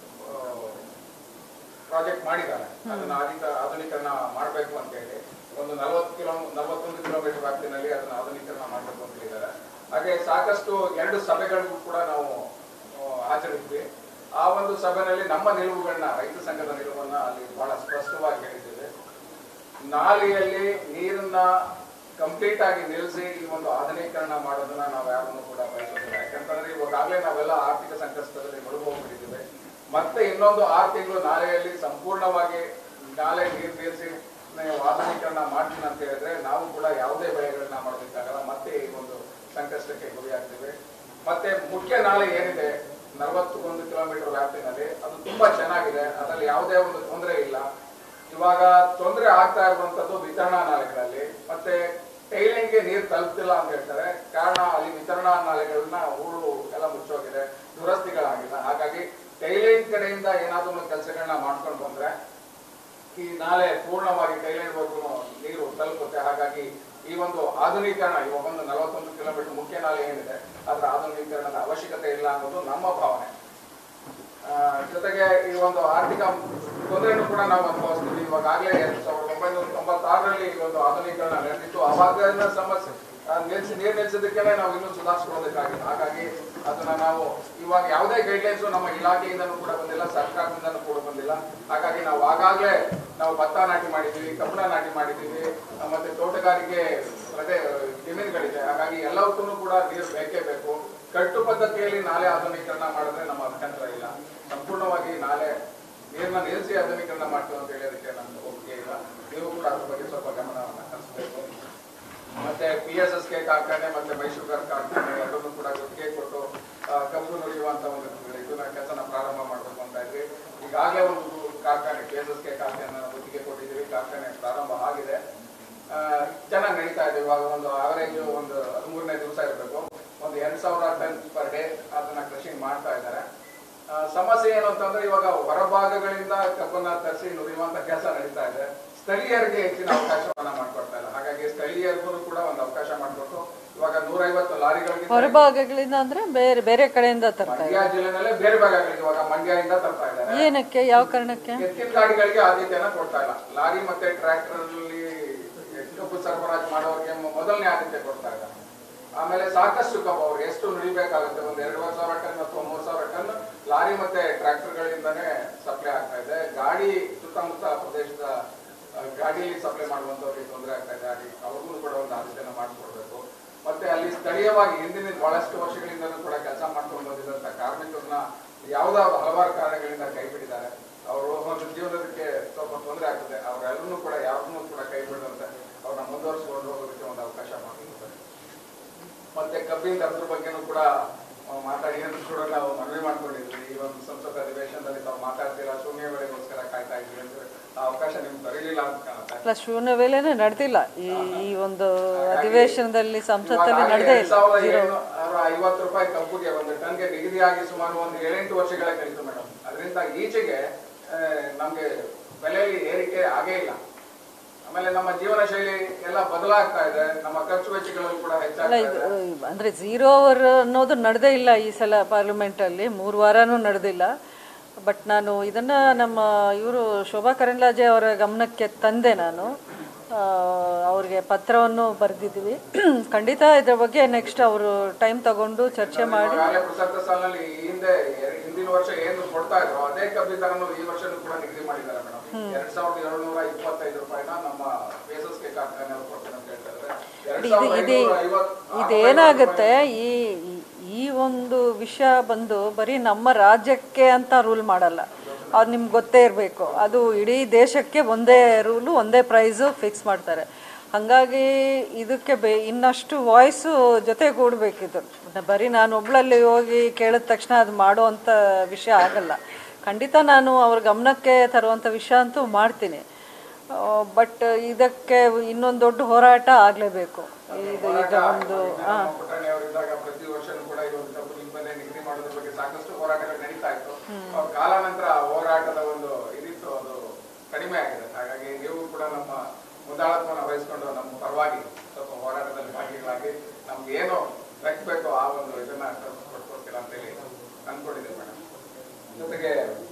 ಪ್ರಾಜೆಕ್ಟ್ ಮಾಡಿದ್ದಾರೆ ಅದನ್ನ ಆಧುನಿಕ ಆಧುನೀಕರಣ ಮಾಡಬೇಕು ಅಂತ ಹೇಳಿ ಒಂದು ನಲವತ್ತು ಕಿಲೋ ನಲವತ್ತೊಂದು ಕಿಲೋಮೀಟರ್ ವ್ಯಾಪ್ತಿನಲ್ಲಿ ಅದನ್ನ ಆಧುನೀಕರಣ ಮಾಡಬೇಕು ಅಂತ ಹೇಳಿದ್ದಾರೆ ಹಾಗೆ ಸಾಕಷ್ಟು ಎರಡು ಸಭೆಗಳಿಗೂ ಕೂಡ ನಾವು ಆ, ಹಾಜರಿದ್ವಿ ಆ ಒಂದು ಸಭೆಯಲ್ಲಿ ನಮ್ಮ ನಿಲುವುಗಳನ್ನ ರೈತ ಸಂಘದ ನಿಲುವನ್ನ ಅಲ್ಲಿ ಬಹಳ ಸ್ಪಷ್ಟವಾಗಿ ಹೇಳಿದ್ದೇವೆ ನಾಲೆಯಲ್ಲಿ ನೀರನ್ನ ಕಂಪ್ಲೀಟ್ ಆಗಿ ನಿಲ್ಲಿಸಿ ಈ ಒಂದು ಆಧುನೀಕರಣ ಮಾಡೋದನ್ನ ನಾವು ಯಾರನ್ನು ಕೂಡ ಬಯಸೋದಿಲ್ಲ ಯಾಕಂತಂದ್ರೆ ಇವಾಗಲೇ ನಾವೆಲ್ಲ ಆರ್ಥಿಕ ಸಂಕಷ್ಟದಲ್ಲಿ ಮುಳುಗೋಗ್ಬಿಟ್ಟಿದ್ದೀವಿ ಮತ್ತೆ ಇನ್ನೊಂದು ಆರು ತಿಂಗಳು ನಾಲೆಯಲ್ಲಿ ಸಂಪೂರ್ಣವಾಗಿ ನಾಲೆ ನೀರು ನಿಲ್ಲಿಸಿ ನೀವು ಆಧುನೀಕರಣ ಮಾಡ್ತೀನಿ ಅಂತ ಹೇಳಿದ್ರೆ ನಾವು ಕೂಡ ಯಾವುದೇ ಬೆಳೆಗಳನ್ನ ಮಾಡೋದಕ್ಕಾಗಲ್ಲ ಮತ್ತೆ ಈ ಒಂದು ಸಂಕಷ್ಟಕ್ಕೆ ಗುರಿಯಾಗ್ತೀವಿ ಮತ್ತೆ ಮುಖ್ಯ ನಾಲೆ ಏನಿದೆ ನಲವತ್ತೊಂದು ಕಿಲೋಮೀಟರ್ ವ್ಯಾಪ್ತಿನಲ್ಲಿ ಅದು ತುಂಬಾ ಚೆನ್ನಾಗಿದೆ ಅದರಲ್ಲಿ ಯಾವುದೇ ಒಂದು ತೊಂದರೆ ಇಲ್ಲ ಇವಾಗ ತೊಂದರೆ ಆಗ್ತಾ ಇರುವಂತದ್ದು ವಿತರಣಾ ನಾಲೆಗಳಲ್ಲಿ ಮತ್ತೆ ಟೈಲಿಂಗ್ಗೆ ನೀರು ತಲುಪ್ತಿಲ್ಲ ಅಂತ ಹೇಳ್ತಾರೆ ಕಾರಣ ಅಲ್ಲಿ ವಿತರಣಾ ನಾಲೆಗಳನ್ನ ಹೂಳು ಎಲ್ಲ ಮುಚ್ಚೋಗಿದೆ ದುರಸ್ತಿಗಳಾಗಿಲ್ಲ ಹಾಗಾಗಿ ಟೈಲಿಂಗ್ ಕಡೆಯಿಂದ ಏನಾದ್ರೂ ಒಂದು ಕೆಲಸಗಳನ್ನ ಮಾಡ್ಕೊಂಡು ಬಂದ್ರೆ ಈ ನಾಲೆ ಪೂರ್ಣವಾಗಿ ಕೈಲೇಡ್ವರೆಗೂ ನೀರು ತಲುಪುತ್ತೆ ಹಾಗಾಗಿ ಈ ಒಂದು ಆಧುನೀಕರಣ ಇವಾಗ ಒಂದು ನಲವತ್ತೊಂದು ಕಿಲೋಮೀಟರ್ ಮುಖ್ಯ ನಾಲೆ ಏನಿದೆ ಅದರ ಆಧುನೀಕರಣದ ಅವಶ್ಯಕತೆ ಇಲ್ಲ ಅನ್ನೋದು ನಮ್ಮ ಭಾವನೆ ಆ, ಜೊತೆಗೆ ಈ ಒಂದು ಆರ್ಥಿಕ ತೊಂದರೆನೂ ಕೂಡ ನಾವು ಅನುಭವಿಸ್ತೀವಿ ಇವಾಗಲೇ ಸಾವಿರದ ಒಂಬೈನೂರ ತೊಂಬತ್ತಾರರಲ್ಲಿ ಈ ಒಂದು ಆಧುನೀಕರಣ ನಡೆದಿತ್ತು ಅವಾಗಿನ ಸಮಸ್ಯೆ ಆ, ನಿಲ್ಸಿ ನೀರು ನಿಲ್ಸೋದಕ್ಕೆ ನಾವು ಇನ್ನೂ ಸುಧಾರಿಸ್ಕೊಳ್ಳೋದಕ್ಕಾಗಿಲ್ಲ ಹಾಗಾಗಿ ಅದನ್ನ ನಾವು ಇವಾಗ ಯಾವುದೇ ಗೈಡ್ಲೈನ್ಸ್ ನಮ್ಮ ಇಲಾಖೆಯಿಂದನೂ ಕೂಡ ಬಂದಿಲ್ಲ ಸರ್ಕಾರದಿಂದನೂ ಕೂಡ ಬಂದಿಲ್ಲ ಹಾಗಾಗಿ ನಾವು ಆಗಾಗಲೇ ನಾವು ಭತ್ತ ನಾಟಿ ಮಾಡಿದ್ದೀವಿ ಕಬ್ಬಣ ನಾಟಿ ಮಾಡಿದ್ದೀವಿ ಆ, ಮತ್ತೆ ತೋಟಗಾರಿಕೆ ಪ್ರದೇ ಜಮೀನುಗಳಿದೆ ಹಾಗಾಗಿ ಎಲ್ಲವಕ್ಕೂ ಕೂಡ ನೀರು ಬೇಕೇ ಬೇಕು ಕಟ್ಟು ಪದ್ಧತಿಯಲ್ಲಿ ನಾಲೆ ಆಧುನೀಕರಣ ಮಾಡಿದ್ರೆ ನಮ್ಮ ಅಭ್ಯಂತರ ಇಲ್ಲ ಸಂಪೂರ್ಣವಾಗಿ ನಾಲೆ ನೀರನ್ನ ನಿಲ್ಲಿಸಿ ಆಧುನೀಕರಣ ಮಾಡ್ತೀವಿ ಅಂತ ಹೇಳೋದಕ್ಕೆ ನಮ್ಗೆ ಒಪ್ಪಿಗೆ ಇಲ್ಲ ನೀವು ಕೂಡ ಅದ್ರ ಬಗ್ಗೆ ಸ್ವಲ್ಪ ಗಮನವನ್ನು ಹರಿಸಬೇಕು ಮತ್ತೆ ಪಿ ಎಸ್ ಎಸ್ ಕೆ ಕಾರ್ಖಾನೆ ಮತ್ತೆ ಮೈಸೂರು ಕಾರ್ಖಾನೆ ಎರಡನ್ನೂ ಕೂಡ ಗುತ್ತಿಗೆ ಕೊಟ್ಟು ಆ, ಕಬ್ಬು ನುಡಿಯುವಂತ ಒಂದು ಇದನ್ನ ಕೆಲಸನ ಪ್ರಾರಂಭ ಮಾಡಬೇಕು ಅಂತ ಇದ್ವಿ ಈಗಾಗಲೇ ಒಂದು ಕಾರ್ಖಾನೆ ಪಿ ಎಸ್ ಎಸ್ ಕೆ ಕಾರ್ಖಾನೆ ಗುತ್ತಿಗೆ ಕೊಟ್ಟಿದ್ದೀವಿ ಕಾರ್ಖಾನೆ ಪ್ರಾರಂಭ ಆಗಿದೆ ಆ, ಚೆನ್ನಾಗಿ ನಡೀತಾ ಇದೆ ಇವಾಗ ಒಂದು ಆವರೇಜ್ ಒಂದು ಹದಿಮೂರನೇ ದಿವಸ ಇರಬೇಕು ಒಂದು ಎರಡ್ ಸಾವಿರ ಟನ್ ಪರ್ ಡೇ ಅದನ್ನ ಕೃಷಿ ಮಾಡ್ತಾ ಇದ್ದಾರೆ ಆ, ಸಮಸ್ಯೆ ಏನು ಅಂತಂದ್ರೆ ಇವಾಗ ಹೊರಭಾಗಗಳಿಂದ ಕಬ್ಬನ್ನ ತರಿಸಿ ನುಡಿಯುವಂತ ಕೆಲಸ ನಡೀತಾ ಇದೆ ಸ್ಥಳೀಯರಿಗೆ ಹೆಚ್ಚಿನ ಅವಕಾಶವನ್ನ ಮಾಡ್ಕೊಡ್ತಾ ಇಲ್ಲ ಹಾಗಾಗಿ ಸ್ಥಳೀಯರಿಗೂ ಕೂಡ ಒಂದು ಅವಕಾಶ ಮಾಡಿಕೊಟ್ಟು ಇವಾಗ ನೂರೈವತ್ತು ಲಾರಿಗಳಿಗೆ ಹೊರಭಾಗಗಳಿಂದ ಅಂದ್ರೆ ಬೇರೆ ಬೇರೆ ಕಡೆಯಿಂದ ತರ್ತಾರೆ ಮಂಡ್ಯ ಜಿಲ್ಲೆನಲ್ಲೇ ಬೇರೆ ಭಾಗಗಳಿಗೆ ಇವಾಗ ಮಂಡ್ಯದಿಂದ ತರ್ತಾ ಇದ್ದಾರೆ ಏನಕ್ಕೆ ಯಾವ ಕಾರಣಕ್ಕೆ ಎತ್ತಿನ ಗಾಡಿಗಳಿಗೆ ಆದ್ಯತೆಯನ್ನ ಕೊಡ್ತಾ ಇಲ್ಲ ಲಾರಿ ಮತ್ತೆ ಟ್ರ್ಯಾಕ್ಟರ್ ಅಲ್ಲಿ ಕಬ್ಬು ಸರಬರಾಜು ಮಾಡೋರಿಗೆ ಮೊ- ಮೊದಲನೇ ಆದ್ಯತೆ ಕೊಡ್ತಾ ಇದ್ದಾರೆ ಆಮೇಲೆ ಸಾಕಷ್ಟು ಕಬ್ಬು ಅವ್ರಿಗೆ ಎಷ್ಟು ನುಡಿಬೇಕಾಗುತ್ತೆ ಒಂದು ಎರಡೂವರೆ ಸಾವಿರ ಟನ್ ಅಥವಾ ಮೂರ್ ಸಾವಿರ ಟನ್ ಲಾರಿ ಮತ್ತೆ ಟ್ರ್ಯಾಕ್ಟರ್ಗಳಿಂದಾನೇ ಸಪ್ಲೈ ಆಗ್ತಾ ಇದೆ ಗಾಡಿ ಸುತ್ತಮುತ್ತ ಪ್ರದೇಶದ ಆ, ಗಾಡಿಯಲ್ಲಿ ಸಪ್ಲೈ ಮಾಡುವಂತವ್ರಿಗೆ ತೊಂದರೆ ಆಗ್ತಾ ಇದೆ ಹಾಗೆ ಅವ್ರಿಗೂ ಕೂಡ ಒಂದು ಆದ್ಯತೆಯನ್ನು ಮಾಡಿಕೊಡ್ಬೇಕು ಮತ್ತೆ ಅಲ್ಲಿ ಸ್ಥಳೀಯವಾಗಿ ಹಿಂದಿನ ಬಹಳಷ್ಟು ವರ್ಷಗಳಿಂದಲೂ ಕೂಡ ಕೆಲಸ ಮಾಡ್ಕೊಂಡು ಬಂದಿದ್ದಂತ ಕಾರ್ಮಿಕರನ್ನ ಯಾವ್ದಾದ್ರು ಹಲವಾರು ಕಾರಣಗಳಿಂದ ಕೈ ಬಿಟ್ಟಿದ್ದಾರೆ ಅವರು ಒಂದು ಜೀವನಕ್ಕೆ ಸ್ವಲ್ಪ ತೊಂದರೆ ಆಗ್ತದೆ ಅವರೆಲ್ಲರೂ ಕೂಡ ಯಾರನ್ನೂ ಕೂಡ ಕೈ ಬಿಡದಂತೆ ಅವ್ರನ್ನ ಮುಂದುವರಿಸಿಕೊಂಡು ಹೋಗೋದಕ್ಕೆ ಒಂದು ಅವಕಾಶ ಮಾಡಿಕೊಡ್ತಾರೆ ಮತ್ತೆ ಕಬ್ಬಿನ ಅದ್ರ ಬಗ್ಗೆನೂ ಕೂಡ ಆ, ಮಾತಾಡಿ ಅಂತ ಕೂಡ ನಾವು ಮನವಿ ಮಾಡ್ಕೊಂಡಿದ್ವಿ ಈ ಒಂದು ಸಂಸತ್ ಅಧಿವೇಶನದಲ್ಲಿ ತಾವು ಮಾತಾಡ್ತೀರಾ ಶೂನ್ಯ ವೇಳೆಗೋಸ್ಕರ ಕಾಯ್ತಾ ಇದ್ವಿ ಅಂತ ಆ ಅವಕಾಶ ನಿಮ್ಗೆ ದೊರೆಯಲಿಲ್ಲ ಅಂತ ಕಾಣುತ್ತೆ ಪ್ಲಸ್ ಶೂನ್ಯ ವೇಳೆನೇ ನಡೆದಿಲ್ಲ ಈ ಈ ಒಂದು ಅಧಿವೇಶನದಲ್ಲಿ ಸಂಸತ್ತಲ್ಲಿ ಇವಾಗ ನಡೆದೇ ಎರಡ್ ಇಲ್ಲ ಸಾವಿರದ ಜೀರೋ ಏಳ್ನೂರ ಐವತ್ತು ರೂಪಾಯಿ ಕಬ್ಬುಗೆ ಒಂದು ಟನ್ಗೆ ನಿಗದಿಯಾಗಿ ಸುಮಾರು ಒಂದು ಏಳೆಂಟು ವರ್ಷಗಳ ಕಳಿತು ಮೇಡಮ್ ಅದರಿಂದ ಈಚೆಗೆ ಆ, ನಮ್ಗೆ ಬೆಲೆಯಲ್ಲಿ ಏರಿಕೆ ಆಗೇ ಇಲ್ಲ ಆಮೇಲೆ ನಮ್ಮ ಜೀವನ ಶೈಲಿ ಎಲ್ಲ ಬದಲಾಗ್ತಾ ಇದೆ ನಮ್ಮ ಖರ್ಚು ವೆಚ್ಚಗಳು ಕೂಡ ಅಲ್ಲ ಹೆಚ್ಚಾಗ್ತಾ ಇದು ಇದೆ ಅಂದ್ರೆ ಝೀರೋ ಅವರ್ ಅನ್ನೋದು ನಡೆದೇ ಇಲ್ಲ ಈ ಸಲ ಪಾರ್ಲಿಮೆಂಟಲ್ಲಿ ಮೂರು ವಾರನೂ ನಡೆದಿಲ್ಲ ಬಟ್ ನಾನು ಇದನ್ನ ನಮ್ಮ ಇವರು ಶೋಭಾ ಕರಂದ್ಲಾಜೆ ಅವರ ಗಮನಕ್ಕೆ ತಂದೆ ನಾನು ಆ, ಅವ್ರಿಗೆ ಪತ್ರವನ್ನು ಬರೆದಿದ್ದೀವಿ ಖಂಡಿತ ಇದ್ರ ಬಗ್ಗೆ ನೆಕ್ಸ್ಟ್ ಅವರು ಟೈಮ್ ತಗೊಂಡು ಚರ್ಚೆ ಮಾಡಿ ಈಗಾಗಲೇ ಪ್ರಸಕ್ತ ಸಾಲಿನಲ್ಲಿ ಈ ಹಿಂದೆ ಎರ- ಹಿಂದಿನ ವರ್ಷ ಏನು ಕೊಡ್ತಾ ಇದ್ರು ಅದೇ ಕಬ್ಬಿ ದರನು ಈ ವರ್ಷನೂ ಕೂಡ ನಿಗದಿ ಮಾಡಿದ್ದಾರೆ ಮೇಡಮ್ ಎರಡ್ ಸಾವಿರದ ಏಳ್ನೂರ ಇಪ್ಪತ್ತೈದು ರೂಪಾಯಿನ ನಮ್ಮ ಬೇಸಸ್ಗೆ ಕಾರ್ಖಾನೆ ಅವರು ಕೊಡ್ತಾರೆ ಅಂತ ಹೇಳ್ತಾ ಇದ್ದಾರೆ ಎರಡ್ ಇದು ಸಾವಿರದ ಇದು ಐನೂರ ಐವತ್ತು ಇದೇನಾಗುತ್ತೆ ಈ ಈ- ಈ ಒಂದು ವಿಷಯ ಬಂದು ಬರೀ ನಮ್ಮ ರಾಜ್ಯಕ್ಕೆ ಅಂತ ರೂಲ್ ಮಾಡಲ್ಲ ಅದು ನಿಮ್ಗೆ ಗೊತ್ತೇ ಇರಬೇಕು ಅದು ಇಡೀ ದೇಶಕ್ಕೆ ಒಂದೇ ರೂಲು ಒಂದೇ ಪ್ರೈಸು ಫಿಕ್ಸ್ ಮಾಡ್ತಾರೆ ಹಾಗಾಗಿ ಇದಕ್ಕೆ ಬೇ ಇನ್ನಷ್ಟು ವಾಯ್ಸು ಜೊತೆಗೂಡಬೇಕಿದು ಬರೀ ನಾನು ಒಬ್ಳಲ್ಲಿ ಹೋಗಿ ಕೇಳಿದ ತಕ್ಷಣ ಅದು ಮಾಡುವಂಥ ವಿಷಯ ಆಗಲ್ಲ ಖಂಡಿತ ನಾನು ಅವ್ರ ಗಮನಕ್ಕೆ ತರುವಂಥ ವಿಷಯ ಅಂತೂ ಮಾಡ್ತೀನಿ ಬಟ್ ಇದಕ್ಕೆ ಇನ್ನೊಂದು ದೊಡ್ಡ ಹೋರಾಟ ಆಗಲೇಬೇಕು ಇದು ಇದು ಒಂದು ನಮ್ಮ ಪುಟ್ಟಣ್ಣಿ ಅವರಿದ್ದಾಗ ಪ್ರತಿ ವರ್ಷನೂ ಕೂಡ ಈ ಒಂದು ಕಬ್ಬು ನಿಂಬನೆ ನಿಗದಿ ಮಾಡೋದ್ರ ಬಗ್ಗೆ ಸಾಕಷ್ಟು ಹೋರಾಟಗಳು ನಡೀತಾ ಇತ್ತು ಅವ್ರ ಕಾಲಾನಂತರ ಆ ಹೋರಾಟದ ಒಂದು ಇದಿತ್ತು ಅದು ಕಡಿಮೆ ಆಗಿದೆ ಹಾಗಾಗಿ ನೀವು ಕೂಡ ನಮ್ಮ ಮುಂದಾಳತ್ವನ ವಹಿಸ್ಕೊಂಡು ನಮ್ಮ ಪರವಾಗಿ ಸ್ವಲ್ಪ ಹೋರಾಟದಲ್ಲಿ ಭಾಗಿಗಳಾಗಿ ನಮ್ಗೆ ಏನು ದಕ್ಕಬೇಕು ಆ ಒಂದು ಇದನ್ನ ಕೊಟ್ಕೊಡ್ತೀರಾ ಅಂತೇಳಿ ಅನ್ಕೊಂಡಿದ್ದೀವಿ ಮೇಡಮ್ ಜೊತೆಗೆ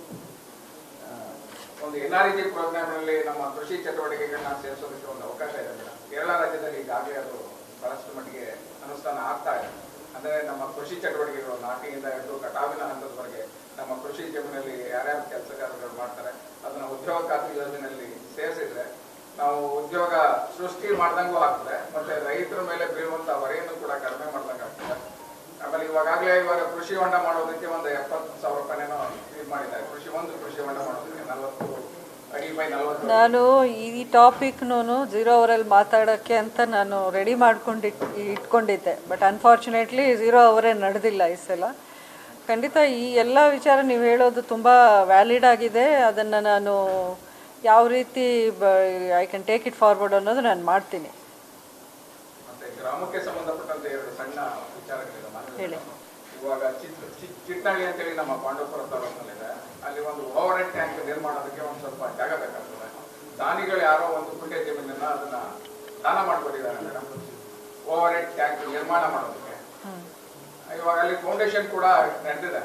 ಆ, ಒಂದು ಎನ್ ಆರ್ ಜಿ ಪ್ರೋಗ್ರಾಮ್ನಲ್ಲಿ ನಮ್ಮ ಕೃಷಿ ಚಟುವಟಿಕೆಗಳನ್ನ ಸೇರಿಸೋದಕ್ಕೆ ಒಂದು ಅವಕಾಶ ಇದೆ ಮೇಡಮ್ ಕೇರಳ ರಾಜ್ಯದಲ್ಲಿ ಈಗಾಗಲೇ ಅದು ಬಹಳಷ್ಟು ಮಟ್ಟಿಗೆ ಅನುಷ್ಠಾನ ಆಗ್ತಾ ಇದೆ ಅಂದ್ರೆ ನಮ್ಮ ಕೃಷಿ ಚಟುವಟಿಕೆಗಳು ನಾಟಿಯಿಂದ ಹಿಡಿದು ಕಟಾವಿನ ಹಂತದವರೆಗೆ ನಮ್ಮ ಕೃಷಿ ಜಮೀನಲ್ಲಿ ಯಾರ್ಯಾರು ಕೆಲಸಗಾರಗಳು ಮಾಡ್ತಾರೆ ಅದನ್ನ ಉದ್ಯೋಗ ಖಾತ್ರಿ ಯೋಜನೆಯಲ್ಲಿ ಸೇರಿಸಿದ್ರೆ ನಾವು ಉದ್ಯೋಗ ಸೃಷ್ಟಿ ಮಾಡ್ದಂಗೂ ಆಗ್ತದೆ ಮತ್ತೆ ರೈತರ ಮೇಲೆ ಬೀಳುವಂತ ಹೊರೆಯನ್ನು ಕೂಡ ಕಡಿಮೆ ಮಾಡ್ದಂಗೆ ಆಗ್ತದೆ ಆಮೇಲೆ ಇವಾಗಲೇ ಇವಾಗ ಕೃಷಿ ಹೊಂಡ ಮಾಡೋದಕ್ಕೆ ಒಂದು ಎಪ್ಪತ್ತು ಸಾವಿರ ರೂಪಾಯಿನೋ ಇದು ಮಾಡಿದ್ದಾರೆ ಕೃಷಿ ಒಂದು ಕೃಷಿ ಹೊಂಡ ಮಾಡೋದಕ್ಕೆ ನಲವತ್ತು ಅಡಿ ಬೈ ನಲವತ್ತು ನಾನು ಈ ಟಾಪಿಕ್ನೂ ಝೀರೋ ಅವರಲ್ಲಿ ಮಾತಾಡೋಕ್ಕೆ ಅಂತ ನಾನು ರೆಡಿ ಮಾಡ್ಕೊಂಡು ಇಟ್ ಇಟ್ಕೊಂಡಿದ್ದೆ ಬಟ್ ಅನ್ಫಾರ್ಚುನೇಟ್ಲಿ ಝೀರೋ ಅವರೇ ನಡೆದಿಲ್ಲ ಈ ಸಲ ಖಂಡಿತ ಈ ಎಲ್ಲ ವಿಚಾರ ನೀವು ಹೇಳೋದು ತುಂಬ ವ್ಯಾಲಿಡ್ ಆಗಿದೆ ಅದನ್ನು ನಾನು ಯಾವ ರೀತಿ I can take it forward ಅನ್ನೋದು ನಾನು ಮಾಡ್ತೀನಿ ಮತ್ತೆ ಗ್ರಾಮಕ್ಕೆ ಸಂಬಂಧಪಟ್ಟಂತೆ ಎರಡು ಸಣ್ಣ ವಿಚಾರಗಳಿದೆ ಹೇಳಿ. ಇವಾಗ ಚಿತ್ ಚಿತ್- ಚಿಟ್ಟಳ್ಳಿ ಅಂತೇಳಿ ನಮ್ಮ ಪಾಂಡವಪುರ ತಾಲೂಕಿನಲ್ಲಿದೆ ಅಲ್ಲಿ ಒಂದು ಓವರ್ ಹೆಡ್ ಟ್ಯಾಂಕ್ ನಿರ್ಮಾಣಕ್ಕೆ ಒಂದು ಸ್ವಲ್ಪ ಜಾಗ ಬೇಕಾಗ್ತದೆ ದಾನಿಗಳು ಯಾರೋ ಒಂದು ಕುಂಟೆ ಜಮೀನನ್ನ ಅದನ್ನ ದಾನ ಮಾಡ್ಕೊಂಡಿದ್ದಾರೆ ಮೇಡಮ್ ಓವರ್ ಹೆಡ್ ಟ್ಯಾಂಕ್ ನಿರ್ಮಾಣ ಮಾಡೋದಕ್ಕೆ ಇವಾಗ ಅಲ್ಲಿ ಫೌಂಡೇಶನ್ ಕೂಡ ನಡೆದಿದೆ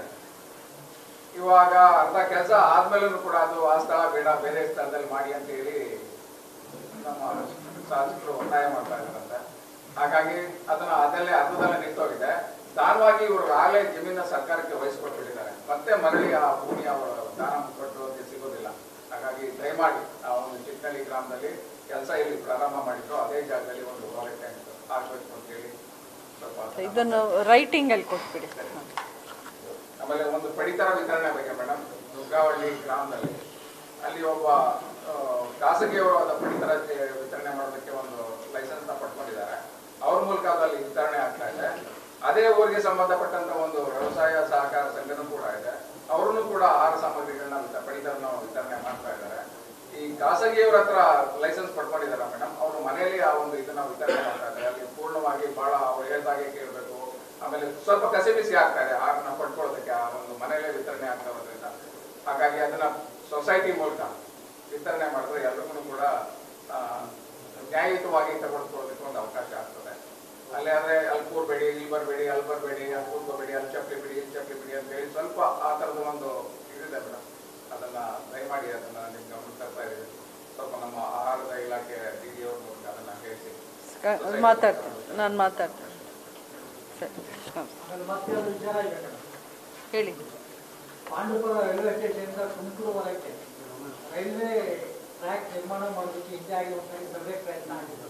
ಇವಾಗ ಅರ್ಧ ಕೆಲಸ ಆದ್ಮೇಲೂ ಕೂಡ ಅದು ಆ ಸ್ಥಳ ಬೇಡ ಬೇರೆ ಸ್ಥಳದಲ್ಲಿ ಮಾಡಿ ಅಂತ ಹೇಳಿ ನಮ್ಮ ಶಾಸಕರು ಒತ್ತಾಯ ಮಾಡ್ತಾ ಇದ್ದಾರಂತೆ ಹಾಗಾಗಿ ಅದನ್ನ ಅದಲ್ಲೇ ಅರ್ಧದಲ್ಲೇ ನಿಂತೋಗಿದೆ ದಾನವಾಗಿ ಇವರು ಆಗಲೇ ಜಮೀನ ಸರ್ಕಾರಕ್ಕೆ ವಹಿಸ್ಕೊಟ್ಬಿಟ್ಟಿದ್ದಾರೆ ಮತ್ತೆ ಮರಳಿ ಆ ಭೂಮಿ ಅವರು ದಾನ ಕೊಟ್ಟು ಅದಕ್ಕೆ ಸಿಗೋದಿಲ್ಲ ಹಾಗಾಗಿ ದಯಮಾಡಿ ಆ ಒಂದು ಚಿಕ್ಕಳ್ಳಿ ಗ್ರಾಮದಲ್ಲಿ ಕೆಲಸ ಇಲ್ಲಿ ಪ್ರಾರಂಭ ಮಾಡಿದ್ರು ಅದೇ ಜಾಗದಲ್ಲಿ ಒಂದು ವಾಟರ್ ಟ್ಯಾಂಕ್ ಹಾಕ್ಬೇಕು ಅಂತ ಹೇಳಿ ಸ್ವಲ್ಪ ಇದನ್ನು ರೈಟಿಂಗಲ್ಲಿ ಕೊಟ್ಬಿಡಿ ಆಮೇಲೆ ಒಂದು ಪಡಿತರ ವಿತರಣೆ ಬಗ್ಗೆ ಮೇಡಮ್ ದುರ್ಗಾವಳ್ಳಿ ಗ್ರಾಮದಲ್ಲಿ ಅಲ್ಲಿ ಒಬ್ಬ ಆ, ಖಾಸಗಿಯವರು ಅದ ಪಡಿತರ ಜ- ವಿತರಣೆ ಮಾಡೋದಕ್ಕೆ ಒಂದು ಲೈಸೆನ್ಸ್ ನ ಪಡ್ಕೊಂಡಿದ್ದಾರೆ ಅವ್ರ ಮೂಲಕ ಅದಲ್ಲಿ ವಿತರಣೆ ಆಗ್ತಾ ಇದೆ ಅದೇ ಊರಿಗೆ ಸಂಬಂಧಪಟ್ಟಂತ ಒಂದು ವ್ಯವಸಾಯ ಸಹಕಾರ ಸಂಘನೂ ಕೂಡ ಇದೆ ಅವ್ರನ್ನು ಕೂಡ ಆಹಾರ ಸಾಮಗ್ರಿಗಳನ್ನ ವಿತ- ಪಡಿತರನ ವಿತರಣೆ ಮಾಡ್ತಾ ಇದ್ದಾರೆ ಈ ಖಾಸಗಿಯವರ ಹತ್ರ ಲೈಸೆನ್ಸ್ ಪಡ್ಕೊಂಡಿದ್ದಾರೆ ಮೇಡಮ್ ಅವರು ಮನೆಯಲ್ಲಿ ಆ ಒಂದು ಇದನ್ನ ವಿತರಣೆ ಮಾಡ್ತಾ ಇದ್ದಾರೆ ಅಲ್ಲಿ ಪೂರ್ಣವಾಗಿ ಬಹಳ ಅವ್ರು ಹೇಳ್ದಾಗೆ ಕೇಳಬೇಕು ಆಮೇಲೆ ಸ್ವಲ್ಪ ಕಸಿಬಿಸಿ ಆಗ್ತಾ ಇದೆ ಆಹಾರನ ಪಡ್ಕೊಳ್ಳೋದಕ್ಕೆ ಆ ಒಂದು ಮನೆಯಲ್ಲೇ ವಿತರಣೆ ಆಗ್ತಾ ಇರೋದ್ರಿಂದ ಹಾಗಾಗಿ ಅದನ್ನ ಸೊಸೈಟಿ ಮೂಲಕ ವಿತರಣೆ ಮಾಡಿದ್ರೆ ಎಲ್ರಿಗೂ ಕೂಡ ಆ, ನ್ಯಾಯಯುತವಾಗಿ ತಗೊಳ್ಕೊಳ್ಳೋದಕ್ಕೆ ಒಂದು ಅವಕಾಶ ಆಗ್ತದೆ ಅಲ್ಲಿ ಆದ್ರೆ ಅಲ್ಲಿ ಕೂರ್ಬೇಡಿ ಇಲ್ಲಿ ಬರಬೇಡಿ ಅಲ್ಲಿ ಬರಬೇಡಿ ಅಲ್ಲಿ ಕೂತ್ಕೋಬೇಡಿ ಅಲ್ಲಿ ಚಪ್ಪಲಿ ಬಿಡಿ ಇಲ್ಲಿ ಚಪ್ಪಲಿ ಬಿಡಿ ಅಂತ ಹೇಳಿ ಸ್ವಲ್ಪ ಆ ಥರದ ಒಂದು ಇದಿದೆ ಮೇಡಮ್ ಅದನ್ನ ದಯಮಾಡಿ ಅದನ್ನ ನಿಮ್ಗೆ ಗಮನ ತರ್ತಾ ಇದ್ದೀವಿ ಸ್ವಲ್ಪ ನಮ್ಮ ಆಹಾರದ ಇಲಾಖೆ ಡಿ ಡಿ ಅವ್ರ ಮೂಲಕ ಅದನ್ನ ಹೇಳಿಸಿ ಕ- ಮಾತಾಡ್ತೀನಿ ನಾನು ಮಾತಾಡ್ತೀನಿ ಸರಿ ಹಾಂ ಆಮೇಲೆ ಮತ್ತೆ ಒಂದು ವಿಚಾರ ಇದೆ ಮೇಡಮ್. ಹೇಳಿ ಪಾಂಡುಪುರ ರೈಲ್ವೆ ಸ್ಟೇಷನ್ ತುಮಕೂರು ವಲಯಕ್ಕೆ ರೈಲ್ವೆ ಟ್ರ್ಯಾಕ್ ನಿರ್ಮಾಣ ಮಾಡೋದಕ್ಕೆ ಹಿಂದೆ ಆಗಿರುವಂತಹ ಸರ್ವೆ ಪ್ರಯತ್ನ ಆಗಿದೆ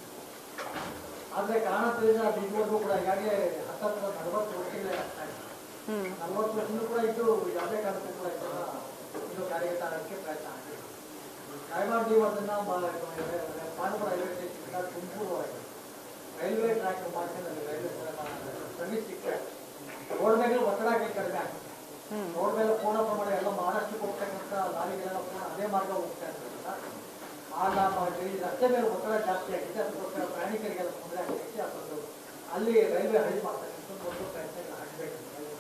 ಆದ್ರೆ ಕಾರಣದಿಂದ ಅದು ಇದುವರೆಗೂ ಕೂಡ ಈಗಾಗಲೇ ಹತ್ತತ್ರ ನಲವತ್ತು ವರ್ಷಗಳೇ ಆಗ್ತಾ ಇದೆ ಹ್ಞೂ ನಲವತ್ತು ವರ್ಷನೂ ಕೂಡ ಇದು ಯಾವುದೇ ಕಾರಣಕ್ಕೂ ಕೂಡ ಇದನ್ನ ಇದು ಕಾರ್ಯಗತ ಆಗೋಕ್ಕೆ ಪ್ರಯತ್ನ ಆಗಿದೆ ದಯಮಾಡಿ ನೀವು ಅದನ್ನ ಮ- ಪಾಂಡುಪುರ ರೈಲ್ವೆ ಸ್ಟೇಷನ್ ತುಮಕೂರು ವಲಯ ರೈಲ್ವೆ ಟ್ರ್ಯಾಕ್ ಮಾಡ್ಕೊಂಡು ರೈಲ್ವೆ ಸರ್ವಿಸ್ ಸಿಕ್ಕರೆ ರೋಡ್ ಮೇಲೆ ಒತ್ತಡ ಹಾಕಿ ಕಡಿಮೆ ಆಗ್ತದೆ ರೋಡ್ ಮೇಲೆ ಪೂರ್ಣ ಪ್ರಮಾಣ ಎಲ್ಲ ಮಹಾರಾಷ್ಟ್ರಕ್ಕೆ ಹೋಗ್ತಕ್ಕಂಥ ಲಾರಿಗಳೆಲ್ಲ ಪೂರ್ಣ ಅದೇ ಮಾರ್ಗ ಹೋಗ್ತಾ ಇರೋದ್ರಿಂದ ಆ ನಮ್ಮ ಈ ರಸ್ತೆ ಮೇಲೆ ಒತ್ತಡ ಜಾಸ್ತಿ ಆಗಿದೆ ಅದಕ್ಕೋಸ್ಕರ ಪ್ರಯಾಣಿಕರಿಗೆಲ್ಲ ತೊಂದರೆ ಆಗ್ತೈತೆ ಅದೊಂದು ಅಲ್ಲಿ ರೈಲ್ವೆ ಹಳಿ ಮಾಡ್ತಕ್ಕಂಥ ಒಂದು ಪ್ರಯತ್ನಗಳು ಆಗಬೇಕು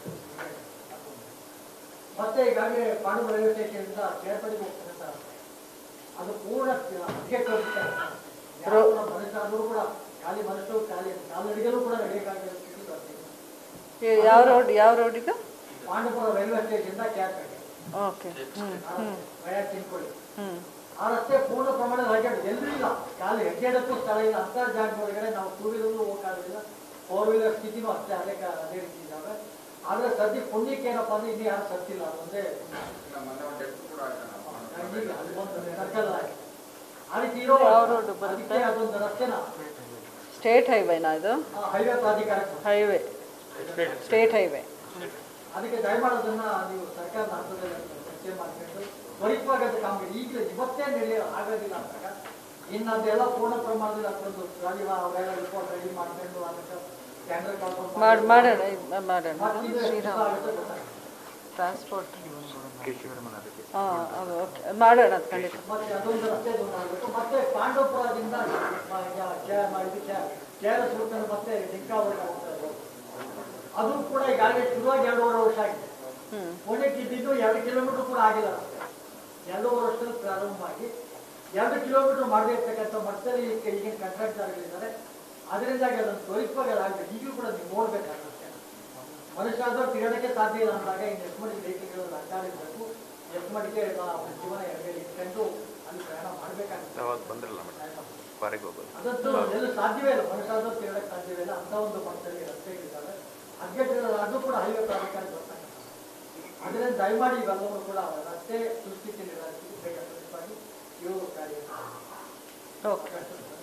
ಮತ್ತೆ ಈಗಾಗಲೇ ಪಾಂಡು ರೈಲ್ವೆ ಸ್ಟೇಷನ್ನಿಂದ ಕೇರ್ಪಡಿಗೆ ಹೋಗ್ತಕ್ಕಂಥ ರಸ್ತೆ ಅದು ಪೂರ್ಣ ಹದಗೆಟ್ಟು ಹೋಗ್ತಾ ಮನುಷ್ಯರು ಕೂಡ ಖಾಲಿ ಮನುಷ್ಯರು ಖಾಲಿ ಕಾಲ್ನಡಿಗೆಲ್ಲೂ ಕೂಡ ನಡೆಯಕ್ಕಾಗಿರೋ ಸ್ಥಿತಿ ಬರ್ತಿದೆ ಯಾವ ರೋಡ್ ಯಾವ ರೋಡ್ ಇದು Pandupura railway station Kerpete okay ಹ್ಞೂ ಹ್ಞೂ ವಯ ತಿನ್ಕೊಳ್ಳಿ ಹ್ಞೂ ಆ ರಸ್ತೆ ಪೂರ್ಣ ಪ್ರಮಾಣದ ಹಾಗೆ ಎಲ್ಲೂ ಇಲ್ಲ ಖಾಲಿ ಹೆಜ್ಜೆಡಕ್ಕೂ ಸ್ಥಳ ಇಲ್ಲ ಅಂತ ಜಾಗ ಒಳಗಡೆ ನಾವು ಟೂ ವೀಲರ್ ಹೋಗೋಕ್ಕಾಗಲಿಲ್ಲ ಫೋರ್ ವೀಲರ್ ಸ್ಥಿತಿನೂ ಅಷ್ಟೇ ಅದೇ ಕ- ಅದೇ ರೀತಿ ಇದ್ದಾವೆ ಆದ್ರೆ ಸದ್ಯ ಪುಣ್ಯಕ್ಕೆ ಏನಪ್ಪಾ ಅಂದ್ರೆ ಇನ್ನೂ ಯಾರು ಸತ್ತಿಲ್ಲ ಅದೊಂದೇ ಈಗ ಮೊನ್ನೆ ಒಂದು ಡೆತ್ ಕೂಡ ಆಯ್ತು ನಮ್ಮ ಈಗ ಅದು ಒಂದು ಸರ್ಕಲ್ ಆಗಿದೆ ಆ ರೀತಿ ಇರೋ ಯಾವ road ಬರುತ್ತೆ? ಅದಕ್ಕೆ ಅದೊಂದು ರಸ್ತೆನ ಸ್ಟೇಟ್ ಹೈವೇನಾ ಇದು ಹೈವೇ ಪ್ರಾಧಿಕಾರಕ್ಕೆ ಹೈವೇ ಸ್ಟೇಟ್ ಹೈವೇ ಅದಕ್ಕೆ ದಯಮಾಡೋದನ್ನ ನೀವು ಸರ್ಕಾರದ ಹಂತದಲ್ಲಿ ಚರ್ಚೆ ಮಾಡ್ಕೊಂಡು ತ್ವರಿತವಾಗಿ ಅದು ಕಾಮಗಾರಿ ಈಗಲೇ ಇವತ್ತೇ ನಡೆಯೋ ಆಗೋದಿಲ್ಲ ಅಂದಾಗ ಇನ್ನು ಅದೆಲ್ಲ ಪೂರ್ಣ ಪ್ರಮಾಣದಲ್ಲಿ ಅದೊಂದು ಗಾಡಿ ಅವೆಲ್ಲ ರಿಪೋರ್ಟ್ ರೆಡಿ ಮಾಡ್ಕೊಂಡು ಅದಕ್ಕೆ ಟೆಂಡರ್ ಕಳ್ಕೊಂಡು ಮಾಡಿ ಮಾಡೋಣ ಇದು ಮಾಡೋಣ ಮತ್ತೆ ಇದು ಎಷ್ಟು ಶ್ರೀರಾಮ್ ಆಗುತ್ತೆ ಗೊತ್ತಾಗ್ತದೆ. ಟ್ರಾನ್ಸ್ಪೋರ್ಟ್ ಹಾಂ ಅದು ಓಕೆ ಮಾಡೋಣ ಅದು ಖಂಡಿತ ಮತ್ತೆ ಅದೊಂದು ರಸ್ತೆ ಒಂದು ಆಗಬೇಕು ಮತ್ತೆ ಪಾಂಡವಪುರದಿಂದ ಮಾಡಿದ್ದು ಕೆ ಆರ್ ಎಸ್ ಮತ್ತೆ ಡಿಂಕಾವರ್ಗ ಹೋಗ್ತಾ ಇರೋದು ಅದು ಕೂಡ ಈಗಾಗಲೇ ಶುರುವಾಗಿ ಎರಡೂವರೆ ವರ್ಷ ಆಗಿದೆ ಹ್ಞೂ ಪುಣೆಗೆ ಇದ್ದಿದ್ದು ಎರಡು ಕಿಲೋಮೀಟರ್ ಕೂಡ ಆಗಿಲ್ಲ ರಸ್ತೆ ಎರಡೂವರೆ ವರ್ಷದಲ್ಲಿ ಪ್ರಾರಂಭವಾಗಿ ಎರಡು ಕಿಲೋಮೀಟರ್ ಮಾಡದೇ ಇರ್ತಕ್ಕಂಥ ಮಟ್ಟದಲ್ಲಿ ಈಗ ಈಗಿನ ಕಾಂಟ್ರಾಕ್ಟರ್ಗಳಿದ್ದಾರೆ ಅದರಿಂದಾಗಿ ಅದನ್ನು ತ್ವರಿತವಾಗಿ ಅದಾಗಬೇಕು ಈಗಲೂ ಕೂಡ ನೀವು ನೋಡ್ಬೇಕಾಗುತ್ತೆ ಮನುಷ್ಯ ಆದರೂ ತಿರುಗಾಡಕ್ಕೆ ಸಾಧ್ಯ ಇಲ್ಲ ಅಂದಾಗ ಇನ್ನು ಎಷ್ಟು ಮಟ್ಟಿಗೆ ವೆಹಿಕಲ್ಗಳು ಅಡ್ಡಾಡಿರ್ಬೇಕು ಎಷ್ಟು ಮಟ್ಟಿಗೆ ನಾವು ಜೀವನ ಎಲ್ಲಿ ಇಟ್ಕೊಂಡು ಅಲ್ಲಿ ಪ್ರಯಾಣ ಮಾಡಬೇಕಾಗುತ್ತೆ ಯಾವಾಗ ಬಂದ್ರಲ್ಲ ಮೇಡಮ್ ಪಾರಿಗೆ ಹೋಗೋದು ಅದಂತೂ ಎಲ್ಲ ಸಾಧ್ಯವೇ ಇಲ್ಲ ಮನುಷ್ಯ ಆದರೂ ತಿರುಗಾಡಕ್ಕೆ ಸಾಧ್ಯವೇ ಇಲ್ಲ ಅಂತ ಒಂದು ಮಟ್ಟದಲ್ಲಿ ರಸ್ತೆಗಳಿದ್ದಾವೆ ಅಡ್ಗೆಟ್ಟಿರೋ ಅದು ಕೂಡ ಹೈವೇ ಪ್ರಾಧಿಕಾರಕ್ಕೆ ಬರ್ತಾರೆ ಅದರಿಂದ ದಯಮಾಡಿ ಇವೆಲ್ಲವೂ ಕೂಡ ರಸ್ತೆ ಸುಸ್ಥಿತಿಯಲ್ಲಿ ಬೇಕಾಗಿ ಇವು ಕಾರ್ಯ ಓಕೆ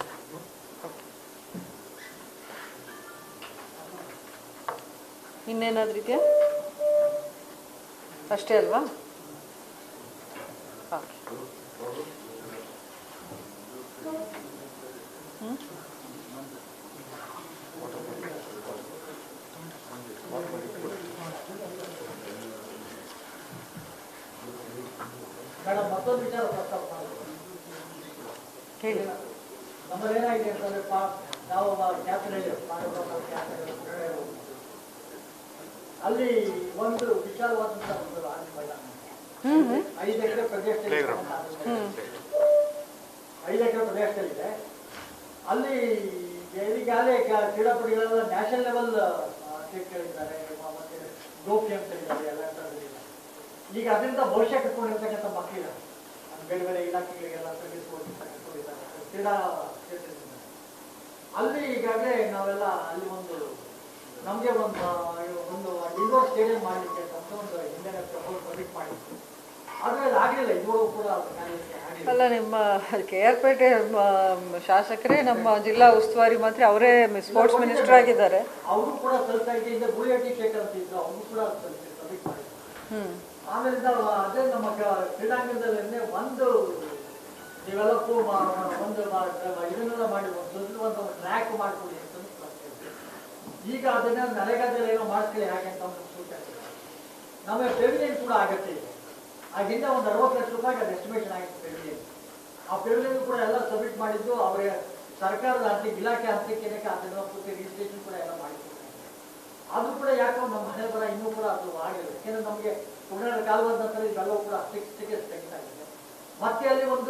ಇನ್ನೇನಾದ್ರೂ ಇದೆಯಾ ಅಷ್ಟೇ ಅಲ್ವಾ ಓಕೆ ಮೇಡಮ್ ಮತ್ತೊಂದು ವಿಚಾರ ಪ್ರಸ್ತಾಪ ಮಾಡಿದ್ರು ಹೇಳಿ ನಮ್ಮಲ್ಲಿ ಏನಾಗಿದೆ ಅಂತಂದ್ರೆ ಪಾ ನಾವು ಕ್ಯಾಪ್ಟನ್ ಅಲ್ಲಿ ಒಂದು ವಿಶಾಲವಾದಂತಹ ಒಂದು ಆನೆ ಮೈದಾನ ಹ್ಞೂ ಹ್ಞೂ ಐದು ಎಕರೆ ಪ್ರದೇಶದಲ್ಲಿ ಇರ್ತಕ್ಕಂಥ ಆನೆ ಮೈದಾನ. ಐದು ಎಕರೆ ಪ್ರದೇಶದಲ್ಲಿದೆ ಅಲ್ಲಿ ಈಗಾಗಲೇ ಕ- ಕ್ರೀಡಾಪಟುಗಳೆಲ್ಲ ನ್ಯಾಷನಲ್ ಲೆವೆಲ್ ಕ್ರೀಡೆಗಳಿದ್ದಾರೆ ಮತ್ತೆ ಗ್ರೂಪ್ ಗೇಮ್ಸ್ ಇದ್ದಾರೆ ಎಲ್ಲ ಥರದಲ್ಲಿ ಈಗ ಅದರಿಂದ ಭವಿಷ್ಯ ಕಟ್ಕೊಂಡಿರ್ತಕ್ಕಂಥ ಮಕ್ಕಳಿದ್ದಾರೆ ಅದು ಬೇರೆ ಬೇರೆ ಇಲಾಖೆಗಳಿಗೆಲ್ಲ ತೊಡಗಿಸ್ಕೊಂಡಿದ್ದಾರೆ ಕ್ರೀಡಾ ಕ್ಷೇತ್ರದಿಂದ ಅಲ್ಲಿ ಈಗಾಗಲೇ ನಾವೆಲ್ಲ ಅಲ್ಲಿ ಒಂದು ನಮಗೆ ಒಂದು ಆ, ಒಂದು ಇಂಡೋರ್ ಸ್ಟೇಡಿಯಂ ಮಾಡಲಿಕ್ಕೆ ಅಂತ ಒಂದು ಹಿಂದೆ ಪ್ರೊಜೆಕ್ಟ್ ಮಾಡಿತ್ತು ಆದರೆ ಅದು ಆಗಲಿಲ್ಲ ಇದುವರೆಗೂ ಕೂಡ ಅದು ಕಾರ್ಯಕ್ಕೆ ಆಗಿಲ್ಲ ಅಲ್ಲ ನಿಮ್ಮ ಕೆ ಆರ್ ಪೇಟೆ ಮ, ಶಾಸಕರೇ ನಮ್ಮ ಜಿಲ್ಲಾ ಉಸ್ತುವಾರಿ ಮಂತ್ರಿ ಅವರೇ ಸ್ಪೋರ್ಟ್ಸ್ ಮಿನಿಸ್ಟರ್ ಆಗಿದ್ದಾರೆ ಅವರು ಕೂಡ ಸ್ವಲ್ಪ ಈಗ ಗುಳಿಹಟ್ಟಿ ಶೇಖರ್ ಅಂತ ಇದ್ರು ಅವರು ಕೂಡ ಸ್ವಲ್ಪ ಸಬ್ಮಿಟ್ ಮಾಡಿದ್ರು ಹ್ಞೂ ಆಮೇಲಿಂದ ಅದೇ ನಮ್ಮ ಕ- ಕ್ರೀಡಾಂಗಣದಲ್ಲೇ ಒಂದು ನೀವೆಲ್ಲ ಕೂ- ಮಾ- ಮಾ- ಒಂದು ಮಾ- ಇದನ್ನೆಲ್ಲ ಮಾಡಿ ಒಂದು ದೊಡ್ಡ ಒಂದು ಟ್ರ್ಯಾಕ್ ಮಾಡ್ಕೊಳ್ಳಿ ಅಂತ ಬರ್ತಿದ್ರು. ಈಗ ಅದನ್ನ ನರೇಗಾದಲ್ಲಿ ಏನೋ ಮಾಡ್ಕೊಳ್ಳಿ ಹಾಗೆ ಅಂತ ಒಂದು ಸೂಚನೆ ಇದೆ. ನಮಗೆ ಪೆವಿಲಿಯನ್ ಕೂಡ ಅಗತ್ಯ ಇದೆ ಆಗಿಂದ ಒಂದು ಅರವತ್ತು ಲಕ್ಷ ರೂಪಾಯಿಗೆ ಅದು ಎಸ್ಟಿಮೇಷನ್ ಆಗಿತ್ತು ಪೆವಿಲಿಯನ್ ಆ ಪೆವಿಲಿಯನ್ ಕೂಡ ಎಲ್ಲ ಸಬ್ಮಿಟ್ ಮಾಡಿದ್ದು ಅವರಿಗೆ ಸರ್ಕಾರದ ಹಂತಕ್ಕೆ ಇಲಾಖೆ ಹಂತಕ್ಕೆ ಅದನ್ನ ಪೂರ್ತಿ ರಿಜಿಸ್ಟ್ರೇಷನ್ ಕೂಡ ಎಲ್ಲ ಮಾಡಿಕೊಡ್ತಾರೆ ಅದು ಕೂಡ ಯಾಕೋ ನಮ್ಮ ಮನೆ ಬರ ಇನ್ನೂ ಕೂಡ ಅದು ಆಗಿಲ್ಲ ಯಾಕೆಂದ್ರೆ ನಮಗೆ ಪುನಃ ಕಾಲವಾದ ನಂತರ ಇವೆಲ್ಲವೂ ಕೂಡ ಅಷ್ಟಕ್ಕೆ ತೆಗೆದಾಗಿದೆ ಮತ್ತೆ ಅಲ್ಲಿ ಒಂದು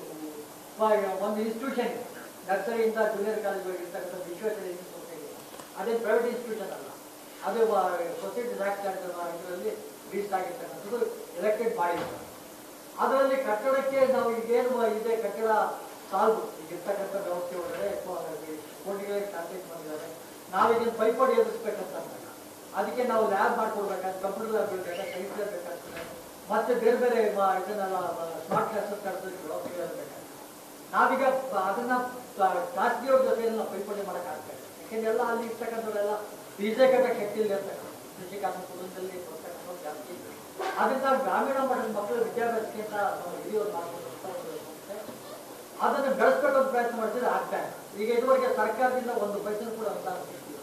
ಪ- ಒಂದು ಇನ್ಸ್ಟಿಟ್ಯೂಷನ್ ನರ್ಸರಿಯಿಂದ ಜೂನಿಯರ್ ಕಾಲೇಜ್ ಇರ್ತಕ್ಕಂಥ ವಿಶ್ವೇಶ್ವರ ಸೊಸೈಟಿ ಅದೇ ಪ್ರೈವೇಟ್ ಇನ್ಸ್ಟಿಟ್ಯೂಷನ್ ಅಲ್ಲ ಅದು ಸೊಸೈಟಿ ಆಕ್ಟ್ ಇದರಲ್ಲಿ ರಿಜಿಸ್ಟರ್ ಆಗಿರ್ತಕ್ಕಂಥದ್ದು ಎಲೆಕ್ಟೆಡ್ ಬಾಡಿ ಅದರಲ್ಲಿ ಕಟ್ಟಡಕ್ಕೆ ನಾವು ಈಗೇನು ಇದೆ ಕಟ್ಟಡ ಸಾಲದು ಈಗ ಇರ್ತಕ್ಕಂಥ ವ್ಯವಸ್ಥೆ ಒಳಗಡೆ ಕೋಟಿಗಳಿಗೆ ಕಾಂಟ್ಯಾಕ್ಟ್ ಮಾಡಿದ್ದಾರೆ ನಾವೀಗ ಪೈಪೋಡಿ ಎದುರಿಸ್ಬೇಕಂತ ಅಂದಾಗ ಅದಕ್ಕೆ ನಾವು ಲ್ಯಾಬ್ ಮಾಡ್ಕೊಡ್ಬೇಕಾದ್ರೆ ಕಂಪ್ಯೂಟರ್ ಲ್ಯಾಬ್ ಬೇಕಾಗ್ತದೆ ಸೈನ್ಸ್ ಲ್ಯಾಬ್ ಬೇಕಾಗ್ತದೆ ಮತ್ತೆ ಬೇರೆ ಬೇರೆ ಮ- ಇದನ್ನೆಲ್ಲ ಸ್ಮಾರ್ಟ್ ಕ್ಲಾಸಸ್ ಕಳಿಸೋದಕ್ಕೆ ವ್ಯವಸ್ಥೆ ಬೇಕಾಗ್ತದೆ ನಾವೀಗ ಬ- ಅದನ್ನ ಪ- ಖಾಸಗಿಯವ್ರ ಜೊತೆ ನಾವು ಪೈಪೋಟಿ ಮಾಡೋಕ್ಕಾಗ್ತದೆ ಯಾಕೆಂದ್ರೆ ಎಲ್ಲ ಅಲ್ಲಿ ಇರ್ತಕ್ಕಂಥವ್ರೆಲ್ಲ ಬೀಜ ಕಟ್ಟ ಶಕ್ತಿಯಲ್ಲಿ ಇರ್ತಕ್ಕಂಥ ಕೃಷಿ ಕಾರ್ಮಿಕ ಕುಟುಂಬದಲ್ಲಿ ಬರ್ತಕ್ಕಂಥವ್ರು ಜಾಸ್ತಿ ಅದರಿಂದ ಗ್ರಾಮೀಣ ಮಟ್ಟದ ಮಕ್ಕಳ ವಿದ್ಯಾಭ್ಯಾಸಕ್ಕೆ ಅಂತ ನಾವು ಹಿರಿಯವರು ಮಾಡ್ಕೊಂಡಂಥ ಒಂದು ಸಂಸ್ಥೆ ಅದನ್ನು ಬೆಳೆಸ್ಬೇಕು ಅಂತ ಪ್ರಯತ್ನ ಮಾಡಿದ್ರೆ ಆಗ್ತಾ ಇದೆ ಈಗ ಇದುವರೆಗೆ ಸರ್ಕಾರದಿಂದ ಒಂದು ಪೈಸೆ ಕೂಡ ಅನುದಾನ ಸಿಗ್ತಿಲ್ಲ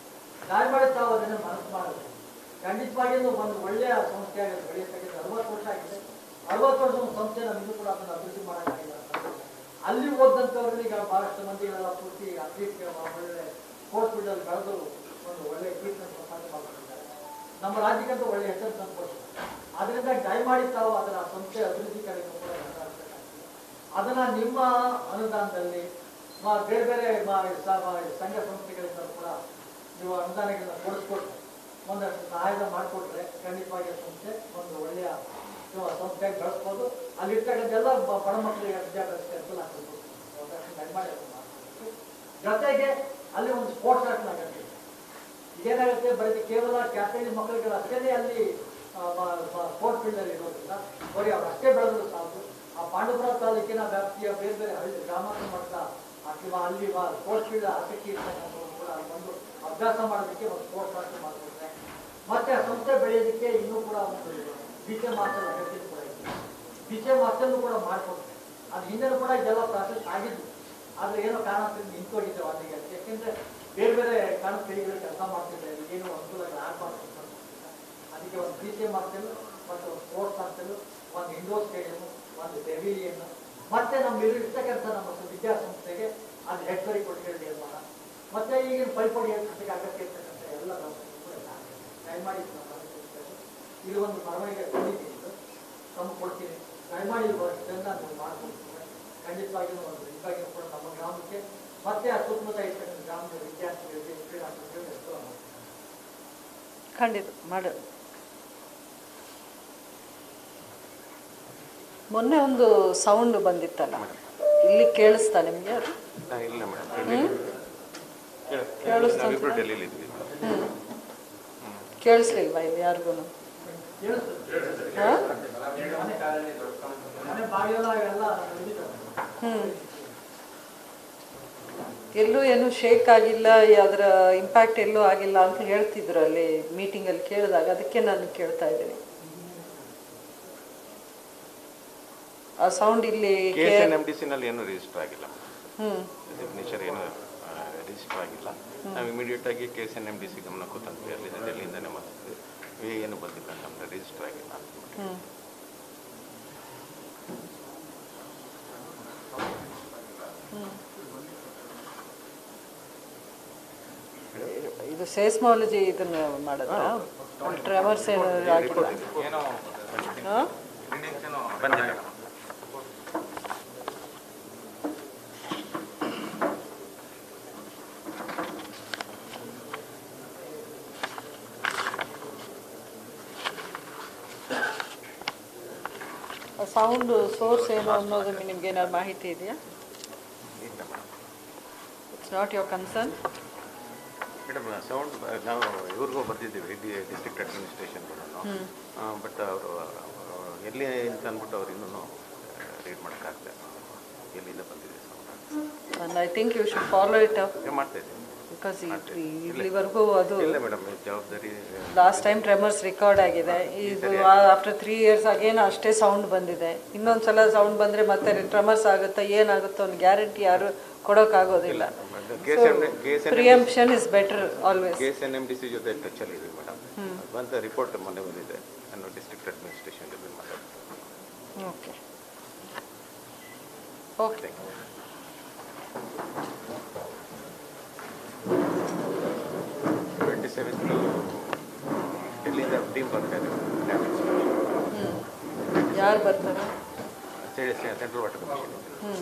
ದಯಮಾಡಿ ತಾವು ಅದನ್ನು ಮನಸ್ಸು ಮಾಡಬೇಕು ಖಂಡಿತವಾಗಿ ಇದು ಒಂದು ಒಳ್ಳೆಯ ಸಂಸ್ಥೆ ಆಗಿದೆ ಬೆಳೆಯತಕ್ಕಂಥ ಅರವತ್ತು ವರ್ಷ ಆಗಿದೆ ಅರವತ್ತು ವರ್ಷ ಒಂದು ಸಂಸ್ಥೆ ನಮಗೂ ಕೂಡ ಅದನ್ನು ಅಭಿವೃದ್ಧಿ ಮಾಡೋಕ್ಕಾಗಿಲ್ಲ ಅಂತ. ಅಲ್ಲಿ ಓದಂಥವ್ರಿಗೆ ಈಗ ಬಹಳಷ್ಟು ಮಂದಿಗಳೆಲ್ಲ ಪೂರ್ತಿ ಅಥ್ಲೀಟ್ ಒಳ್ಳೆ ಸ್ಪೋರ್ಟ್ಸ್ ಫೀಲ್ಡಲ್ಲಿ ಬೆಳೆದು ಒಂದು ಒಳ್ಳೆ ಕೀರ್ತಿಯನ್ನು ಸಂಪಾದನೆ ಮಾಡ್ಕೊಂಡಿದ್ದಾರೆ ನಮ್ಮ ರಾಜ್ಯಕ್ಕಂತೂ ಒಳ್ಳೆ ಹೆಸರು ತಂದುಕೊಡ್ತಾರೆ ಅದರಿಂದ ದಯಮಾಡಿ ತಾವು ಅದರ ಸಂಸ್ಥೆ ಅಭಿವೃದ್ಧಿ ಕಡೆಗೂ ಕೂಡ ಮಾತಾಡ್ಬೇಕಾಗ್ತದೆ ಅದನ್ನ ನಿಮ್ಮ ಅನುದಾನದಲ್ಲಿ ಮ- ಬೇರೆ ಬೇರೆ ಮ- ಸ- ಮ- ಸಂಘ ಸಂಸ್ಥೆಗಳಿಂದ ಕೂಡ ನೀವು ಅನುದಾನಗಳನ್ನ ಕೊಡಿಸ್ಕೊಟ್ರೆ ಒಂದಷ್ಟು ಸಹಾಯ ಮಾಡಿಕೊಟ್ರೆ ಖಂಡಿತವಾಗಿ ಆ ಸಂಸ್ಥೆ ಒಂದು ಒಳ್ಳೆಯ ನೀವು ಸಂಸ್ಥೆಯಾಗಿ ಬೆಳೆಸ್ಬೋದು ಅಲ್ಲಿರ್ತಕ್ಕಂಥ ಎಲ್ಲ ಬ- ಬಡ ಮಕ್ಕಳಿಗೆ ವಿದ್ಯಾಭ್ಯಾಸಕ್ಕೆ ಅನುಕೂಲ ಆಗ್ತದೆ ಒಂದಷ್ಟು ದಯಮಾಡಿ ಅದನ್ನ ಮಾಡ್ಕೊಡ್ಬೇಕು. ಜೊತೆಗೆ ಅಲ್ಲಿ ಒಂದು ಸ್ಪೋರ್ಟ್ಸ್ ಆರ್ಟ್ ಆಗತ್ತೆ ಇದೇನಾಗುತ್ತೆ ಬರೀ ಕೇವಲ ಕ್ಯಾಟಗರಿ ಮಕ್ಕಳಿಗೆ ಅಷ್ಟೇ ಅಲ್ಲಿ ಸ್ಪೋರ್ಟ್ಸ್ ಫೀಲ್ಡ್ ಅಲ್ಲಿ ಇರೋದ್ರಿಂದ ಬರೀ ಅವ್ರು ಅಷ್ಟೇ ಬೆಳೆದ್ರು ಸಾಕು ಆ ಪಾಂಡುಪುರ ತಾಲೂಕಿನ ವ್ಯಾಪ್ತಿಯ ಬೇರೆ ಬೇರೆ ಹಳ್ಳಿ ಗ್ರಾಮಾಂತರ ಮಟ್ಟದ ಅಥವಾ ಅಲ್ಲಿ ಸ್ಪೋರ್ಟ್ಸ್ ಫೀಲ್ಡ್ ಆಸಕ್ತಿ ಇರ್ತಕ್ಕಂಥವ್ರು ಕೂಡ ಅಲ್ಲಿ ಬಂದು ಅಭ್ಯಾಸ ಮಾಡೋದಕ್ಕೆ ಒಂದು ಸ್ಪೋರ್ಟ್ಸ್ ಆರ್ಟ್ ಮಾಡ್ಕೊಡ್ತಾರೆ ಮತ್ತೆ ಆ ಸಂಸ್ಥೆ ಬೆಳೆಯೋದಕ್ಕೆ ಇನ್ನೂ ಕೂಡ ಒಂದು ಬೀಚೆ ಮಾಸ್ಟರ್ ಅಗತ್ಯ ಕೂಡ ಇದೆ ಬೀಚೆ ಮಾಸ್ಟರ್ನು ಕೂಡ ಮಾಡ್ಕೊಡ್ತಾರೆ ಅದು ಹಿಂದೆ ಕೂಡ ಇದೆಲ್ಲ ಪ್ರಾಸೆಸ್ ಆಗಿದ್ದು ಆದ್ರೆ ಏನೋ ಕಾರಣದಿಂದ ನಿಂತೋಗಿದ್ದೇವೆ ಅಲ್ಲಿಗೆ ಯಾಕೆಂದ್ರೆ ಬೇರೆ ಬೇರೆ ಕಾರಣ ಕೈಗಳು ಕೆಲಸ ಮಾಡ್ತಿದ್ದಾರೆ ಏನು ಅನುಕೂಲಗಳು ಆಗ್ಬಾರ್ದು ಅಂತ ಅದಕ್ಕೆ ಒಂದು ಬಿ ಸಿ ಎಂ ಹಾಸ್ಟೆಲ್ ಮತ್ತು ಒಂದು ಸ್ಪೋರ್ಟ್ಸ್ ಹಾಸ್ಟೆಲ್ ಒಂದು ಇಂಡೋರ್ ಸ್ಟೇಡಿಯಂ ಒಂದು ಪೆವಿಲಿಯನ್ ಮತ್ತೆ ನಮ್ಮ ಇರ್ತಕ್ಕಂಥ ನಮ್ಮ ವಿದ್ಯಾಸಂಸ್ಥೆಗೆ ಅದು ಹೆಚ್ಚುವರಿ ಕೊಟ್ಟಿರೋ ನಿರ್ಮಾಣ ಮತ್ತೆ ಈಗಿನ ಪೈಪೋಟಿ ಏರ್ಪಡಿಸಲಿಕ್ಕೆ ಅಗತ್ಯ ಇರ್ತಕ್ಕಂಥ ಎಲ್ಲ ವ್ಯವಸ್ಥೆ ಕೂಡ ಇದೆ. ದಯಮಾಡಿ ಇದನ್ನ ಗಮನಿಸಬೇಕು. ಇದು ಒಂದು ಬರವಣಿಗೆ ಕೊಟ್ಟಿದ್ದೀನಿ ಇದು ತಮ್ಮ ಕೊಡ್ತೀನಿ ದಯಮಾಡಿ ಇದು ವರ್ಷದಿಂದ ನೀವು ಮಾಡ್ಕೊಡ್ತೀನಿ ಖಂಡಿತವಾಗಿ ಒಂದು ಇದಾಗಿ ಕೂಡ ನಮ್ಮ ಗ್ರಾಮಕ್ಕೆ ಮತ್ತೆ ಆ ಸುತ್ತಮುತ್ತ ಇರ್ತಕ್ಕಂಥ ಗ್ರಾಮದ ವಿದ್ಯಾರ್ಥಿಗಳಿಗೆ ಕ್ರೀಡಾಪಟುಗಳಿಗೆ ಅನುಕೂಲ ಮಾಡ್ತೀನಿ ಖಂಡಿತ ಮಾಡು ಮೊನ್ನೆ ಒಂದು ಸೌಂಡ್ ಬಂದಿತ್ತಲ್ಲ ಇಲ್ಲಿ ಕೇಳಿಸ್ತಾ ನಿಮಗೆ ಅದು ಇಲ್ಲ ಮೇಡಮ್ ಕೇಳಿಸ್ತಾ ನಾವಿಬ್ರು ಡೆಲ್ಲಿಲಿ ಇದ್ವಿ ಹ್ಞೂ ಕೇಳಿಸ್ಲಿಲ್ವಾ ಇಲ್ಲಿ ಯಾರಿಗೂ ಹಾಂ ಮನೆ ಬಾಗಿಲೆಲ್ಲ ಎಲ್ಲ ಇದಿದೆ. ಹ್ಞೂ ಎಲ್ಲೂ ಏನು ಶೇಕ್ ಆಗಿಲ್ಲ ಅದರ ಇಂಪ್ಯಾಕ್ಟ್ ಎಲ್ಲೂ ಆಗಿಲ್ಲ ಅಂತ ಹೇಳ್ತಿದ್ರು ಅಲ್ಲಿ ಮೀಟಿಂಗಲ್ಲಿ ಕೇಳಿದಾಗ ಅದಕ್ಕೆ ನಾನು ಕೇಳ್ತಾ ಇದ್ದೀನಿ ಆ ಸೌಂಡ್ ಇಲ್ಲಿ K S N M D ಸಿನಲ್ಲಿ ಏನು ರಿಜಿಸ್ಟರ್ ಆಗಿಲ್ಲ ಹ್ಮ್ ಸಿಗ್ನೇಚರ್ ಏನು ರಿಜಿಸ್ಟರ್ ಆಗಿಲ್ಲ ನಾವು ಇಮಿಡಿಯೇಟ್ ಆಗಿ K S N M D C ಗಮನಕ್ಕೂ ತಂದ್ವಿ ಅಲ್ಲಿಂದ ಡೆಲ್ಲಿಯಿಂದನೇ ಮಾಡ್ತೀವಿ ಏನು ಬಂದಿಲ್ಲ ನಮ್ದು ರಿಜಿಸ್ಟರ್ ಆಗಿಲ್ಲ ಹ್ಮ್ ಇದು ಸೇಸ್ಮಾಲಜಿ ಇದನ್ನ ಮಾಡಿದ್ರ ಟ್ರೆಮರ್ಸ್ ಏನು ಆಗಿಲ್ಲ ಏನೋ ಹಾ? ಬಂದಿಲ್ಲ ಸೌಂಡ್ ಸೋರ್ಸ್ ಏನು ಅನ್ನೋದು ನಿಮ್ಗೆ ಏನಾದ್ರು ಮಾಹಿತಿ ಇದೆಯಾ ಇಲ್ಲ madam it's not your concern madam sound ನಾವು ಇವ್ರಿಗೂ ಬರ್ತಿದ್ದೀವಿ ಡಿ ಡಿಸ್ಟ್ರಿಕ್ಟ್ ಅಡ್ಮಿನಿಸ್ಟ್ರೇಷನ್ಗಳನ್ನು ಬಟ್ ಅವರು ಎಲ್ಲಿ ಅಂತ ಅಂದ್ಬಿಟ್ಟು ಅವ್ರು ಇನ್ನೂ ರೀಡ್ ಮಾಡೋಕ್ಕಾಗಲ್ಲ ಎಲ್ಲಿಂದ ಬಂದಿದೆ sound and I think you should follow it up ಮಾಡ್ತಾ ಇದ್ದೀವಿ ಬಿಕಾಸ್ ಇಲ್ಲಿವರೆಗೂ ಅದು ಇಲ್ಲ ಮೇಡಮ್ ಜವಾಬ್ದಾರಿ ಲಾಸ್ಟ್ ಟೈಮ್ ಟ್ರೆಮರ್ಸ್ ರೆಕಾರ್ಡ್ ಆಗಿದೆ ಇದು ಆಫ್ಟರ್ ತ್ರೀ ಇಯರ್ಸ್ ಅಗೇನ್ ಅಷ್ಟೇ ಸೌಂಡ್ ಬಂದಿದೆ ಇನ್ನೊಂದ್ಸಲ ಸೌಂಡ್ ಬಂದರೆ ಮತ್ತೆ ಟ್ರೆಮರ್ಸ್ ಆಗುತ್ತಾ ಏನಾಗುತ್ತೋ ಒಂದು ಗ್ಯಾರಂಟಿ ಯಾರು ಕೊಡೋಕ್ಕಾಗೋದಿಲ್ಲ K S M K S N preemption is better always K S N M D C ಜೊತೆ ಟಚಲ್ಲಿ ಇದೆ ಮೇಡಮ್ ಬಂತ ರಿಪೋರ್ಟ್ ಮೊನ್ನೆ ಬಂದಿದೆ ನಾನು ಡಿಸ್ಟ್ರಿಕ್ಟ್ ಅಡ್ಮಿನಿಸ್ಟ್ರೇಷನ್ ಜೊತೆ ಮಾತಾಡ್ತೀನಿ ಓಕೆ ಓಕೆ ಟ್ವೆಂಟಿ ಸೆವೆಂತ್ ಡೆಲ್ಲಿಯಿಂದ ಟೀಮ್ ಬರ್ತಾ ಇದೆ ಯಾರು ಬರ್ತಾರೆ ಸೆಂಟ್ರಲ್ ವಾಟರ್ ಕಮಿಷನ್ ಹ್ಞೂ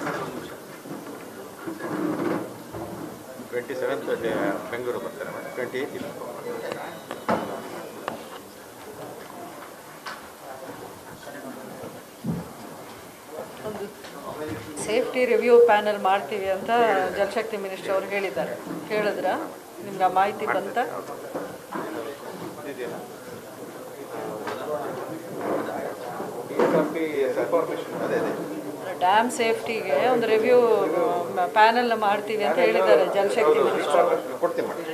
ಟ್ವೆಂಟಿ ಸೆವೆಂತ್ ಬೆಂಗಳೂರು ಬರ್ತಾರೆ ಮೇಡಮ್ ಟ್ವೆಂಟಿ ಏಯ್ಟ್ ಇಲ್ಲ ಒಂದು ಸೇಫ್ಟಿ ರಿವ್ಯೂ ಪ್ಯಾನಲ್ ಮಾಡ್ತೀವಿ ಅಂತ ಜಲಶಕ್ತಿ ಮಿನಿಸ್ಟರ್ ಅವ್ರು ಹೇಳಿದ್ದಾರೆ ಹೇಳಿದ್ರ ನಿಮ್ಗೆ ಆ ಮಾಹಿತಿ ಬಂತ ಇದೆಯಲ್ಲ ಇನ್ಫಾರ್ಮೇಷನ್ ಅದೇ ಅದೇ ಡ್ಯಾಮ್ ಸೇಫ್ಟಿಗೆ ಒಂದು ರಿವ್ಯೂ ಪ್ಯಾನಲ್ನ ಮಾಡ್ತೀವಿ ಅಂತ ಹೇಳಿದ್ದಾರೆ ಜಲಶಕ್ತಿ ಮಿನಿಸ್ಟರ್ ಅವರು ಕೊಡ್ತೀನಿ madam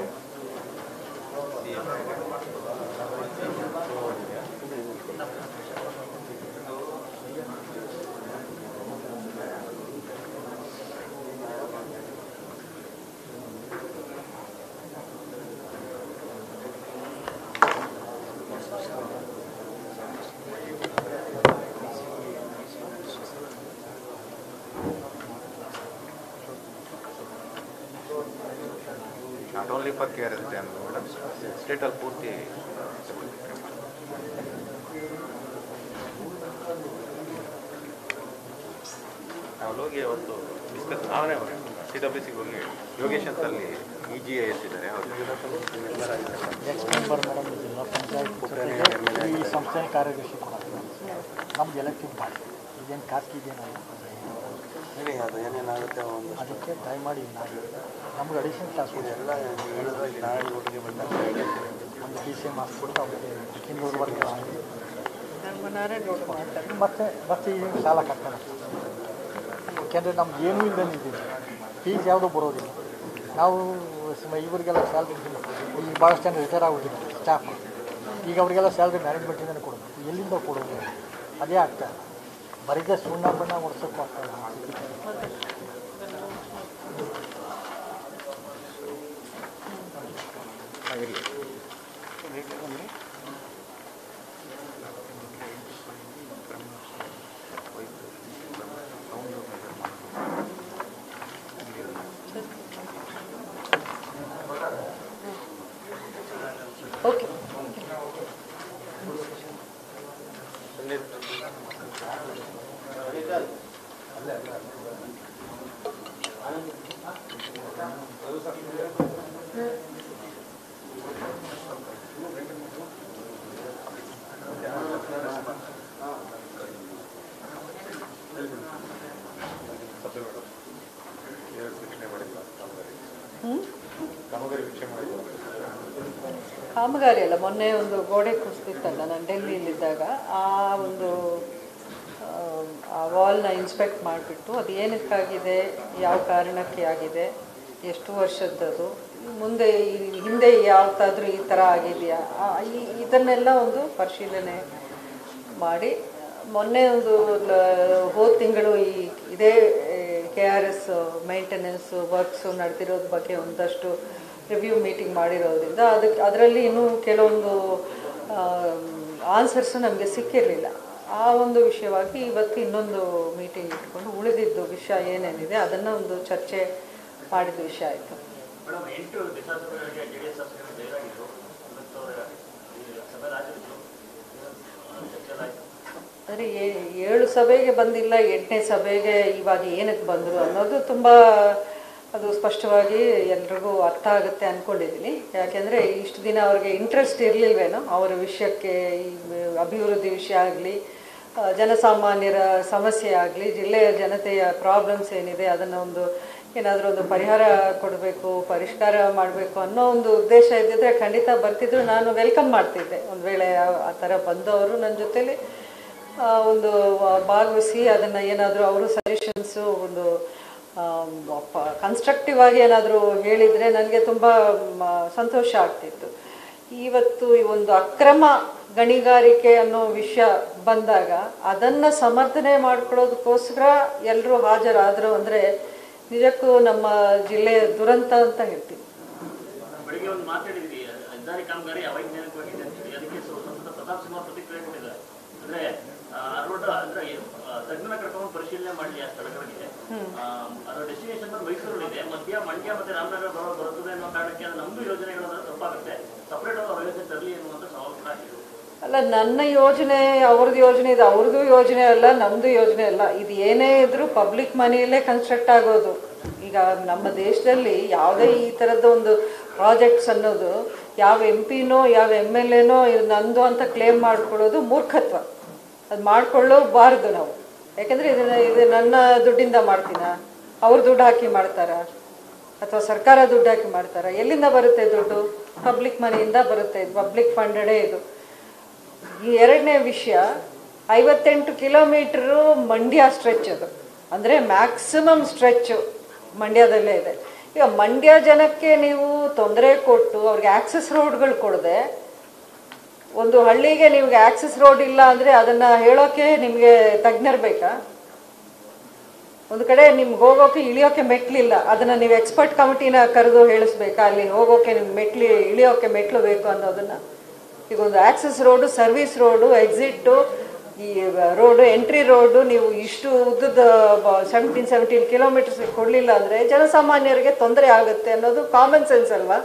not only for K R S dam madam ಸ್ಟೇಟಲ್ಲಿ ಪೂರ್ತಿ ನಾವು ಹೋಗಿ ಅವತ್ತು ಡಿಸ್ಕಸ್ ನಾವೇ ಸಿ ಡಬ್ಲ್ಯೂ ಸಿಗೆ ಹೋಗಿ ಯೋಗೇಶ್ ಅಂತ ಅಲ್ಲಿ ಇ ಜಿ ಐ ಎಸ್ ಇದ್ದಾರೆ ಅವರು ನೆಕ್ಸ್ಟ್ ಮೆಂಬರ್ ಮೇಡಮ್ ಜಿಲ್ಲಾ ಪಂಚಾಯತ್ ಜೊತೆಗೆ ಈ ಸಂಸ್ಥೆ ಕಾರ್ಯದರ್ಶಿ ಕೂಡ ನಮ್ದು ಎಲೆಕ್ಟಿವ್ ಮಾಡಿ ಇದೇನು ಖಾಸಗಿ ಇದೇನಲ್ಲ ಹೇಳಿ ಅದು ಏನೇನಾಗುತ್ತೆ ಒಂದು ಅದಕ್ಕೆ ದಯಮಾಡಿ ನಾವು ನಮ್ಗೆ ಅಡಿಷನ್ ಕ್ಲಾಸ್ ಎಲ್ಲ ಹೇಳಿದ್ರೆ ನಾಳೆ ಒಟ್ಟಿಗೆ ಬಂದಾಗ ಒಂದು ಡಿ ಸಿ ಎಮ್ ಹಾಕ್ಬಿಟ್ಟು ಅವ್ರಿಗೆ ಇನ್ನೂರು ವರ್ಗ ನಮ್ಮ ನಾರಾಯಣ ರೋಡ್ ಮಾಡ್ತಾರೆ ಮತ್ತೆ ಮತ್ತೆ ಈಗ ಸಾಲ ಕಟ್ಟೋಣ ಯಾಕೆಂದರೆ ನಮ್ಗೆ ಏನೂ ಇಲ್ಲದೇ ಇದ್ದೀವಿ ಫೀಸ್ ಯಾವುದೂ ಬರೋದಿಲ್ಲ ನಾವು ಸ- ಇವರಿಗೆಲ್ಲ ಸ್ಯಾಲ್ರಿ ಈಗ ಭಾಳಷ್ಟು ಜನ ರಿಟೈರ್ ಆಗೋಗಿದ್ದಾರೆ ಸ್ಟಾಫ್ ಈಗ ಅವರಿಗೆಲ್ಲ ಸ್ಯಾಲ್ರಿ ಮ್ಯಾನೇಜ್ಮೆಂಟಿಂದಲೇ ಕೊಡಬೇಕು ಎಲ್ಲಿಂದ ಕೊಡೋದು ಅದೇ ಆಗ್ತಾ ಇಲ್ಲ. ಬರೀದೇ ಸುಣ್ಣ ಬಣ್ಣ ಹೊಡ್ಸೋಕ್ಕೂ ಆಗ್ತಾ ಇಲ್ಲ ಓಕೆ ಕಾಮಗಾರಿ ವೀಕ್ಷಣೆ ಮಾಡಿದ್ರು ಕಾಮಗಾರಿ ಅಲ್ಲ ಮೊನ್ನೆ ಒಂದು ಗೋಡೆ ಕುಸಿದಿತ್ತಲ್ಲ ನಾನು ಡೆಲ್ಲಿಯಲ್ಲಿದ್ದಾಗ ಆ ಒಂದು ಆ, ಆ ವಾಲ್ನ ಇನ್ಸ್ಪೆಕ್ಟ್ ಮಾಡಿಬಿಟ್ಟು ಅದು ಏನಕ್ಕಾಗಿದೆ ಯಾವ ಕಾರಣಕ್ಕೆ ಆಗಿದೆ ಎಷ್ಟು ವರ್ಷದ್ದದು ಮುಂದೆ ಈ- ಹಿಂದೆ ಯಾವತ್ತಾದ್ರೂ ಈ ಥರ ಆಗಿದೆಯಾ ಆ, ಈ- ಇದನ್ನೆಲ್ಲ ಒಂದು ಪರಿಶೀಲನೆ ಮಾಡಿ ಮೊನ್ನೆ ಒಂದು ಲ- ಹೋದ ತಿಂಗಳು ಈ ಇದೇ K R S maintenance works ನಡೆದಿರೋದ್ರ ಬಗ್ಗೆ ಒಂದಷ್ಟು ರಿವ್ಯೂ ಮೀಟಿಂಗ್ ಮಾಡಿರೋದ್ರಿಂದ ಅದಕ್ಕೆ ಅದರಲ್ಲಿ ಇನ್ನೂ ಕೆಲವೊಂದು ಆನ್ಸರ್ಸು ನಮಗೆ ಸಿಕ್ಕಿರಲಿಲ್ಲ ಆ ಒಂದು ವಿಷಯವಾಗಿ ಇವತ್ತು ಇನ್ನೊಂದು ಮೀಟಿಂಗ್ ಇಟ್ಕೊಂಡು ಉಳಿದಿದ್ದು ವಿಷಯ ಏನೇನಿದೆ ಅದನ್ನು ಒಂದು ಚರ್ಚೆ ಮಾಡಿದ ವಿಷಯ ಆಯಿತು ಮೇಡಮ್ ಎಂಟು ವಿಧಾನಸಭೆಗಳಿಗೆ ಜೆ ಡಿ ಎಸ್ ಶಾಸಕರು ಜೈಲಾಗಿದ್ದರು ಇವತ್ತು ಅವರ ಈ ಸಭೆ ರಾಜ್ಯಗಳು ಚರ್ಚೆಲಾಯಿತು ಅಂದರೆ ಏಳು ಸಭೆಗೆ ಬಂದಿಲ್ಲ ಎಂಟನೇ ಸಭೆಗೆ ಇವಾಗ ಏನಕ್ಕೆ ಬಂದರು ಅನ್ನೋದು ತುಂಬ ಅದು ಸ್ಪಷ್ಟವಾಗಿ ಎಲ್ರಿಗೂ ಅರ್ಥ ಆಗುತ್ತೆ ಅಂದ್ಕೊಂಡಿದ್ದೀನಿ ಯಾಕೆಂದರೆ ಇಷ್ಟು ದಿನ ಅವ್ರಿಗೆ ಇಂಟ್ರೆಸ್ಟ್ ಇರಲಿಲ್ವೇನೋ ಅವರ ವಿಷಯಕ್ಕೆ ಈ ಅಭಿವೃದ್ಧಿ ವಿಷಯ ಆಗಲಿ ಜನಸಾಮಾನ್ಯರ ಸಮಸ್ಯೆ ಆಗಲಿ ಜಿಲ್ಲೆಯ ಜನತೆಯ ಪ್ರಾಬ್ಲಮ್ಸ್ ಏನಿದೆ ಅದನ್ನು ಒಂದು ಏನಾದರೂ ಒಂದು ಪರಿಹಾರ ಕೊಡಬೇಕು ಪರಿಷ್ಕಾರ ಮಾಡಬೇಕು ಅನ್ನೋ ಒಂದು ಉದ್ದೇಶ ಇದ್ದಿದ್ರೆ ಖಂಡಿತ ಬರ್ತಿದ್ರು ನಾನು ವೆಲ್ಕಮ್ ಮಾಡ್ತಿದ್ದೆ ಒಂದು ವೇಳೆ ಆ- ಆ ಥರ ಬಂದವರು ನನ್ನ ಜೊತೆಲಿ ಆ, ಒಂದು ಭಾಗವಹಿಸಿ ಅದನ್ನು ಏನಾದರೂ ಅವರು ಸಜೆಷನ್ಸು ಒಂದು ಕನ್ಸ್ಟ್ರಕ್ಟಿವ್ ಆಗಿ ಏನಾದರೂ ಹೇಳಿದರೆ ನನಗೆ ತುಂಬ ಸಂತೋಷ ಆಗ್ತಿತ್ತು ಇವತ್ತು ಈ ಒಂದು ಅಕ್ರಮ ಗಣಿಗಾರಿಕೆ ಅನ್ನೋ ವಿಷಯ ಬಂದಾಗ ಅದನ್ನು ಸಮರ್ಥನೆ ಮಾಡ್ಕೊಳ್ಳೋದಕ್ಕೋಸ್ಕರ ಎಲ್ಲರೂ ಹಾಜರಾದರು ಅಂದರೆ ನಿಜಕ್ಕೂ ನಮ್ಮ ಜಿಲ್ಲೆಯ ದುರಂತ ಅಂತ ಹೇಳ್ತೀನಿ ಬೆಳಿಗ್ಗೆ ಒಂದು ಮಾತಾಡಿದ್ರಿ ಹೆದ್ದಾರಿ ಕಾಮಗಾರಿ ಅವೈಜ್ಞಾನಿಕವಾಗಿದೆ ಅಂತ ಹೇಳಿ ಅದಕ್ಕೆ ಸು- ಸಂಸದ ಪ್ರತಾಪ್ ಸಿಂಹ ಪ್ರತಿಕ್ರಿಯೆ ಕೊಟ್ಟಿದ್ದಾರೆ ಅಂದ್ರೆ ಆ, ರೋಡ್ ಅಂದ್ರೆ ಆ, ತಜ್ಞನ ಕರ್ಕೊಂಡು ಪರಿಶೀಲನೆ ಮಾಡಲಿ ಆ ಸ್ಥಳಗಳಿಗೆ ಆ, ಅದರ ಡೆಸ್ಟಿನೇಷನ್ ಬಂದು ಮೈಸೂರಲ್ಲಿದೆ ಮಧ್ಯ ಮಂಡ್ಯ ಮತ್ತೆ ರಾಮನಗರ ಬರೋ ಬರುತ್ತದೆ ಅನ್ನೋ ಕಾರಣಕ್ಕೆ ಅದು ನಮ್ದು ಯೋಜನೆಗಳು ತಪ್ಪಾಗುತ್ತೆ ಸಪರೇಟ್ ಆಗಿ ಯೋಜನೆ ತರಲಿ ಎನ್ನುವಂತ ಸವಾಲು ಕೂಡ ಹಾಕಿದ್ರು ಅಲ್ಲ ನನ್ನ ಯೋಜನೆ ಅವ್ರದ್ದು ಯೋಜನೆ ಇದು ಅವ್ರದ್ದು ಯೋಜನೆ ಅಲ್ಲ ನಮ್ಮದು ಯೋಜನೆ ಅಲ್ಲ ಇದು ಏನೇ ಇದ್ರೂ ಪಬ್ಲಿಕ್ ಮನೆಯಲ್ಲೇ ಕನ್ಸ್ಟ್ರಕ್ಟ್ ಆಗೋದು ಈಗ ನಮ್ಮ ದೇಶದಲ್ಲಿ ಯಾವುದೇ ಈ ಥರದ ಒಂದು ಪ್ರಾಜೆಕ್ಟ್ಸ್ ಅನ್ನೋದು ಯಾವ ಎಂ ಪಿನೋ ಯಾವ ಎಮ್ ಎಲ್ ಎನೋ ಇದು ನಂದು ಅಂತ ಕ್ಲೇಮ್ ಮಾಡ್ಕೊಳ್ಳೋದು ಮೂರ್ಖತ್ವ ಅದು ಮಾಡ್ಕೊಳ್ಳೋಬಾರ್ದು ನಾವು ಯಾಕೆಂದರೆ ಇದನ್ನ ಇದು ನನ್ನ ದುಡ್ಡಿಂದ ಮಾಡ್ತೀನ ಅವ್ರು ದುಡ್ಡು ಹಾಕಿ ಮಾಡ್ತಾರಾ ಅಥವಾ ಸರ್ಕಾರ ದುಡ್ಡು ಹಾಕಿ ಮಾಡ್ತಾರಾ ಎಲ್ಲಿಂದ ಬರುತ್ತೆ ದುಡ್ಡು ಪಬ್ಲಿಕ್ ಮನಿಯಿಂದ ಬರುತ್ತೆ ಪಬ್ಲಿಕ್ ಫಂಡೆಡೇ ಇದು ಈ ಎರಡನೇ ವಿಷಯ ಐವತ್ತೆಂಟು ಕಿಲೋಮೀಟ್ರು ಮಂಡ್ಯ ಸ್ಟ್ರೆಚ್ ಅದು ಅಂದರೆ ಮ್ಯಾಕ್ಸಿಮಮ್ ಸ್ಟ್ರೆಚ್ಚು ಮಂಡ್ಯದಲ್ಲೇ ಇದೆ ಈಗ ಮಂಡ್ಯ ಜನಕ್ಕೆ ನೀವು ತೊಂದರೆ ಕೊಟ್ಟು ಅವ್ರಿಗೆ ಆಕ್ಸೆಸ್ ರೋಡ್ಗಳು ಕೊಡದೆ ಒಂದು ಹಳ್ಳಿಗೆ ನಿಮ್ಗೆ ಆಕ್ಸೆಸ್ ರೋಡ್ ಇಲ್ಲ ಅಂದರೆ ಅದನ್ನು ಹೇಳೋಕೆ ನಿಮಗೆ ತಜ್ಞರು ಬೇಕಾ ಒಂದು ಕಡೆ ನಿಮ್ಗೆ ಹೋಗೋಕೆ ಇಳಿಯೋಕೆ ಮೆಟ್ಲಿಲ್ಲ ಅದನ್ನು ನೀವು ಎಕ್ಸ್ಪರ್ಟ್ ಕಮಿಟಿನ ಕರೆದು ಹೇಳಿಸ್ಬೇಕಾ ಅಲ್ಲಿ ಹೋಗೋಕೆ ನಿಮ್ಗೆ ಮೆಟ್ಲಿ ಇಳಿಯೋಕೆ ಮೆಟ್ಲು ಬೇಕು ಅನ್ನೋದನ್ನು ಈಗ ಒಂದು access road service road exit ಈ ರೋಡು ಎಂಟ್ರಿ ರೋಡು ನೀವು ಇಷ್ಟು ಉದ್ದದ ಸೆವೆಂಟೀನ್ ಸೆವೆಂಟೀನ್ ಕಿಲೋಮೀಟರ್ಸ್ ಕೊಡಲಿಲ್ಲ ಅಂದರೆ ಜನಸಾಮಾನ್ಯರಿಗೆ ತೊಂದರೆ ಆಗುತ್ತೆ ಅನ್ನೋದು ಕಾಮನ್ ಸೆನ್ಸ್ ಅಲ್ವಾ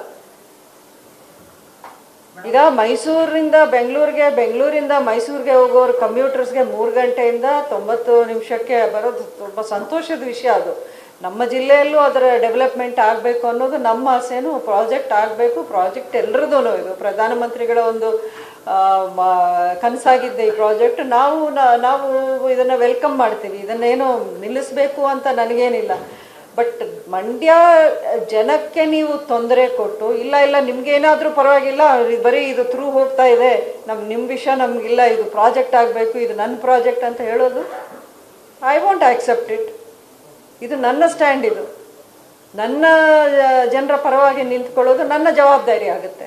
ಈಗ ಮೈಸೂರಿಂದ ಬೆಂಗಳೂರಿಗೆ ಬೆಂಗಳೂರಿಂದ ಮೈಸೂರಿಗೆ ಹೋಗೋರು ಕಮ್ಯೂಟರ್ಸ್ಗೆ ಮೂರು ಗಂಟೆಯಿಂದ ತೊಂಬತ್ತು ನಿಮಿಷಕ್ಕೆ ಬರೋದು ತುಂಬ ಸಂತೋಷದ ವಿಷಯ ಅದು ನಮ್ಮ ಜಿಲ್ಲೆಯಲ್ಲೂ ಅದರ ಡೆವಲಪ್ಮೆಂಟ್ ಆಗಬೇಕು ಅನ್ನೋದು ನಮ್ಮ ಆಸೆನೂ ಪ್ರಾಜೆಕ್ಟ್ ಆಗಬೇಕು ಪ್ರಾಜೆಕ್ಟ್ ಎಲ್ರದೂ ಇದು ಪ್ರಧಾನಮಂತ್ರಿಗಳ ಒಂದು ಆ, ಮ- ಕನಸಾಗಿದ್ದೆ ಈ ಪ್ರಾಜೆಕ್ಟ್ ನಾವು ನಾ- ನಾವು ಇದನ್ನು ವೆಲ್ಕಮ್ ಮಾಡ್ತೀವಿ ಇದನ್ನೇನು ನಿಲ್ಲಿಸಬೇಕು ಅಂತ ನನಗೇನಿಲ್ಲ ಬಟ್ ಮಂಡ್ಯ ಜನಕ್ಕೆ ನೀವು ತೊಂದರೆ ಕೊಟ್ಟು ಇಲ್ಲ ಇಲ್ಲ ನಿಮ್ಗೇನಾದರೂ ಪರವಾಗಿಲ್ಲ ಇದು ಬರೀ ಇದು ಥ್ರೂ ಹೋಗ್ತಾ ಇದೆ ನಮ್ ನಿಮ್ಮ ವಿಷಯ ನಮಗಿಲ್ಲ ಇದು ಪ್ರಾಜೆಕ್ಟ್ ಆಗಬೇಕು ಇದು ನನ್ನ ಪ್ರಾಜೆಕ್ಟ್ ಅಂತ ಹೇಳೋದು ಐ ವಾಂಟ್ ಆಕ್ಸೆಪ್ಟ್ ಇಟ್ ಇದು ನನ್ನ ಸ್ಟ್ಯಾಂಡ್ ಇದು ನನ್ನ ಜನರ ಪರವಾಗಿ ನಿಂತ್ಕೊಳ್ಳೋದು ನನ್ನ ಜವಾಬ್ದಾರಿ ಆಗುತ್ತೆ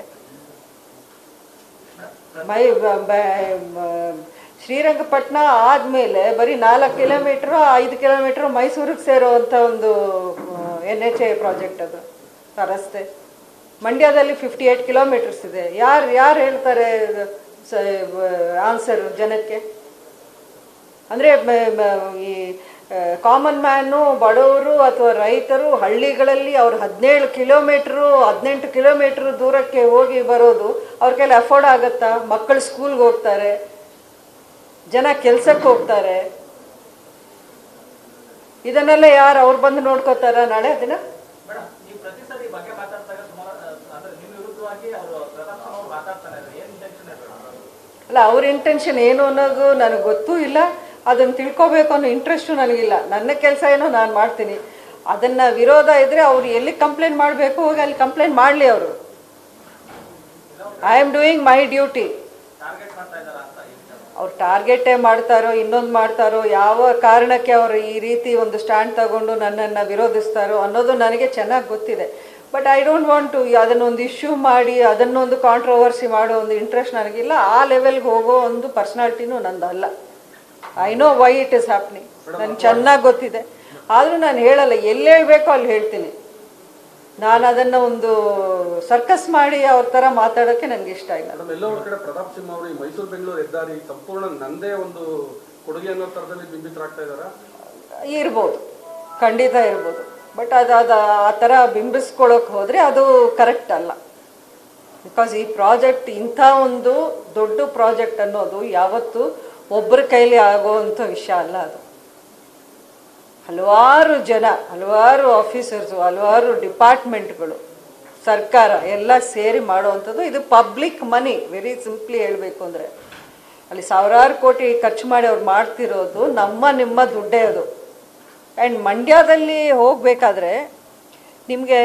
ಮೈ ಬ- ಬ- ಮ- ಶ್ರೀರಂಗಪಟ್ಟಣ ಆದಮೇಲೆ ಬರೀ ನಾಲ್ಕು ಕಿಲೋಮೀಟ್ರು ಐದು ಕಿಲೋಮೀಟ್ರು ಮೈಸೂರಿಗೆ ಸೇರುವಂಥ ಒಂದು ಎನ್ ಎಚ್ ಎ ಪ್ರಾಜೆಕ್ಟ್ ಅದು ಆ ರಸ್ತೆ ಮಂಡ್ಯದಲ್ಲಿ ಫಿಫ್ಟಿ ಏಯ್ಟ್ ಕಿಲೋಮೀಟರ್ಸ್ ಇದೆ ಯಾರು ಯಾರು ಹೇಳ್ತಾರೆ ಆನ್ಸರ್ ಜನಕ್ಕೆ ಅಂದರೆ ಈ ಕಾಮನ್ ಮ್ಯಾನು ಬಡವರು ಅಥವಾ ರೈತರು ಹಳ್ಳಿಗಳಲ್ಲಿ ಅವ್ರು ಹದಿನೇಳು ಕಿಲೋಮೀಟ್ರು ಹದಿನೆಂಟು ಕಿಲೋಮೀಟ್ರ್ ದೂರಕ್ಕೆ ಹೋಗಿ ಬರೋದು ಅವ್ರ ಕೈಲಿ ಅಫೋರ್ಡ್ ಆಗುತ್ತಾ ಮಕ್ಕಳು ಸ್ಕೂಲ್ಗೆ ಹೋಗ್ತಾರೆ ಜನ ಕೆಲ್ಸಕ್ಕೆ ಹೋಗ್ತಾರೆ ಇದನ್ನೆಲ್ಲ ಯಾರು ಅವ್ರು ಬಂದು ನೋಡ್ಕೋತಾರ ನಾಳೆ ದಿನ ಮೇಡಮ್ ನೀವು ಪ್ರತಿ ಸರಿ ಬಗ್ಗೆ ಮಾತಾಡ್ತಾಗ ಸುಮಾರು ಅಂದ್ರೆ ನಿಮ್ಮ ವಿರುದ್ಧವಾಗಿ ಅವರು ಪ್ರತಾಪ್ ಸಿಂಹ ಅವರು ಮಾತಾಡ್ತಾರೆ ಏನ್ ಇಂಟೆನ್ಷನ್ ಇದೆ ಅಲ್ಲ ಅವ್ರ ಇಂಟೆನ್ಷನ್ ಏನು ಅನ್ನೋದು ನನಗೆ ಗೊತ್ತೂ ಇಲ್ಲ ಅದನ್ನು ತಿಳ್ಕೊಬೇಕು ಅನ್ನೋ ಇಂಟ್ರೆಸ್ಟು ನನಗಿಲ್ಲ ನನ್ನ ಕೆಲಸ ಏನೋ ನಾನು ಮಾಡ್ತೀನಿ ಅದನ್ನು ವಿರೋಧ ಇದ್ದರೆ ಅವ್ರು ಎಲ್ಲಿ ಕಂಪ್ಲೇಂಟ್ ಮಾಡಬೇಕು ಹೋಗಿ ಅಲ್ಲಿ ಕಂಪ್ಲೇಂಟ್ ಮಾಡಲಿ ಅವರು I am doing my duty target ಮಾಡ್ತಾ ಇದ್ದಾರಾ ಅಂತ ಈ ವಿಚಾರ ಅವ್ರು ಟಾರ್ಗೆಟೇ ಮಾಡ್ತಾರೋ ಇನ್ನೊಂದು ಮಾಡ್ತಾರೋ ಯಾವ ಕಾರಣಕ್ಕೆ ಅವರು ಈ ರೀತಿ ಒಂದು ಸ್ಟ್ಯಾಂಡ್ ತಗೊಂಡು ನನ್ನನ್ನು ವಿರೋಧಿಸ್ತಾರೋ ಅನ್ನೋದು ನನಗೆ ಚೆನ್ನಾಗಿ ಗೊತ್ತಿದೆ but I don't want to ಅದನ್ನೊಂದು ಇಶ್ಯೂ ಮಾಡಿ ಅದನ್ನೊಂದು ಕಾಂಟ್ರವರ್ಸಿ ಮಾಡೋ ಒಂದು ಇಂಟ್ರೆಸ್ಟ್ ನನಗಿಲ್ಲ ಆ ಲೆವೆಲ್ಗೆ ಹೋಗೋ ಒಂದು ಪರ್ಸ್ನಾಲಿಟಿನೂ ನಂದು ಅಲ್ಲ I know why it is happening ನನಗೆ ಚೆನ್ನಾಗಿ ಗೊತ್ತಿದೆ ಆದರೂ ನಾನು ಹೇಳಲ್ಲ ಎಲ್ಲಿ ಹೇಳ್ಬೇಕೋ ಅಲ್ಲಿ ಹೇಳ್ತೀನಿ ನಾನು ಅದನ್ನು ಒಂದು ಸರ್ಕಸ್ ಮಾಡಿ ಅವ್ರ ಥರ ಮಾತಾಡೋಕ್ಕೆ ನನಗೆ ಇಷ್ಟ ಇಲ್ಲ ಮೇಡಮ್ ಎಲ್ಲೋ ಒಂದ್ ಕಡೆ ಪ್ರತಾಪ್ ಸಿಂಹ ಅವರು ಈ ಮೈಸೂರು ಬೆಂಗಳೂರು ಹೆದ್ದಾರಿ ಸಂಪೂರ್ಣ ನಂದೇ ಒಂದು ಕೊಡುಗೆ ಅನ್ನೋ ತರದಲ್ಲಿ ಬಿಂಬಿತರಾಗ್ತಾ ಇದಾರ ಇರ್ಬೋದು ಖಂಡಿತ ಇರ್ಬೋದು ಬಟ್ ಅದು ಅದು ಆ ಥರ ಬಿಂಬಿಸ್ಕೊಳ್ಳೋಕೆ ಹೋದರೆ ಅದು ಕರೆಕ್ಟ್ ಅಲ್ಲ ಬಿಕಾಸ್ ಈ ಪ್ರಾಜೆಕ್ಟ್ ಇಂಥ ಒಂದು ದೊಡ್ಡ ಪ್ರಾಜೆಕ್ಟ್ ಅನ್ನೋದು ಯಾವತ್ತೂ ಒಬ್ಬರ ಕೈಲಿ ಆಗೋವಂಥ ವಿಷಯ ಅಲ್ಲ ಅದು ಹಲವಾರು ಜನ ಹಲವಾರು ಆಫೀಸರ್ಸು ಹಲವಾರು ಡಿಪಾರ್ಟ್ಮೆಂಟ್ಗಳು ಸರ್ಕಾರ ಎಲ್ಲ ಸೇರಿ ಮಾಡುವಂಥದ್ದು ಇದು ಪಬ್ಲಿಕ್ ಮನಿ ವೆರಿ ಸಿಂಪ್ಲಿ ಹೇಳಬೇಕು ಅಂದರೆ ಅಲ್ಲಿ ಸಾವಿರಾರು ಕೋಟಿ ಖರ್ಚು ಮಾಡಿ ಅವ್ರು ಮಾಡ್ತಿರೋದು ನಮ್ಮ ನಿಮ್ಮ ದುಡ್ಡೇ ಅದು ಆ್ಯಂಡ್ ಮಂಡ್ಯದಲ್ಲಿ ಹೋಗಬೇಕಾದ್ರೆ ನಿಮಗೆ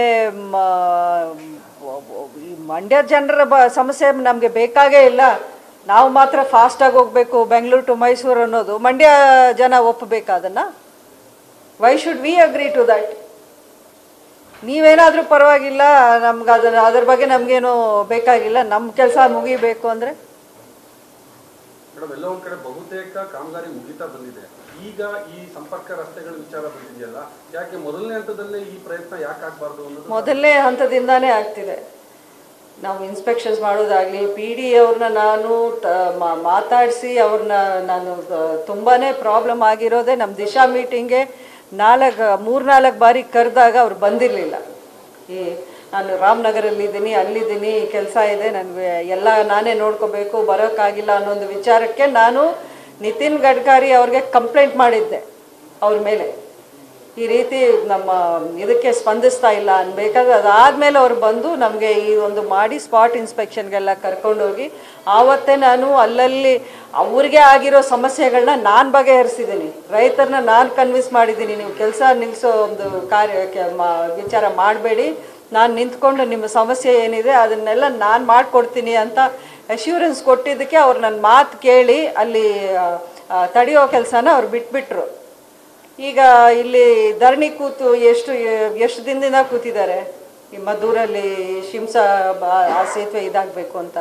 ಈ ಮಂಡ್ಯ ಜನರ ಬ ಸಮಸ್ಯೆ ನಮಗೆ ಬೇಕಾಗೇ ಇಲ್ಲ ನಾವು ಮಾತ್ರ ಫಾಸ್ಟಾಗಿ ಹೋಗಬೇಕು ಬೆಂಗಳೂರು ಟು ಮೈಸೂರು ಅನ್ನೋದು ಮಂಡ್ಯ ಜನ ಒಪ್ಪಬೇಕಾ ಅದನ್ನು why should we agree to that ನೀವೇನಾದರೂ ಪರವಾಗಿಲ್ಲ ನಮ್ಗೆ ಅದನ್ನ ಅದ್ರ ಬಗ್ಗೆ ನಮಗೇನು ಬೇಕಾಗಿಲ್ಲ ನಮ್ಮ ಕೆಲಸ ಮುಗಿಬೇಕು ಅಂದರೆ ಮೇಡಮ್ ಎಲ್ಲೋ ಒಂದ್ ಕಡೆ ಬಹುತೇಕ ಕಾಮಗಾರಿ ಮುಗಿತಾ ಬಂದಿದೆ ಈಗ ಈ ಸಂಪರ್ಕ ರಸ್ತೆಗಳ ವಿಚಾರ ಬಂದಿದೆಯಲ್ಲ ಯಾಕೆ ಮೊದಲನೇ ಹಂತದಲ್ಲೇ ಈ ಪ್ರಯತ್ನ ಯಾಕೆ ಆಗ್ಬಾರ್ದು ಅನ್ನೋದು ಮೊದಲನೇ ಹಂತದಿಂದಾನೇ ಆಗ್ತಿದೆ ನಾವು ಇನ್ಸ್ಪೆಕ್ಷನ್ಸ್ ಮಾಡೋದಾಗಲಿ ಪಿ ಡಿ ಅವ್ರನ್ನ ನಾನು ತ- ಮಾ- ಮಾತಾಡಿಸಿ ಅವ್ರನ್ನ ನಾನು ತುಂಬಾ ಪ್ರಾಬ್ಲಮ್ ಆಗಿರೋದೇ ನಮ್ಮ ದಿಶಾ ಮೀಟಿಂಗ್ಗೆ ನಾಲ್ಕು ಮೂರ್ನಾಲ್ಕು ಬಾರಿ ಕರೆದಾಗ ಅವ್ರು ಬಂದಿರಲಿಲ್ಲ ಈ ನಾನು ರಾಮನಗರಲ್ಲಿದ್ದೀನಿ ಅಲ್ಲಿದ್ದೀನಿ ಕೆಲಸ ಇದೆ ನನಗೆ ಎಲ್ಲ ನಾನೇ ನೋಡ್ಕೋಬೇಕು ಬರೋಕ್ಕಾಗಿಲ್ಲ ಅನ್ನೋ ಒಂದು ವಿಚಾರಕ್ಕೆ ನಾನು ನಿತಿನ್ ಗಡ್ಕರಿ ಅವ್ರಿಗೆ ಕಂಪ್ಲೇಂಟ್ ಮಾಡಿದ್ದೆ ಅವ್ರ ಮೇಲೆ ಈ ರೀತಿ ನಮ್ಮ ಇದಕ್ಕೆ ಸ್ಪಂದಿಸ್ತಾ ಇಲ್ಲ ಅನ್ಬೇಕಾದ್ರೆ ಅದಾದಮೇಲೆ ಅವ್ರು ಬಂದು ನಮಗೆ ಈ ಒಂದು ಮಾಡಿ ಸ್ಪಾಟ್ ಇನ್ಸ್ಪೆಕ್ಷನ್ಗೆಲ್ಲ ಕರ್ಕೊಂಡೋಗಿ ಆವತ್ತೇ ನಾನು ಅಲ್ಲಲ್ಲಿ ಅವ್ರಿಗೆ ಆಗಿರೋ ಸಮಸ್ಯೆಗಳನ್ನ ನಾನು ಬಗೆಹರಿಸಿದ್ದೀನಿ ರೈತರನ್ನ ನಾನು ಕನ್ವಿನ್ಸ್ ಮಾಡಿದ್ದೀನಿ ನೀವು ಕೆಲಸ ನಿಲ್ಲಿಸೋ ಒಂದು ಕಾರ್ಯ ಕೆ- ಮಾ- ವಿಚಾರ ಮಾಡಬೇಡಿ ನಾನು ನಿಂತ್ಕೊಂಡು ನಿಮ್ಮ ಸಮಸ್ಯೆ ಏನಿದೆ ಅದನ್ನೆಲ್ಲ ನಾನು ಮಾಡಿಕೊಡ್ತೀನಿ ಅಂತ ಅಶ್ಯೂರೆನ್ಸ್ ಕೊಟ್ಟಿದ್ದಕ್ಕೆ ಅವ್ರು ನನ್ನ ಮಾತು ಕೇಳಿ ಅಲ್ಲಿ ಆ, ಆ, ತಡೆಯೋ ಕೆಲಸನ ಅವ್ರು ಬಿಟ್ಬಿಟ್ರು ಈಗ ಇಲ್ಲಿ ಧರಣಿ ಕೂತು ಎಷ್ಟು ಎಷ್ಟು ದಿನದಿಂದ ಕೂತಿದ್ದಾರೆ ಈ ಮದ್ದೂರಲ್ಲಿ ಶಿಂಸಾ ಬ- ಆ ಸೇತುವೆ ಇದಾಗಬೇಕು ಅಂತ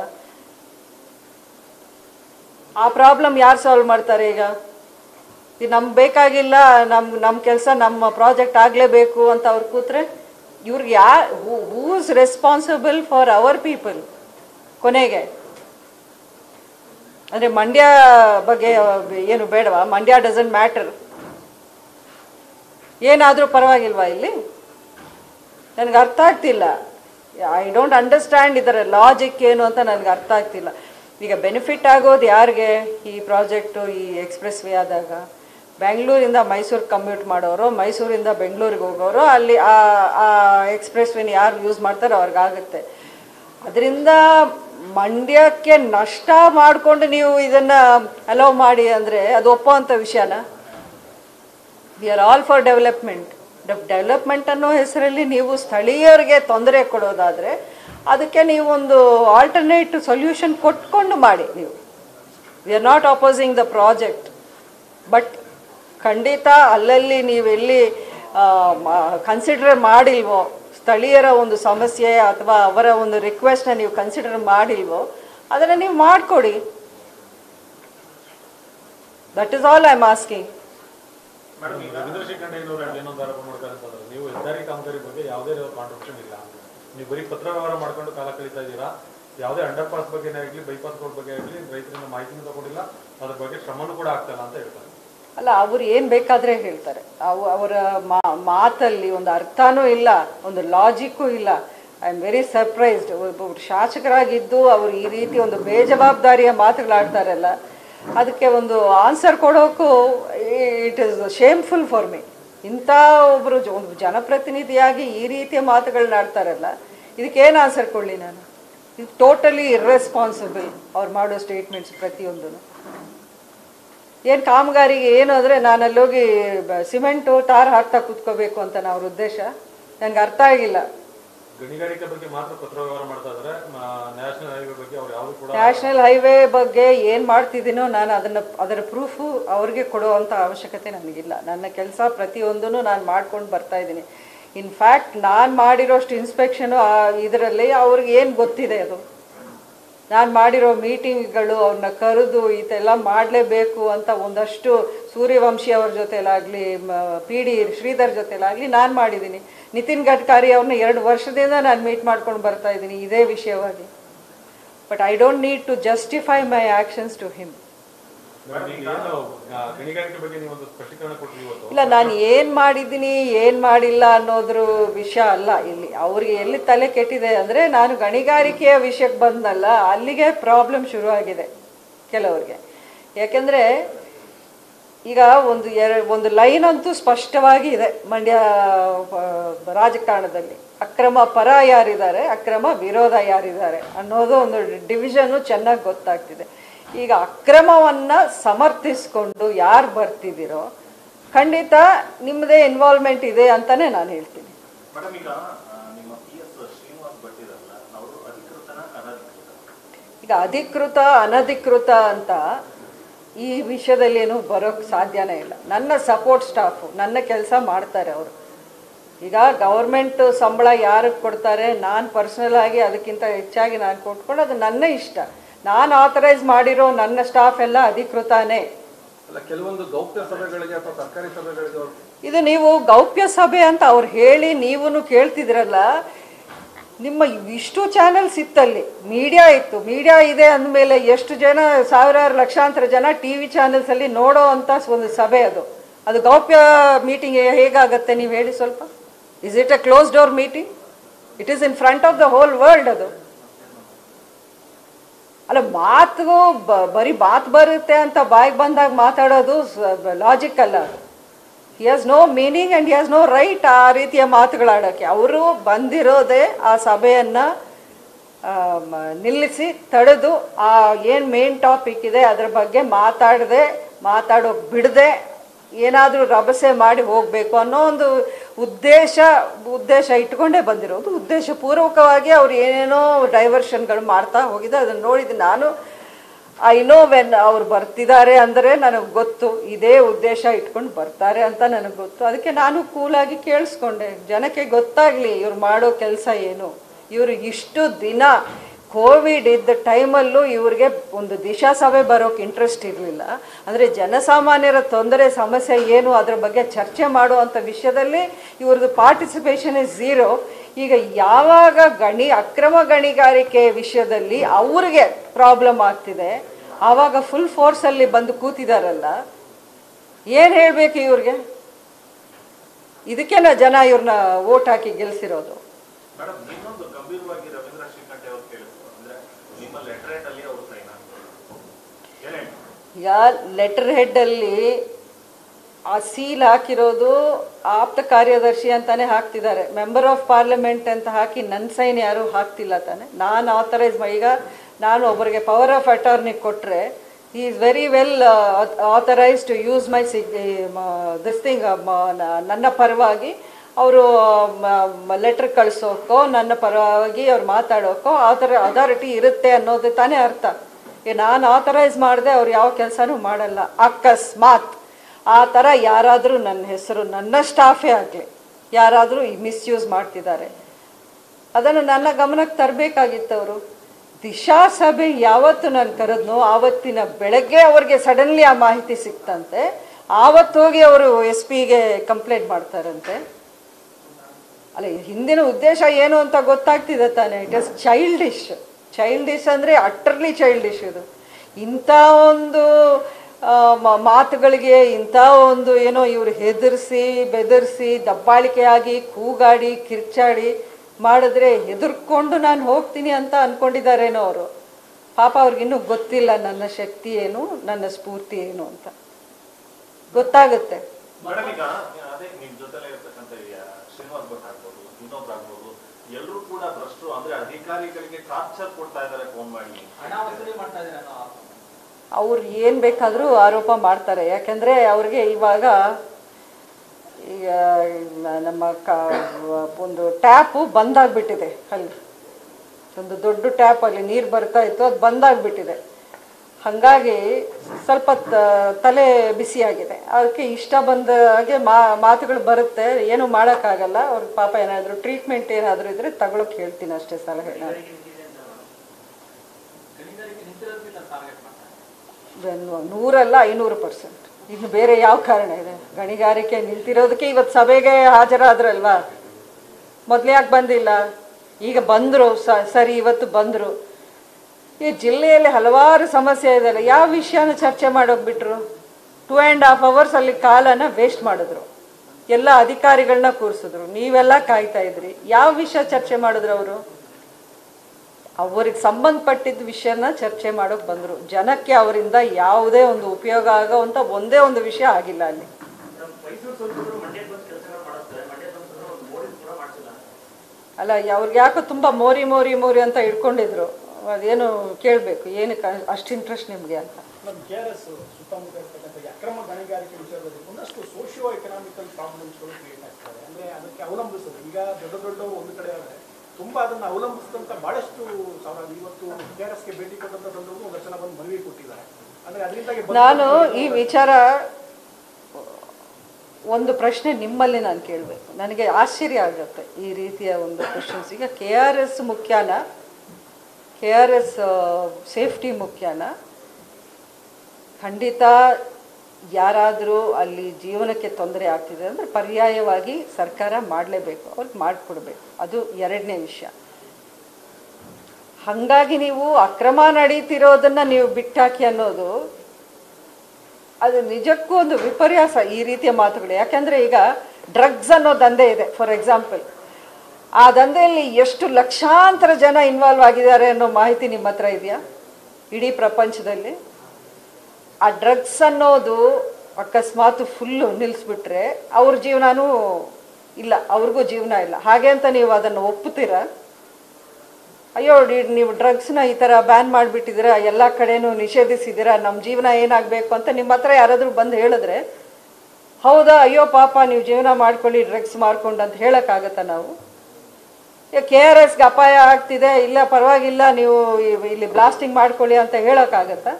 ಆ ಪ್ರಾಬ್ಲಮ್ ಯಾರು ಸಾಲ್ವ್ ಮಾಡ್ತಾರೆ ಈಗ ಇದು ನಮ್ಗೆ ಬೇಕಾಗಿಲ್ಲ ನಮ್ಮ ನಮ್ಮ ಕೆಲಸ ನಮ್ಮ ಪ್ರಾಜೆಕ್ಟ್ ಆಗಲೇಬೇಕು ಅಂತ ಅವ್ರು ಕೂತ್ರೆ ಇವ್ರಿಗೆ ya who's responsible for our people ಕೊನೆಗೆ ಅಂದರೆ ಮಂಡ್ಯ ಬಗ್ಗೆ ಏನು ಬೇಡವಾ ಮಂಡ್ಯ ಡಸಂಟ್ ಮ್ಯಾಟರ್ ಏನಾದರೂ ಪರವಾಗಿಲ್ವಾ ಇಲ್ಲಿ ನನಗೆ ಅರ್ಥ ಆಗ್ತಿಲ್ಲ ಐ ಡೋಂಟ್ ಅಂಡರ್ಸ್ಟ್ಯಾಂಡ್ ಇದರ ಲಾಜಿಕ್ ಏನು ಅಂತ ನನಗೆ ಅರ್ಥ ಆಗ್ತಿಲ್ಲ ಈಗ ಬೆನಿಫಿಟ್ ಆಗೋದು ಯಾರಿಗೆ ಈ ಪ್ರಾಜೆಕ್ಟು ಈ ಎಕ್ಸ್ಪ್ರೆಸ್ ವೇ ಆದಾಗ ಬೆಂಗಳೂರಿಂದ ಮೈಸೂರು ಕಮ್ಯೂಟ್ ಮಾಡೋರು ಮೈಸೂರಿಂದ ಬೆಂಗಳೂರಿಗೆ ಹೋಗೋರು ಅಲ್ಲಿ ಆ ಆ ಎಕ್ಸ್ಪ್ರೆಸ್ ವೇನ ಯಾರು ಯೂಸ್ ಮಾಡ್ತಾರೋ ಅವ್ರಿಗಾಗುತ್ತೆ ಅದರಿಂದ ಮಂಡ್ಯಕ್ಕೆ ನಷ್ಟ ಮಾಡಿಕೊಂಡು ನೀವು ಇದನ್ನು ಅಲೋ ಮಾಡಿ ಅಂದರೆ ಅದು ಒಪ್ಪೋವಂಥ ವಿಷಯನಾ we are all for development development ಅನ್ನೋ ಹೆಸರಲ್ಲಿ ನೀವು ಸ್ಥಳೀಯರಿಗೆ ತೊಂದರೆ ಕೊಡೋದಾದರೆ ಅದಕ್ಕೆ ನೀವು ಒಂದು ಆಲ್ಟರ್ನೇಟ್ ಸೊಲ್ಯೂಷನ್ ಕೊಟ್ಕೊಂಡು ಮಾಡಿ ನೀವು we are not opposing the project but ಖಂಡಿತ ಅಲ್ಲಲ್ಲಿ ನೀವೆಲ್ಲಿ ಕನ್ಸಿಡರ್ ಮಾಡಿಲ್ವೋ ಸ್ಥಳೀಯರ ಒಂದು ಸಮಸ್ಯೆ ಅಥವಾ ಅವರ ಒಂದು ರಿಕ್ವೆಸ್ಟ್ನ ನೀವು ಕನ್ಸಿಡರ್ ಮಾಡಿಲ್ವೋ ಅದನ್ನು ನೀವು ಮಾಡಿಕೊಡಿ that is all I am asking madam Ravindra ಶಿಖಂಡಯ್ಯನವರು ಏನೊಂದು ಆರೋಪ ಮಾಡ್ತಾರೆ ಅಂತಂದ್ರೆ ನೀವು ಹೆದ್ದಾರಿ ಕಾಮಗಾರಿ ಬಗ್ಗೆ ಯಾವುದೇ ಕಾಂಟ್ರಿಬ್ಯೂಷನ್ ಇಲ್ಲ ನೀವು ಬರೀ ಪತ್ರ ವ್ಯವಹಾರ ಮಾಡ್ಕೊಂಡು ಕಾಲ ಕಳೀತಾ ಇದ್ದೀರಾ ಯಾವುದೇ ಅಂಡರ್ ಪಾಸ್ ಬಗ್ಗೆನೇ ಆಗಲಿ ಬೈಪಾಸ್ ರೋಡ್ ಬಗ್ಗೆ ಆಗಲಿ ರೈತರಿಂದ ಮಾಹಿತಿನೂ ತಗೊಂಡಿಲ್ಲ ಅದ್ರ ಬಗ್ಗೆ ಶ್ರಮನೂ ಕೂಡ ಆಗ್ತಲ್ಲ ಅಂತ ಹೇಳ್ತಾರೆ ಅಲ್ಲ ಅವ್ರು ಏನು ಬೇಕಾದರೆ ಹೇಳ್ತಾರೆ ಅವು ಅವರ ಮಾ ಮಾತಲ್ಲಿ ಒಂದು ಅರ್ಥನೂ ಇಲ್ಲ ಒಂದು ಲಾಜಿಕ್ಕೂ ಇಲ್ಲ ಐ ಆಮ್ ವೆರಿ ಸರ್ಪ್ರೈಸ್ಡ್ ಒಬ್ಬೊಬ್ರು ಶಾಸಕರಾಗಿದ್ದು ಅವರು ಈ ರೀತಿ ಒಂದು ಬೇಜವಾಬ್ದಾರಿಯ ಮಾತುಗಳಾಡ್ತಾರಲ್ಲ ಅದಕ್ಕೆ ಒಂದು ಆನ್ಸರ್ ಕೊಡೋಕ್ಕೂ it is shameful for me ಇಂಥ ಒಬ್ಬರು ಒಂದು ಜನಪ್ರತಿನಿಧಿಯಾಗಿ ಈ ರೀತಿಯ ಮಾತುಗಳನ್ನ ಆಡ್ತಾರಲ್ಲ ಇದಕ್ಕೇನು ಆನ್ಸರ್ ಕೊಡಲಿ ನಾನು ಇದು ಟೋಟಲಿ ಇರ್ರೆಸ್ಪಾನ್ಸಿಬಲ್ ಅವ್ರು ಮಾಡೋ ಸ್ಟೇಟ್ಮೆಂಟ್ಸ್ ಪ್ರತಿಯೊಂದೂ ಏನು ಕಾಮಗಾರಿಗೆ ಏನು ಅಂದರೆ ನಾನು ಅಲ್ಲೋಗಿ ಬ- ಸಿಮೆಂಟು ಟಾರ್ ಹಾಕ್ತಾ ಕೂತ್ಕೋಬೇಕು ಅಂತ ಅವ್ರ ಉದ್ದೇಶ ನನಗೆ ಅರ್ಥ ಆಗಿಲ್ಲ ಗಣಿಗಾರಿಕೆ ಬಗ್ಗೆ ಮಾತ್ರ ಪತ್ರ ವ್ಯವಹಾರ ಮಾಡ್ತಾ ಇದ್ದಾರೆ ನ್ಯಾಷನಲ್ ಹೈವೇ ಬಗ್ಗೆ ಅವ್ರು ಯಾವುದು ಕೂಡ ನ್ಯಾಷನಲ್ ಹೈವೇ ಬಗ್ಗೆ ಏನು ಮಾಡ್ತಿದ್ದೀನೋ ನಾನು ಅದನ್ನು ಅದರ ಪ್ರೂಫು ಅವ್ರಿಗೆ ಕೊಡುವಂಥ ಅವಶ್ಯಕತೆ ನನಗಿಲ್ಲ ನನ್ನ ಕೆಲಸ ಪ್ರತಿಯೊಂದೂ ನಾನು ಮಾಡ್ಕೊಂಡು ಬರ್ತಾ ಇದ್ದೀನಿ ಇನ್ಫ್ಯಾಕ್ಟ್ ನಾನು ಮಾಡಿರೋಷ್ಟು ಇನ್ಸ್ಪೆಕ್ಷನು ಇದರಲ್ಲಿ ಅವ್ರಿಗೆ ಏನು ಗೊತ್ತಿದೆ ಅದು ನಾನು ಮಾಡಿರೋ ಮೀಟಿಂಗ್ಗಳು ಅವ್ರನ್ನ ಕರೆದು ಇದೆಲ್ಲ ಮಾಡಲೇಬೇಕು ಅಂತ ಒಂದಷ್ಟು ಸೂರ್ಯವಂಶಿ ಅವ್ರ ಜೊತೆಲಾಗಲಿ ಪಿ ಡಿ ಶ್ರೀಧರ್ ಜೊತೆಲಾಗಲಿ ನಾನು ಮಾಡಿದ್ದೀನಿ ನಿತಿನ್ ಗಡ್ಕರಿ ಅವ್ರನ್ನ ಎರಡು ವರ್ಷದಿಂದ ನಾನು ಮೀಟ್ ಮಾಡ್ಕೊಂಡು ಬರ್ತಾ ಇದ್ದೀನಿ ಇದೇ ವಿಷಯವಾಗಿ but I don't need to justify my actions to him madam, ಈಗ ಏನು ಆ, ಗಣಿಗಾರಿಕೆ ಬಗ್ಗೆ ನೀವು ಒಂದು ಸ್ಪಷ್ಟೀಕರಣ ಕೊಟ್ಟರಿ ಇವತ್ತು ಇಲ್ಲ ನಾನು ಏನು ಮಾಡಿದ್ದೀನಿ ಏನು ಮಾಡಿಲ್ಲ ಅನ್ನೋದ್ರ ವಿಷಯ ಅಲ್ಲ ಇಲ್ಲಿ ಅವ್ರಿಗೆ ಎಲ್ಲಿ ತಲೆ ಕೆಟ್ಟಿದೆ ಅಂದರೆ ನಾನು ಗಣಿಗಾರಿಕೆಯ ವಿಷಯಕ್ಕೆ ಬಂದಲ್ಲ ಅಲ್ಲಿಗೆ ಪ್ರಾಬ್ಲಮ್ ಶುರುವಾಗಿದೆ ಕೆಲವ್ರಿಗೆ ಯಾಕೆಂದರೆ ಈಗ ಒಂದು ಎರ ಒಂದು ಲೈನ್ ಅಂತೂ ಸ್ಪಷ್ಟವಾಗಿ ಇದೆ ಮಂಡ್ಯ ಆ, ರಾಜಕಾರಣದಲ್ಲಿ ಅಕ್ರಮ ಪರ ಯಾರಿದ್ದಾರೆ ಅಕ್ರಮ ವಿರೋಧ ಯಾರಿದ್ದಾರೆ ಅನ್ನೋದು ಒಂದು ಡಿವಿಷನ್ನು ಚೆನ್ನಾಗಿ ಗೊತ್ತಾಗ್ತಿದೆ ಈಗ ಅಕ್ರಮವನ್ನು ಸಮರ್ಥಿಸ್ಕೊಂಡು ಯಾರು ಬರ್ತಿದ್ದೀರೋ ಖಂಡಿತ ನಿಮ್ಮದೇ ಇನ್ವಾಲ್ವ್ಮೆಂಟ್ ಇದೆ ಅಂತಲೇ ನಾನು ಹೇಳ್ತೀನಿ ಮೇಡಮ್ ಈಗ ಆ, ನಿಮ್ಮ ಪಿ ಎಸ್ ಶ್ರೀನಿವಾಸ್ ಭಟ್ ಇದಾರಲ್ಲ ಅವರು ಅಧಿಕೃತನ ಅನಧಿಕೃತ ಈಗ ಅಧಿಕೃತ ಅನಧಿಕೃತ ಅಂತ ಈ ವಿಷಯದಲ್ಲಿ ಏನು ಬರೋಕ್ಕೆ ಸಾಧ್ಯನೇ ಇಲ್ಲ ನನ್ನ ಸಪೋರ್ಟ್ ಸ್ಟಾಫು ನನ್ನ ಕೆಲಸ ಮಾಡ್ತಾರೆ ಅವರು ಈಗ ಗೌರ್ಮೆಂಟ್ ಸಂಬಳ ಯಾರಿಗೆ ಕೊಡ್ತಾರೆ ನಾನು ಪರ್ಸ್ನಲ್ ಆಗಿ ಅದಕ್ಕಿಂತ ಹೆಚ್ಚಾಗಿ ನಾನು ಕೊಟ್ಕೊಂಡು ಅದು ನನ್ನ ಇಷ್ಟ ನಾನು ಆಥರೈಸ್ ಮಾಡಿರೋ ನನ್ನ ಸ್ಟಾಫ್ ಎಲ್ಲ ಅಧಿಕೃತನೇ ಅಲ್ಲ ಕೆಲವೊಂದು ಗೌಪ್ಯ ಸಭೆಗಳಿಗೆ ಅಥವಾ ಸರ್ಕಾರಿ ಸಭೆಗಳಿಗೆ ಅವ್ರು ಇದು ನೀವು ಗೌಪ್ಯ ಸಭೆ ಅಂತ ಅವ್ರು ಹೇಳಿ ನೀವೂ ಕೇಳ್ತಿದ್ರಲ್ಲ ನಿಮ್ಮ ಇಷ್ಟು ಚಾನೆಲ್ಸ್ ಇತ್ತಲ್ಲಿ ಮೀಡಿಯಾ ಇತ್ತು ಮೀಡಿಯಾ ಇದೆ ಅಂದಮೇಲೆ ಎಷ್ಟು ಜನ ಸಾವಿರಾರು ಲಕ್ಷಾಂತರ ಜನ ಟಿ ವಿ ಚಾನೆಲ್ಸಲ್ಲಿ ನೋಡೋ ಅಂತ ಒಂದು ಸಭೆ ಅದು ಅದು ಗೌಪ್ಯ ಮೀಟಿಂಗ್ ಹೇಗಾಗತ್ತೆ ನೀವು ಹೇಳಿ ಸ್ವಲ್ಪ is it a close door meeting it is in front of the whole world ಅದು ಅಲ್ಲ ಮಾತು ಬರೀ ಮಾತು ಬರುತ್ತೆ ಅಂತ ಬಾಯಿಗೆ ಬಂದಾಗ ಮಾತಾಡೋದು ಲಾಜಿಕ್ ಅಲ್ಲ ಅದು he has no meaning and he has no right ಆ ರೀತಿಯ ಮಾತುಗಳಾಡೋಕ್ಕೆ ಅವರು ಬಂದಿರೋದೇ ಆ ಸಭೆಯನ್ನು ನಿಲ್ಲಿಸಿ ತಡೆದು ಆ ಏನು ಮೇನ್ ಟಾಪಿಕ್ ಇದೆ ಅದ್ರ ಬಗ್ಗೆ ಮಾತಾಡದೆ ಮಾತಾಡೋಕೆ ಬಿಡದೆ ಏನಾದರೂ ರಭಸೆ ಮಾಡಿ ಹೋಗಬೇಕು ಅನ್ನೋ ಒಂದು ಉದ್ದೇಶ ಉದ್ದೇಶ ಇಟ್ಕೊಂಡೇ ಬಂದಿರೋದು ಉದ್ದೇಶಪೂರ್ವಕವಾಗಿ ಅವ್ರು ಏನೇನೋ ಡೈವರ್ಷನ್ಗಳು ಮಾಡ್ತಾ ಹೋಗಿದೆ ಅದನ್ನು ನೋಡಿದ್ದು ನಾನು ಐ ನೋ ವೆನ್ ಅವ್ರು ಬರ್ತಿದ್ದಾರೆ ಅಂದರೆ ನನಗೆ ಗೊತ್ತು ಇದೇ ಉದ್ದೇಶ ಇಟ್ಕೊಂಡು ಬರ್ತಾರೆ ಅಂತ ನನಗೆ ಗೊತ್ತು ಅದಕ್ಕೆ ನಾನು ಕೂಲಾಗಿ ಕೇಳಿಸ್ಕೊಂಡೆ ಜನಕ್ಕೆ ಗೊತ್ತಾಗಲಿ ಇವ್ರು ಮಾಡೋ ಕೆಲಸ ಏನು ಇವರು ಇಷ್ಟು ದಿನ ಕೋವಿಡ್ ಇದ್ದ ಟೈಮಲ್ಲೂ ಇವ್ರಿಗೆ ಒಂದು ದಿಶಾ ಸಭೆ ಬರೋಕ್ಕೆ ಇಂಟ್ರೆಸ್ಟ್ ಇರಲಿಲ್ಲ ಅಂದರೆ ಜನಸಾಮಾನ್ಯರ ತೊಂದರೆ ಸಮಸ್ಯೆ ಏನು ಅದ್ರ ಬಗ್ಗೆ ಚರ್ಚೆ ಮಾಡುವಂಥ ವಿಷಯದಲ್ಲಿ ಇವ್ರದ್ದು ಪಾರ್ಟಿಸಿಪೇಷನ್ ಇಸ್ ಝೀರೋ ಈಗ ಯಾವಾಗ ಗಣಿ ಅಕ್ರಮ ಗಣಿಗಾರಿಕೆ ವಿಷಯದಲ್ಲಿ ಅವ್ರಿಗೆ ಪ್ರಾಬ್ಲಮ್ ಆಗ್ತಿದೆ ಆವಾಗ ಫುಲ್ ಫೋರ್ಸಲ್ಲಿ ಬಂದು ಕೂತಿದಾರಲ್ಲ ಏನು ಹೇಳಬೇಕು ಇವ್ರಿಗೆ ಇದಕ್ಕೇನ ಜನ ಇವ್ರನ್ನ ಓಟ್ ಹಾಕಿ ಗೆಲ್ಸಿರೋದು ಮೇಡಮ್ ಇನ್ನೊಂದು ಗಂಭೀರವಾಗಿ ರವೀಂದ್ರ ಶ್ರೀಕಂಠೆ ಅವ್ರು ಕೇಳಿದ್ರು ಅಂದ್ರೆ ನಿಮ್ಮ ಲೆಟರ್ ಹೆಡ್ ಅಲ್ಲಿ ಅವರು ಸೈನ್ ಏನೇ ಈಗ ಲೆಟರ್ ಹೆಡ್ಡಲ್ಲಿ ಆ ಸೀಲ್ ಹಾಕಿರೋದು ಆಪ್ತ ಕಾರ್ಯದರ್ಶಿ ಅಂತಾನೆ ಹಾಕ್ತಿದ್ದಾರೆ ಮೆಂಬರ್ ಆಫ್ ಪಾರ್ಲಿಮೆಂಟ್ ಅಂತ ಹಾಕಿ ನನ್ನ ಸೈನ್ ಯಾರೂ ಹಾಕ್ತಿಲ್ಲ ತಾನೆ ನಾನು ಆಥರೈಸ್ ಈಗ ನಾನು ಒಬ್ಬರಿಗೆ ಪವರ್ ಆಫ್ ಅಟಾರ್ನಿ ಕೊಟ್ಟರೆ ಈ is very well authorise to use my sig this thing ನನ್ನ ಪರವಾಗಿ ಅವರು ಲೆಟ್ರ್ ಕಳಿಸೋಕೋ ನನ್ನ ಪರವಾಗಿ ಅವ್ರು ಮಾತಾಡೋಕೋ ಆ ಥರ ಅಥಾರಿಟಿ ಇರುತ್ತೆ ಅನ್ನೋದು ತಾನೇ ಅರ್ಥ ಈಗ ನಾನು ಆಥರೈಸ್ ಮಾಡಿದೆ ಅವ್ರು ಯಾವ ಕೆಲಸನೂ ಮಾಡಲ್ಲ ಅಕಸ್ಮಾತ್ ಆ ಥರ ಯಾರಾದರೂ ನನ್ನ ಹೆಸರು ನನ್ನ ಸ್ಟಾಫೇ ಆಗಲಿ ಯಾರಾದರೂ ಮಿಸ್ಯೂಸ್ ಮಾಡ್ತಿದ್ದಾರೆ ಅದನ್ನು ನನ್ನ ಗಮನಕ್ಕೆ ತರಬೇಕಾಗಿತ್ತು ಅವರು ದಿಶಾ ಸಭೆ ಯಾವತ್ತು ನಾನು ಕರೆದ್ನೋ ಆವತ್ತಿನ ಬೆಳಗ್ಗೆ ಅವ್ರಿಗೆ ಸಡನ್ಲಿ ಆ ಮಾಹಿತಿ ಸಿಕ್ತಂತೆ ಆವತ್ತು ಹೋಗಿ ಅವರು ಎಸ್ ಪಿಗೆ ಕಂಪ್ಲೇಂಟ್ ಮಾಡ್ತಾರಂತೆ ಅಲ್ಲ ಈ ಹಿಂದಿನ ಉದ್ದೇಶ ಏನು ಅಂತ ಗೊತ್ತಾಗ್ತಿದೆ ತಾನೆ ಇಟ್ ಇಸ್ ಚೈಲ್ಡಿಶ್ ಚೈಲ್ಡಿಶ್ ಅಂದರೆ ಅಟರ್ಲಿ ಚೈಲ್ಡಿಶ್ ಇದು ಇಂಥ ಒಂದು ಆ, ಮ- ಮಾತುಗಳಿಗೆ ಇಂಥ ಒಂದು ಏನೋ ಇವರು ಹೆದರ್ಸಿ ಬೆದರಿಸಿ ದಬ್ಬಾಳಿಕೆಯಾಗಿ ಕೂಗಾಡಿ ಕಿರ್ಚಾಡಿ ಮಾಡಿದ್ರೆ ಹೆದರ್ಕೊಂಡು ನಾನು ಹೋಗ್ತೀನಿ ಅಂತ ಅಂದ್ಕೊಂಡಿದ್ದಾರೇನೋ ಅವರು ಪಾಪ ಅವ್ರಿಗಿನ್ನೂ ಗೊತ್ತಿಲ್ಲ ನನ್ನ ಶಕ್ತಿ ಏನು ನನ್ನ ಸ್ಫೂರ್ತಿ ಏನು ಅಂತ ಗೊತ್ತಾಗುತ್ತೆ ಮೇಡಮ್ ಈಗ ಅದೇ ನಿಮ್ ಜೊತೆಲೆ ಇರ್ತಕ್ಕಂಥ ಈ, ಆ, ಶ್ರೀನಿವಾಸ್ ಭಟ್ ಆಗ್ಬೋದು ಇನ್ನೊಬ್ರು ಆಗ್ಬೋದು ಎಲ್ಲರೂ ಕೂಡ ಭ್ರಷ್ಟರು ಅಂದ್ರೆ ಅಧಿಕಾರಿಗಳಿಗೆ ಟಾರ್ಚರ್ ಕೊಡ್ತಾ ಇದ್ದಾರೆ ಫೋನ್ ಮಾಡಿ ಹಣ ವಸೂಲಿ ಮಾಡ್ತಾ ಇದ್ದಾರೆ ಅನ್ನೋ ಆರೋಪ. ಅವ್ರು ಏನು ಬೇಕಾದರೂ ಆರೋಪ ಮಾಡ್ತಾರೆ ಯಾಕೆಂದರೆ ಅವ್ರಿಗೆ ಇವಾಗ ಈಗ ನ- ನಮ್ಮ ಕ ಒಂದು ಟ್ಯಾಪು ಬಂದಾಗ್ಬಿಟ್ಟಿದೆ ಅಲ್ಲಿ ಒಂದು ದೊಡ್ಡ ಟ್ಯಾಪ್ ಅಲ್ಲಿ ನೀರು ಬರ್ತಾ ಇತ್ತು ಅದು ಬಂದಾಗ್ಬಿಟ್ಟಿದೆ ಹಾಗಾಗಿ ಸ್ವಲ್ಪ ತ- ತಲೆ ಬಿಸಿಯಾಗಿದೆ ಅದಕ್ಕೆ ಇಷ್ಟ ಬಂದ ಹಾಗೆ ಮಾ ಮಾತುಗಳು ಬರುತ್ತೆ ಏನು ಮಾಡೋಕ್ಕಾಗಲ್ಲ ಅವ್ರಿಗೆ ಪಾಪ ಏನಾದರೂ ಟ್ರೀಟ್ಮೆಂಟ್ ಏನಾದರೂ ಇದ್ರೆ ತಗೊಳಕ್ ಹೇಳ್ತೀನಿ ಅಷ್ಟೇ ಸಲಹೆ ನಾನು ಬೆನ್ನು- ನೂರಲ್ಲ ಐನೂರು ಪರ್ಸೆಂಟ್ ಇನ್ನು ಬೇರೆ ಯಾವ ಕಾರಣ ಇದೆ ಗಣಿಗಾರಿಕೆ ನಿಂತಿರೋದಕ್ಕೆ ಇವತ್ತು ಸಭೆಗೆ ಹಾಜರಾದ್ರಲ್ವಾ ಮೊದಲು ಯಾಕೆ ಬಂದಿಲ್ಲ ಈಗ ಬಂದರು ಸರಿ ಇವತ್ತು ಬಂದರು ಈ ಜಿಲ್ಲೆಯಲ್ಲಿ ಹಲವಾರು ಸಮಸ್ಯೆ ಇದೆಯಲ್ಲ ಯಾವ ವಿಷಯನ ಚರ್ಚೆ ಮಾಡೋಗ್ಬಿಟ್ರು ಟೂ ಆ್ಯಂಡ್ ಹಾಫ್ ಅವರ್ಸ್ ಅಲ್ಲಿ ಕಾಲನ ವೇಸ್ಟ್ ಮಾಡಿದ್ರು ಎಲ್ಲ ಅಧಿಕಾರಿಗಳನ್ನ ಕೂರಿಸಿದ್ರು ನೀವೆಲ್ಲ ಕಾಯ್ತಾ ಇದ್ರಿ ಯಾವ ವಿಷಯ ಚರ್ಚೆ ಮಾಡಿದ್ರು ಅವರು ಅವ್ರಿಗೆ ಸಂಬಂಧಪಟ್ಟಿದ್ದ ವಿಷಯನ ಚರ್ಚೆ ಮಾಡೋಕೆ ಬಂದರು ಜನಕ್ಕೆ ಅವರಿಂದ ಯಾವುದೇ ಒಂದು ಉಪಯೋಗ ಆಗೋವಂಥ ಒಂದೇ ಒಂದು ವಿಷಯ ಆಗಿಲ್ಲ ಅಲ್ಲಿ ಮೈಸೂರು ಸಂಸದರು ಮಂಡ್ಯಕ್ಕೆ ಬಂದು ಕೆಲಸಗಳು ಮಾಡಿಸ್ತಾರೆ ಮಂಡ್ಯ ಸಂಸದರು ಒಂದು ಮೋಡಿ ಕೂಡ ಮಾಡಿಸಿಲ್ಲ ಅಲ್ಲ ಅವ್ರಿಗೆ ಯಾಕೋ ತುಂಬ ಮೋರಿ ಮೋರಿ ಮೋರಿ ಅಂತ ಇಟ್ಕೊಂಡಿದ್ರು ಅದೇನು ಕೇಳಬೇಕು ಏನಕ್ಕೆ ಅಷ್ಟು ಇಂಟ್ರೆಸ್ಟ್ ನಿಮಗೆ ಅಂತ ನಮ್ಮ ಕೆ ಆರ್ ಎಸ್ ಸುತ್ತಮುತ್ತ ಇರ್ತಕ್ಕಂಥ ಈ ಅಕ್ರಮ ಗಣಿಗಾರಿಕೆ ವಿಚಾರದಲ್ಲಿ ಒಂದಷ್ಟು ಸೋಷಿಯೋ ಎಕನಾಮಿಕಲ್ ಪ್ರಾಬ್ಲಮ್ಸ್ಗಳು ಕ್ರಿಯೇಟ್ ಆಗ್ತವೆ ಅಂದರೆ ಅದಕ್ಕೆ ಅವಲಂಬಿಸೋದು ಈಗ ದೊಡ್ಡ ದೊಡ್ಡವರು ಒಂದು ಕಡೆ ಆದರೆ ತುಂಬ ಅದನ್ನು ಅವಲಂಬಿಸಿದಂಥ ಭಾಳಷ್ಟು ಸಾವಿರ ಇವತ್ತು ಕೆ ಆರ್ ಎಸ್ಗೆ ಭೇಟಿ ಕೊಟ್ಟಂಥ ಸಂದರ್ಭ ಒಂದು ಜನ ಬಂದು ಮನವಿ ಕೊಟ್ಟಿದ್ದಾರೆ ಅಂದರೆ ಅದರಿಂದಾಗಿ ಬಂದ- ನಾನು ಈ ವಿಚಾರ ಒಂದು ಪ್ರಶ್ನೆ ನಿಮ್ಮಲ್ಲಿ ನಾನು ಕೇಳಬೇಕು ನನಗೆ ಆಶ್ಚರ್ಯ ಆಗುತ್ತೆ ಈ ರೀತಿಯ ಒಂದು ಕ್ವಶನ್ಸ್ ಈಗ ಕೆ ಆರ್ ಎಸ್ ಮುಖ್ಯನ ಕೆ ಆರ್ ಎಸ್ ಸೇಫ್ಟಿ ಮುಖ್ಯನ ಖಂಡಿತ ಯಾರಾದರೂ ಅಲ್ಲಿ ಜೀವನಕ್ಕೆ ತೊಂದರೆ ಆಗ್ತಿದೆ ಅಂದರೆ ಪರ್ಯಾಯವಾಗಿ ಸರ್ಕಾರ ಮಾಡಲೇಬೇಕು ಅವ್ರಿಗೆ ಮಾಡಿಕೊಡ್ಬೇಕು ಅದು ಎರಡನೇ ವಿಷಯ ಹಾಗಾಗಿ ನೀವು ಅಕ್ರಮ ನಡೀತಿರೋದನ್ನ ನೀವು ಬಿಟ್ಟಾಕಿ ಅನ್ನೋದು ಅದು ನಿಜಕ್ಕೂ ಒಂದು ವಿಪರ್ಯಾಸ ಈ ರೀತಿಯ ಮಾತುಗಳು ಯಾಕಂದ್ರೆ ಈಗ ಡ್ರಗ್ಸ್ ಅನ್ನೋ ದಂಧೆ ಇದೆ ಫಾರ್ ಎಕ್ಸಾಂಪಲ್ ಆ ದಂಧೆಯಲ್ಲಿ ಎಷ್ಟು ಲಕ್ಷಾಂತರ ಜನ ಇನ್ವಾಲ್ವ್ ಆಗಿದ್ದಾರೆ ಅನ್ನೋ ಮಾಹಿತಿ ನಿಮ್ಮ ಹತ್ರ ಇದೆಯಾ ಇಡೀ ಪ್ರಪಂಚದಲ್ಲಿ ಆ ಡ್ರಗ್ಸ್ ಅನ್ನೋದು ಅಕಸ್ಮಾತ್ ಫುಲ್ಲು ನಿಲ್ಲಿಸ್ಬಿಟ್ರೆ ಅವ್ರ ಜೀವನನೂ ಇಲ್ಲ ಅವ್ರಿಗೂ ಜೀವನ ಇಲ್ಲ ಹಾಗೆ ಅಂತ ನೀವು ಅದನ್ನು ಒಪ್ಪುತ್ತೀರಾ ಅಯ್ಯೋ ಡಿ- ನೀವು ಡ್ರಗ್ಸ್ನ ಈ ಥರ ಬ್ಯಾನ್ ಮಾಡಿಬಿಟ್ಟಿದ್ದೀರಾ ಎಲ್ಲ ಕಡೆನೂ ನಿಷೇಧಿಸಿದ್ದೀರಾ ನಮ್ಮ ಜೀವನ ಏನಾಗಬೇಕು ಅಂತ ನಿಮ್ಮ ಹತ್ರ ಯಾರಾದರೂ ಬಂದು ಹೇಳಿದ್ರೆ ಹೌದಾ ಅಯ್ಯೋ ಪಾಪ ನೀವು ಜೀವನ ಮಾಡ್ಕೊಳ್ಳಿ ಡ್ರಗ್ಸ್ ಮಾಡ್ಕೊಂಡು ಅಂತ ಹೇಳೋಕ್ಕಾಗತ್ತಾ ನಾವು ಕೆ ಆರ್ ಎಸ್ಗೆ ಅಪಾಯ ಆಗ್ತಿದೆ ಇಲ್ಲ ಪರವಾಗಿಲ್ಲ ನೀವು ಇ- ಇಲ್ಲಿ ಬ್ಲಾಸ್ಟಿಂಗ್ ಮಾಡ್ಕೊಳ್ಳಿ ಅಂತ ಹೇಳೋಕ್ಕಾಗತ್ತಾ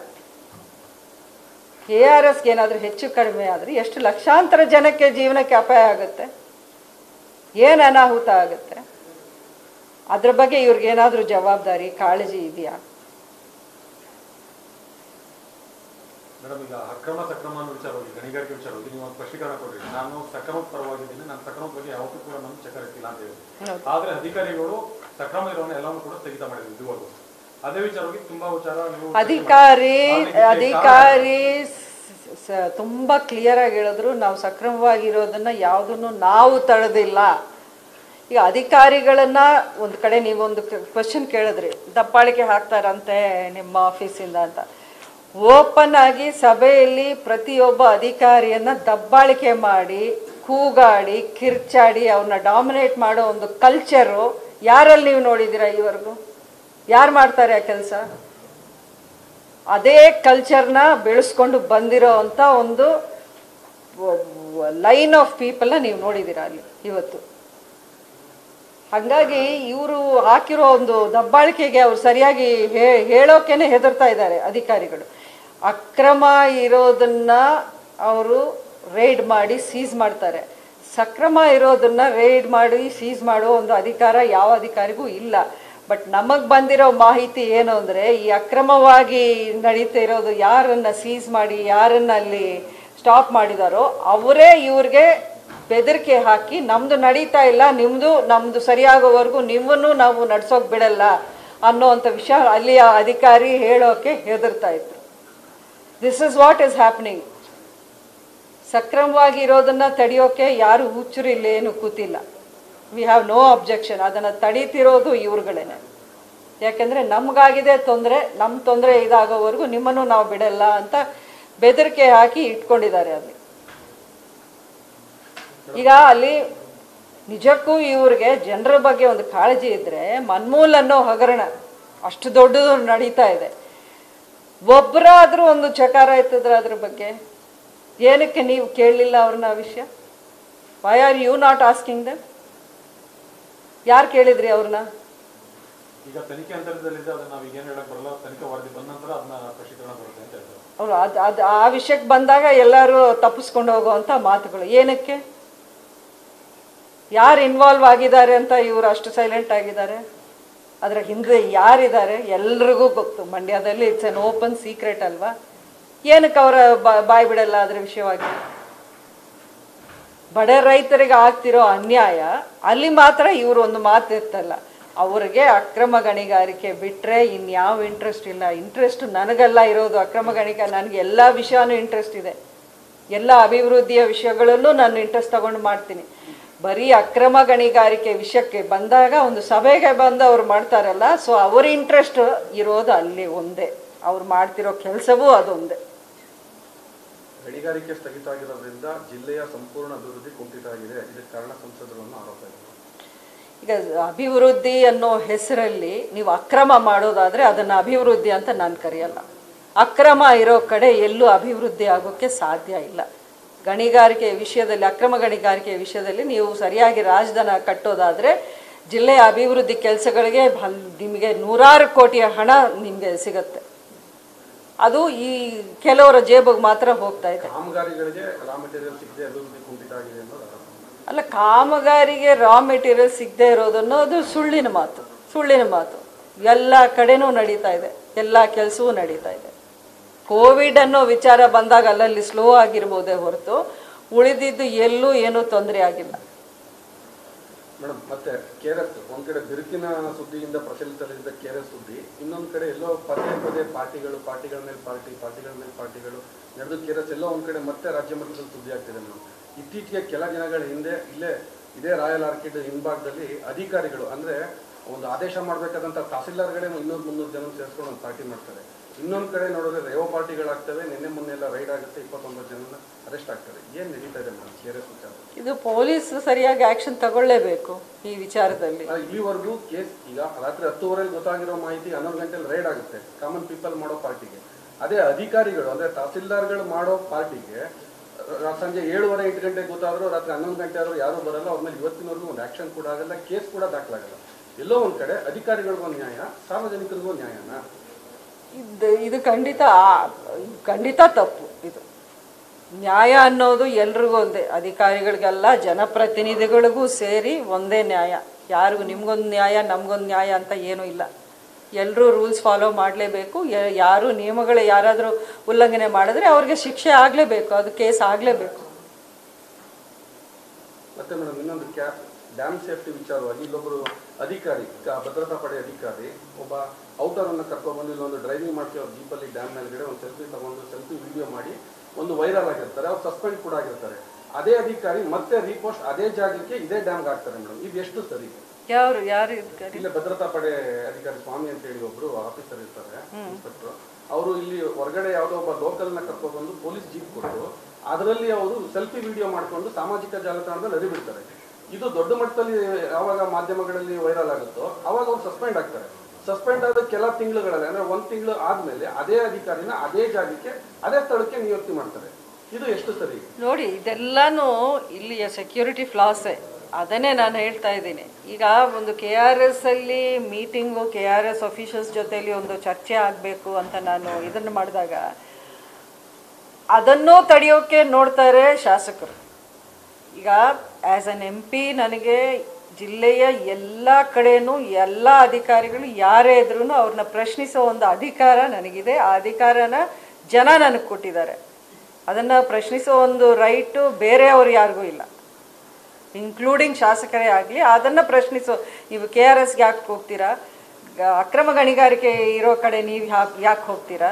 ಕೆ ಆರ್ ಎಸ್ಗೆ ಏನಾದರೂ ಹೆಚ್ಚು ಕಡಿಮೆ ಆದರೆ ಎಷ್ಟು ಲಕ್ಷಾಂತರ ಜನಕ್ಕೆ ಜೀವನಕ್ಕೆ ಅಪಾಯ ಆಗುತ್ತೆ ಏನು ಅನಾಹುತ ಆಗುತ್ತೆ ಅದ್ರ ಬಗ್ಗೆ ಇವ್ರಿಗೆ ಏನಾದರೂ ಜವಾಬ್ದಾರಿ ಕಾಳಜಿ ಇದೆಯಾ ಮೇಡಮ್ ಈಗ ಅಕ್ರಮ ಸಕ್ರಮ ಅನ್ನೋ ವಿಚಾರವಾಗಿ ಗಣಿಗಾರಿಕೆ ವಿಚಾರವಾಗಿ ನೀವು ಒಂದು ಸ್ಪಷ್ಟೀಕರಣ ಕೊಡ್ರಿ ನಾನು ಸಕ್ರಮದ ಪರವಾಗಿದ್ದೀನಿ ನಾನು ಸಕ್ರಮದ ಬಗ್ಗೆ ಯಾವತ್ತೂ ಕೂಡ ನಾನು ಚಕ್ರ ಎತ್ತಿಲ್ಲ ಅಂತ ಹೇಳಿ ಹೌದು. ಆದ್ರೆ ಅಧಿಕಾರಿಗಳು ಸಕ್ರಮ ಇರೋನ ಎಲ್ಲವನ್ನೂ ಕೂಡ ಸ್ಥಗಿತ ಮಾಡಿದ್ರು ಇದುವರೆಗೂ ಅದೇ ವಿಚಾರವಾಗಿ ತುಂಬಾ ವಿಚಾರ ನೀವು ಚರ್ಚೆ ಅಧಿಕಾರಿ ಮಾಡಿ. ಆದ್ರೆ ಇದಕ್ಕೆ ಅಧಿಕಾರಿ ಸ- ಸ- ತುಂಬಾ ಕ್ಲಿಯರ್ ಆಗಿ ಹೇಳಿದ್ರು ನಾವು ಸಕ್ರಮವಾಗಿರೋದನ್ನ ಯಾವುದನ್ನು ನಾವು ತಡೆದಿಲ್ಲ ಈಗ ಅಧಿಕಾರಿಗಳನ್ನ ಒಂದು ಕಡೆ ನೀವೊಂದು ಕ್ವಶನ್ ಕೇಳಿದ್ರಿ ದಬ್ಬಾಳಿಕೆ ಹಾಕ್ತಾರಂತೆ ನಿಮ್ಮ ಆಫೀಸಿಂದ ಅಂತ ಓಪನ್ ಆಗಿ ಸಭೆಯಲ್ಲಿ ಪ್ರತಿಯೊಬ್ಬ ಅಧಿಕಾರಿಯನ್ನ ದಬ್ಬಾಳಿಕೆ ಮಾಡಿ ಕೂಗಾಡಿ ಕಿರ್ಚಾಡಿ ಅವ್ರನ್ನ ಡಾಮಿನೇಟ್ ಮಾಡೋ ಒಂದು ಕಲ್ಚರು ಯಾರಲ್ಲಿ ನೀವು ನೋಡಿದ್ದೀರಾ ಈವರೆಗೂ ಯಾರು ಮಾಡ್ತಾರೆ ಆ ಕೆಲಸ ಅದೇ ಕಲ್ಚರ್ನ ಬೆಳೆಸ್ಕೊಂಡು ಬಂದಿರೋ ಅಂಥ ಒಂದು ಲೈನ್ ಆಫ್ ಪೀಪಲ್ನ ನೀವು ನೋಡಿದ್ದೀರಾ ಅಲ್ಲಿ ಇವತ್ತು ಹಾಗಾಗಿ ಇವರು ಹಾಕಿರೋ ಒಂದು ದಬ್ಬಾಳಿಕೆಗೆ ಅವ್ರು ಸರಿಯಾಗಿ ಹೇ ಹೇಳೋಕೆನೆ ಹೆದರ್ತಾ ಇದ್ದಾರೆ ಅಧಿಕಾರಿಗಳು ಅಕ್ರಮ ಇರೋದನ್ನ ಅವರು ರೈಡ್ ಮಾಡಿ ಸೀಸ್ ಮಾಡ್ತಾರೆ ಸಕ್ರಮ ಇರೋದನ್ನ ರೈಡ್ ಮಾಡಿ ಸೀಸ್ ಮಾಡೋ ಒಂದು ಅಧಿಕಾರ ಯಾವ ಅಧಿಕಾರಿಗೂ ಇಲ್ಲ ಬಟ್ ನಮಗೆ ಬಂದಿರೋ ಮಾಹಿತಿ ಏನು ಅಂದರೆ ಈ ಅಕ್ರಮವಾಗಿ ನಡೀತಾ ಇರೋದು ಯಾರನ್ನ ಸೀಸ್ ಮಾಡಿ ಯಾರನ್ನ ಅಲ್ಲಿ ಸ್ಟಾಪ್ ಮಾಡಿದಾರೋ ಅವರೇ ಇವ್ರಿಗೆ ಬೆದರಿಕೆ ಹಾಕಿ ನಮ್ದು ನಡೀತಾ ಇಲ್ಲ ನಿಮ್ದು ನಮ್ದು ಸರಿಯಾಗೋವರೆಗೂ ನಿಮ್ಮನ್ನು ನಾವು ನಡ್ಸೋಕ್ ಬಿಡಲ್ಲ ಅನ್ನೋವಂಥ ವಿಷಯ ಅಲ್ಲಿಯ ಅಧಿಕಾರಿ ಹೇಳೋಕೆ ಹೆದರ್ತಾ ಇದ್ರು this is what is happening ಸಕ್ರಮವಾಗಿ ಇರೋದನ್ನ ತಡೆಯೋಕೆ ಯಾರು ಹುಚ್ಚರು ಇಲ್ಲೇನು ಕೂತಿಲ್ಲ ವಿ ಹ್ಯಾವ್ ನೋ ಅಬ್ಜೆಕ್ಷನ್ ಅದನ್ನು ತಡೀತಿರೋದು ಇವ್ರುಗಳೇನೆ ಯಾಕೆಂದರೆ ನಮಗಾಗಿದೆ ತೊಂದರೆ ನಮ್ಮ ತೊಂದರೆ ಇದಾಗೋವರೆಗೂ ನಿಮ್ಮನ್ನು ನಾವು ಬಿಡಲ್ಲ ಅಂತ ಬೆದರಿಕೆ ಹಾಕಿ ಇಟ್ಕೊಂಡಿದ್ದಾರೆ ಅಲ್ಲಿ ಈಗ ಅಲ್ಲಿ ನಿಜಕ್ಕೂ ಇವ್ರಿಗೆ ಜನರ ಬಗ್ಗೆ ಒಂದು ಕಾಳಜಿ ಇದ್ರೆ ಮನ್ಮೂಲ್ ಅನ್ನೋ ಹಗರಣ ಅಷ್ಟು ದೊಡ್ಡದು ನಡೀತಾ ಇದೆ ಒಬ್ಬರಾದ್ರೂ ಒಂದು ಚಕಾರ ಎತ್ತಿದ್ರೆ ಅದ್ರ ಬಗ್ಗೆ ಏನಕ್ಕೆ ನೀವು ಕೇಳಲಿಲ್ಲ ಅವ್ರನ್ನ ಆ ವಿಷಯ why are you not asking them ಯಾರು ಕೇಳಿದ್ರಿ ಅವ್ರನ್ನ ಈಗ ತನಿಖೆ ಹಂತದಲ್ಲಿದೆ ಅದನ್ನ ನಾವು ಈಗ ಏನು ಹೇಳಕ್ ಬರಲ್ಲ ತನಿಖೆ ವರದಿ ಬಂದ ನಂತರ ಅದನ್ನ ಸ್ಪಷ್ಟೀಕರಣ ಬರುತ್ತೆ ಅಂತ ಹೇಳ್ತಾರೆ ಅವರು ಅದು ಅದು ಆ ವಿಷಯಕ್ಕೆ ಬಂದಾಗ ಎಲ್ಲರೂ ತಪ್ಪಿಸ್ಕೊಂಡು ಹೋಗುವಂಥ ಮಾತುಗಳು ಏನಕ್ಕೆ ಯಾರು ಇನ್ವಾಲ್ವ್ ಆಗಿದ್ದಾರೆ ಅಂತ ಇವರು ಅಷ್ಟು ಸೈಲೆಂಟ್ ಆಗಿದ್ದಾರೆ ಅದರ ಹಿಂದೆ ಯಾರಿದ್ದಾರೆ ಎಲ್ರಿಗೂ ಗೊತ್ತು ಮಂಡ್ಯದಲ್ಲಿ ಇಟ್ಸ್ ಅನ್ ಓಪನ್ ಸೀಕ್ರೆಟ್ ಅಲ್ವಾ ಏನಕ್ಕೆ ಅವರ ಬಾಯ್ ಬಿಡಲ್ಲ ಅದರ ವಿಷಯವಾಗಿ ಬಡ ರೈತರಿಗೆ ಆಗ್ತಿರೋ ಅನ್ಯಾಯ ಅಲ್ಲಿ ಮಾತ್ರ ಇವರು ಒಂದು ಮಾತು ಎತ್ತಲ್ಲ ಅವ್ರಿಗೆ ಅಕ್ರಮ ಗಣಿಗಾರಿಕೆ ಬಿಟ್ಟರೆ ಇನ್ಯಾವ ಇಂಟ್ರೆಸ್ಟ್ ಇಲ್ಲ ಇಂಟ್ರೆಸ್ಟ್ ನನಗೆಲ್ಲ ಇರೋದು ಅಕ್ರಮ ಗಣಿಗ ನನಗೆ ಎಲ್ಲ ವಿಷಯನೂ ಇಂಟ್ರೆಸ್ಟ್ ಇದೆ ಎಲ್ಲ ಅಭಿವೃದ್ಧಿಯ ವಿಷಯಗಳಲ್ಲೂ ನಾನು ಇಂಟ್ರೆಸ್ಟ್ ತಗೊಂಡು ಮಾಡ್ತೀನಿ ಬರೀ ಅಕ್ರಮ ಗಣಿಗಾರಿಕೆ ವಿಷಯಕ್ಕೆ ಬಂದಾಗ ಒಂದು ಸಭೆಗೆ ಬಂದು ಅವ್ರು ಮಾಡ್ತಾರಲ್ಲ ಸೊ ಅವ್ರ ಇಂಟ್ರೆಸ್ಟ್ ಇರೋದು ಅಲ್ಲಿ ಒಂದೇ ಅವ್ರು ಮಾಡ್ತಿರೋ ಕೆಲಸವೂ ಅದೊಂದೇ ಗಣಿಗಾರಿಕೆ ಸ್ಥಗಿತ ಆಗಿರೋದ್ರಿಂದ ಜಿಲ್ಲೆಯ ಸಂಪೂರ್ಣ ಅಭಿವೃದ್ಧಿ ಕುಂಠಿತ ಆಗಿದೆ ಇದಕ್ಕೆ ಕಾರಣ ಸಂಸದರು ಅನ್ನೋ ಆರೋಪ ಇದೆ ಈಗ ಅಭಿವೃದ್ಧಿ ಅನ್ನೋ ಹೆಸರಲ್ಲಿ ನೀವು ಅಕ್ರಮ ಮಾಡೋದಾದ್ರೆ ಅದನ್ನು ಅಭಿವೃದ್ಧಿ ಅಂತ ನಾನು ಕರೆಯಲ್ಲ ಅಕ್ರಮ ಇರೋ ಕಡೆ ಎಲ್ಲೂ ಅಭಿವೃದ್ಧಿ ಆಗೋಕ್ಕೆ ಸಾಧ್ಯ ಇಲ್ಲ ಗಣಿಗಾರಿಕೆ ವಿಷಯದಲ್ಲಿ ಅಕ್ರಮ ಗಣಿಗಾರಿಕೆ ವಿಷಯದಲ್ಲಿ ನೀವು ಸರಿಯಾಗಿ ರಾಜಧಾನ ಕಟ್ಟೋದಾದರೆ ಜಿಲ್ಲೆಯ ಅಭಿವೃದ್ಧಿ ಕೆಲಸಗಳಿಗೆ ಹಲ್- ನಿಮಗೆ ನೂರಾರು ಕೋಟಿಯ ಹಣ ನಿಮಗೆ ಸಿಗುತ್ತೆ ಅದು ಈ ಕೆಲವರ ಜೇಬಿಗೆ ಮಾತ್ರ ಹೋಗ್ತಾ ಇದೆ ಕಾಮಗಾರಿಗಳಿಗೆ ರಾ ಮೆಟೀರಿಯಲ್ ಸಿಗದೆ ಅಭಿವೃದ್ಧಿ ಕುಂಠಿತ ಆಗಿದೆ ಅನ್ನೋದು ಆರೋಪ ಅಲ್ಲ ಕಾಮಗಾರಿಗೆ ರಾ ಮೆಟೀರಿಯಲ್ ಸಿಗದೆ ಇರೋದನ್ನು ಅದು ಸುಳ್ಳಿನ ಮಾತು ಸುಳ್ಳಿನ ಮಾತು ಎಲ್ಲ ಕಡೆನೂ ನಡೀತಾ ಇದೆ ಎಲ್ಲ ಕೆಲಸವೂ ನಡೀತಾ ಇದೆ ಕೋವಿಡ್ ಅನ್ನೋ ವಿಚಾರ ಬಂದಾಗ ಅಲ್ಲಲ್ಲಿ ಸ್ಲೋ ಆಗಿರ್ಬೋದೇ ಹೊರತು ಉಳಿದಿದ್ದು ಎಲ್ಲೂ ಏನೂ ತೊಂದರೆ ಆಗಿಲ್ಲ ಮೇಡಮ್ ಮತ್ತೆ ಕೆಆರ್ಎಸ್ ಒಂದ್ ಕಡೆ ಬಿರುಕಿನ ಸುದ್ದಿಯಿಂದ ಪ್ರಚಲಿತದಲ್ಲಿದ್ದ ಕೆಆರ್ಎಸ್ ಸುದ್ದಿ ಇನ್ನೊಂದ್ ಕಡೆ ಎಲ್ಲೋ ಪದೇ ಪದೇ ಪಾರ್ಟಿಗಳು ಪಾರ್ಟಿಗಳ ಮೇಲೆ ಪಾರ್ಟಿ ಪಾರ್ಟಿಗಳ ಮೇಲೆ ಪಾರ್ಟಿಗಳು ನಡೆದು ಕೆಆರ್ಎಸ್ ಎಲ್ಲೋ ಒಂದ್ ಕಡೆ ಮತ್ತೆ ರಾಜ್ಯ ಮಟ್ಟದಲ್ಲಿ ಸುದ್ದಿ ಆಗ್ತಿದೆ ಮೇಡಮ್ ಇತ್ತೀಚೆಗೆ ಕೆಲ ದಿನಗಳ ಹಿಂದೆ ಇಲ್ಲೇ ಇದೇ ರಾಯಲ್ ಆರ್ಕಿಡ್ ಹಿಂಭಾಗದಲ್ಲಿ ಅಧಿಕಾರಿಗಳು ಅಂದ್ರೆ ಒಂದು ಆದೇಶ ಮಾಡಬೇಕಾದಂತ ತಹಸೀಲ್ದಾರ್ಗಳೇ ಇನ್ನೂರು ಮುನ್ನೂರು ಜನ ಸೇರಿಸ್ಕೊಂಡು ಒಂದು ಪಾರ್ಟಿ ಮಾಡ್ತಾರೆ ಇನ್ನೊಂದ್ ಕಡೆ ನೋಡಿದ್ರೆ ರೇವ ಪಾರ್ಟಿಗಳಾಗ್ತವೆ ನಿನ್ನೆ ಮೊನ್ನೆ ಎಲ್ಲ ರೈಡ್ ಆಗುತ್ತೆ ಇಪ್ಪತ್ತೊಂಬತ್ತು ಜನ ಅರೆಸ್ಟ್ ಆಗ್ತಾರೆ ಏನ್ ನಡೀತಾ ಇದೆ ಮೇಡಮ್ ಕೆಆರ್ಎಸ್ ವಿಚಾರ ಇದು ಪೊಲೀಸ್ ಸರಿಯಾಗಿ ಆಕ್ಷನ್ ತಗೊಳ್ಳೇಬೇಕು ಈ ವಿಚಾರದಲ್ಲಿ ಆ, ಇಲ್ಲಿವರೆಗೂ ಕೇಸ್ ಈಗ ರಾತ್ರಿ ಹತ್ತುವರೆಗೆ ಗೊತ್ತಾಗಿರೋ ಮಾಹಿತಿ ಹನ್ನೊಂದು ಗಂಟೆಲಿ ರೈಡ್ ಆಗುತ್ತೆ ಕಾಮನ್ ಪೀಪಲ್ ಮಾಡೋ ಪಾರ್ಟಿಗೆ ಅದೇ ಅಧಿಕಾರಿಗಳು ಅಂದ್ರೆ ತಹಸೀಲ್ದಾರ್ಗಳು ಮಾಡೋ ಪಾರ್ಟಿಗೆ ರ- ಸಂಜೆ ಏಳುವರೆ ಎಂಟು ಗಂಟೆಗೆ ಗೊತ್ತಾದ್ರು ರಾತ್ರಿ ಹನ್ನೊಂದು ಗಂಟೆ ಆದ್ರೂ ಯಾರು ಬರಲ್ಲ ಅವ್ರ ಮೇಲೆ ಇವತ್ತಿನವರೆಗೂ ಒಂದು ಆಕ್ಷನ್ ಕೂಡ ಆಗಲ್ಲ ಕೇಸ್ ಕೂಡ ದಾಖಲಾಗಲ್ಲ ಎಲ್ಲೋ ಒಂದ್ ಕಡೆ ಅಧಿಕಾರಿಗಳಿಗೂ ನ್ಯಾಯ ಸಾರ್ವಜನಿಕರಿಗೂ ನ್ಯಾಯನ ಇದು ಇದು ಖಂಡಿತ ಆ- ಖಂಡಿತ ತಪ್ಪು ಇದು ನ್ಯಾಯ ಅನ್ನೋದು ಎಲ್ರಿಗೂ ಒಂದೇ ಅಧಿಕಾರಿಗಳಿಗೆಲ್ಲ ಜನಪ್ರತಿನಿಧಿಗಳಿಗೂ ಸೇರಿ ಒಂದೇ ನ್ಯಾಯ ಯಾರಿಗೂ ನಿಮ್ಗೊಂದು ನ್ಯಾಯ ನಮ್ಗೊಂದು ನ್ಯಾಯ ಅಂತ ಏನೂ ಇಲ್ಲ ಎಲ್ಲರೂ ರೂಲ್ಸ್ ಫಾಲೋ ಮಾಡಲೇಬೇಕು ಯಾರು ನಿಯಮಗಳು ಯಾರಾದರೂ ಉಲ್ಲಂಘನೆ ಮಾಡಿದ್ರೆ ಅವ್ರಿಗೆ ಶಿಕ್ಷೆ ಆಗಲೇಬೇಕು ಅದು ಕೇಸ್ ಆಗಲೇಬೇಕು ಮತ್ತೆ ಮೇಡಮ್ ಇನ್ನೊಂದು ಕ್ಯಾ ಡ್ಯಾಮ್ ಸೇಫ್ಟಿ ವಿಚಾರವಾಗಿ ಇಲ್ಲೊಬ್ಬರು ಅಧಿಕಾರಿ ಕ- ಭದ್ರತಾ ಪಡೆ ಅಧಿಕಾರಿ ಒಬ್ಬ ಔಟರ್ ಅನ್ನ ಕರ್ಕೊಂಡ್ಬಂದು ಇಲ್ಲೊಂದು ಡ್ರೈವಿಂಗ್ ಮಾಡ್ತೀವಿ ಅವ್ರ ಜೀಪಲ್ಲಿ ಡ್ಯಾಮ್ ಮೇಲ್ಗಡೆ ಒಂದು ಸೆಲ್ಫಿ ತಗೊಂಡು ಸೆಲ್ಫಿ ವಿಡಿಯೋ ಮಾಡಿ ಒಂದು ವೈರಲ್ ಆಗಿರ್ತಾರೆ ಅವ್ರು ಸಸ್ಪೆಂಡ್ ಕೂಡ ಆಗಿರ್ತಾರೆ ಅದೇ ಅಧಿಕಾರಿ ಮತ್ತೆ ರೀಪೋಸ್ಟ್ ಅದೇ ಜಾಗಕ್ಕೆ ಇದೇ ಡ್ಯಾಮ್ಗೆ ಹಾಕ್ತಾರೆ ಮೇಡಮ್ ಇದು ಎಷ್ಟು ಸರಿ ಯಾರು ಯಾರು ಇದ್ದಾರೆ ಇಲ್ಲ ಭದ್ರತಾ ಪಡೆ ಅಧಿಕಾರಿ ಸ್ವಾಮಿ ಅಂತ ಹೇಳಿ ಒಬ್ರು ಆಫೀಸರ್ ಇರ್ತಾರೆ ಇನ್ಸ್ಪೆಕ್ಟರ್ ಅವರು ಇಲ್ಲಿ ಹೊರಗಡೆ ಯಾವುದೋ ಒಬ್ಬ ಲೋಕಲ್ ನ ಕರ್ಕೊಂಡ್ಬಂದು ಪೊಲೀಸ್ ಜೀಪ್ ಕೊಟ್ಟು ಅದರಲ್ಲಿ ಅವರು ಸೆಲ್ಫಿ ವಿಡಿಯೋ ಮಾಡ್ಕೊಂಡು ಸಾಮಾಜಿಕ ಜಾಲತಾಣದಲ್ಲಿ ಹರಿಬಿಡ್ತಾರೆ ಇದು ದೊಡ್ಡ ಮಟ್ಟದಲ್ಲಿ ಯಾವಾಗ ಮಾಧ್ಯಮಗಳಲ್ಲಿ ವೈರಲ್ ಆಗುತ್ತೋ ಅವಾಗ ಅವ್ರು ಸಸ್ಪೆಂಡ್ ಆಗ್ತಾರೆ ಸಸ್ಪೆಂಡ್ ಆದ ಕೆಲ ತಿಂಗಳುಗಳಲ್ಲಿ ಅಂದ್ರೆ ಒಂದ್ ತಿಂಗಳು ಆದ್ಮೇಲೆ ಅದೇ ಅಧಿಕಾರಿನ ಅದೇ ಜಾಗಕ್ಕೆ ಅದೇ ಸ್ಥಳಕ್ಕೆ ನಿಯುಕ್ತಿ ಮಾಡ್ತಾರೆ ಇದು ಎಷ್ಟು ಸರಿ ನೋಡಿ ಇದೆಲ್ಲಾನು ಇಲ್ಲಿಯ ಸೆಕ್ಯೂರಿಟಿ ಫ್ಲಾಸೇ ಅದನ್ನೇ ನಾನು ಹೇಳ್ತಾ ಇದ್ದೀನಿ ಈಗ ಒಂದು ಕೆ ಆರ್ ಎಸ್ ಅಲ್ಲಿ meeting K R S officials ಜೊತೆಲಿ ಒಂದು ಚರ್ಚೆ ಆಗಬೇಕು ಅಂತ ನಾನು ಇದನ್ನು ಮಾಡಿದಾಗ ಅದನ್ನೂ ತಡೆಯೋಕೆ ನೋಡ್ತಾರೆ ಶಾಸಕರು ಈಗ ಆ್ಯಸ್ ಅನ್ ಎಂ ಪಿ ನನಗೆ ಜಿಲ್ಲೆಯ ಎಲ್ಲ ಕಡೆನೂ ಎಲ್ಲ ಅಧಿಕಾರಿಗಳು ಯಾರೇ ಇದ್ರೂ ಅವ್ರನ್ನ ಪ್ರಶ್ನಿಸೋ ಒಂದು ಅಧಿಕಾರ ನನಗಿದೆ ಆ ಅಧಿಕಾರನ ಜನ ನನಗೆ ಕೊಟ್ಟಿದ್ದಾರೆ ಅದನ್ನು ಪ್ರಶ್ನಿಸೋ ಒಂದು ರೈಟು ಬೇರೆಯವ್ರು ಯಾರಿಗೂ ಇಲ್ಲ ಇನ್ಕ್ಲೂಡಿಂಗ್ ಶಾಸಕರೇ ಆಗಲಿ ಅದನ್ನು ಪ್ರಶ್ನಿಸೋ ನೀವು ಕೆ ಆರ್ ಎಸ್ಗೆ ಯಾಕೆ ಹೋಗ್ತೀರಾ ಗ- ಅಕ್ರಮ ಗಣಿಗಾರಿಕೆ ಇರೋ ಕಡೆ ನೀವು ಯಾಕೆ ಯಾಕೆ ಹೋಗ್ತೀರಾ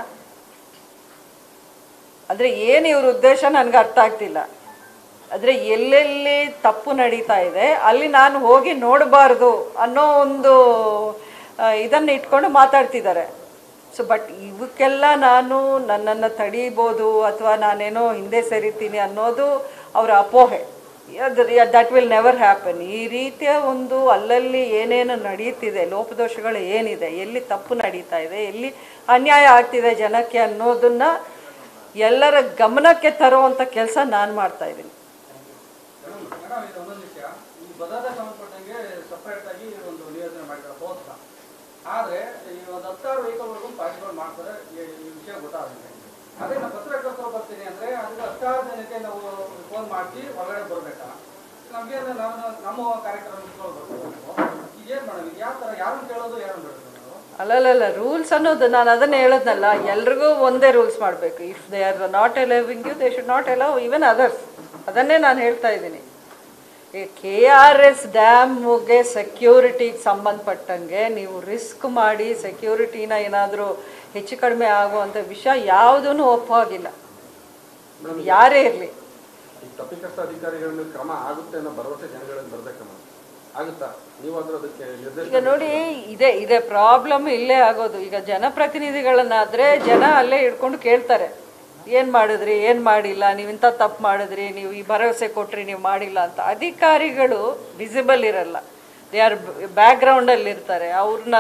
ಅಂದರೆ ಏನು ಇವ್ರ ಉದ್ದೇಶ ನನಗೆ ಅರ್ಥ ಆಗ್ತಿಲ್ಲ ಆದರೆ ಎಲ್ಲೆಲ್ಲಿ ತಪ್ಪು ನಡೀತಾ ಇದೆ ಅಲ್ಲಿ ನಾನು ಹೋಗಿ ನೋಡಬಾರ್ದು ಅನ್ನೋ ಒಂದು ಇದನ್ನು ಇಟ್ಕೊಂಡು ಮಾತಾಡ್ತಿದ್ದಾರೆ ಸೊ ಬಟ್ ಇವಕ್ಕೆಲ್ಲ ನಾನು ನನ್ನನ್ನು ತಡೀಬೋದು ಅಥವಾ ನಾನೇನೋ ಹಿಂದೆ ಸರಿತೀನಿ ಅನ್ನೋದು ಅವರ ಅಪೋಹೆ ದಟ್ ವಿಲ್ ನೆವರ್ ಹ್ಯಾಪನ್ ಈ ರೀತಿಯ ಒಂದು ಅಲ್ಲಲ್ಲಿ ಏನೇನು ನಡೀತಿದೆ ಲೋಪದೋಷಗಳು ಏನಿದೆ ಎಲ್ಲಿ ತಪ್ಪು ನಡೀತಾ ಇದೆ ಎಲ್ಲಿ ಅನ್ಯಾಯ ಆಗ್ತಿದೆ ಜನಕ್ಕೆ ಅನ್ನೋದನ್ನ ಎಲ್ಲರ ಗಮನಕ್ಕೆ ತರುವಂಥ ಕೆಲಸ ನಾನು ಮಾಡ್ತಾ ಇದ್ದೀನಿ ಮೇಡಮ್ ಇದು ಒಂದೊಂದು ವಿಷಯ ಈ ಭದ್ರತೆ ಸಂಬಂಧಪಟ್ಟಂಗೆ ಸಪ್ರೇಟ್ ಆಗಿ ಒಂದು ನಿಯೋಜನೆ ಮಾಡಿದ್ದಾರೆ ಹೋಗ್ತಾ ಆದ್ರೆ ಈ ಒಂದು ಹತ್ತಾರು ವೆಹಿಕಲ್ವರೆಗೂ ಪಾರ್ಟಿಗಳು ಮಾಡ್ತಾರೆ ಈ ಈ ವಿಷಯ ಗೊತ್ತಾಗುತ್ತೆ ಅದೇ ನಾವು ಪತ್ರಕರ್ತರು ಬರ್ತೀನಿ ಅಂದ್ರೆ ಅದಕ್ಕೆ ಹತ್ತಾರು ಜನಕ್ಕೆ ನಾವು ಫೋನ್ ಮಾಡಿ ಹೊರಗಡೆ ಬರ್ಬೇಕಾ ನಮ್ಗೆ ನಾವು ನಮ್ಮ ಕಾರ್ಯಕ್ರಮ ಬರ್ಬೇಕು ಇದೇನ್ ಮೇಡಮ್ ಇದು ಯಾವ ತರ ಯಾರನ್ನ ಕೇಳೋದು ಯಾರನ್ನ ಬಿಡೋದು ನಾವು ಅಲ್ಲಲ್ಲ ರೂಲ್ಸ್ ಅನ್ನೋದು ನಾನು ಅದನ್ನೇ ಹೇಳದ್ನಲ್ಲ ಎಲ್ರಿಗೂ ಒಂದೇ ರೂಲ್ಸ್ ಮಾಡಬೇಕು if they are not allowing you they should not allow even others ಅದನ್ನೇ ನಾನು ಹೇಳ್ತಾ ಇದ್ದೀನಿ ಈ ಕೆ ಆರ್ ಎಸ್ ಡ್ಯಾಮ್ಗೆ ಸೆಕ್ಯೂರಿಟಿಗೆ ಸಂಬಂಧಪಟ್ಟಂಗೆ ನೀವು ರಿಸ್ಕ್ ಮಾಡಿ ಸೆಕ್ಯೂರಿಟಿನ ಏನಾದರೂ ಹೆಚ್ಚು ಕಡಿಮೆ ಆಗುವಂಥ ವಿಷಯ ಯಾವುದೂ ಒಪ್ಪಾಗಿಲ್ಲ ಯಾರೇ ಇರಲಿ ಈ ತಪ್ಪಿತಸ್ಥ ಅಧಿಕಾರಿಗಳ ಮೇಲೆ ಕ್ರಮ ಆಗುತ್ತೆ ಅನ್ನೋ ಭರವಸೆ ಜನಗಳಲ್ಲಿ ಬರ್ಬೇಕಮ್ಮ ಆಗುತ್ತಾ ನೀವಾದ್ರೂ ಅದಕ್ಕೆ ನಿರ್ದೇಶನ ಈಗ ನೋಡಿ ಇದೆ ಇದೆ ಪ್ರಾಬ್ಲಮ್ ಇಲ್ಲೇ ಆಗೋದು ಈಗ ಜನಪ್ರತಿನಿಧಿಗಳನ್ನಾದ್ರೆ ಜನ ಅಲ್ಲೇ ಹಿಡ್ಕೊಂಡು ಕೇಳ್ತಾರೆ ಏನು ಮಾಡಿದ್ರಿ ಏನು ಮಾಡಿಲ್ಲ ನೀವು ಇಂಥ ತಪ್ಪು ಮಾಡಿದ್ರಿ ನೀವು ಈ ಭರವಸೆ ಕೊಟ್ರಿ ನೀವು ಮಾಡಿಲ್ಲ ಅಂತ ಅಧಿಕಾರಿಗಳು ವಿಸಿಬಲ್ ಇರಲ್ಲ ದೇ ಆರ್ ಬ್ಯಾಕ್ಗ್ರೌಂಡಲ್ಲಿ ಇರ್ತಾರೆ ಅವ್ರನ್ನ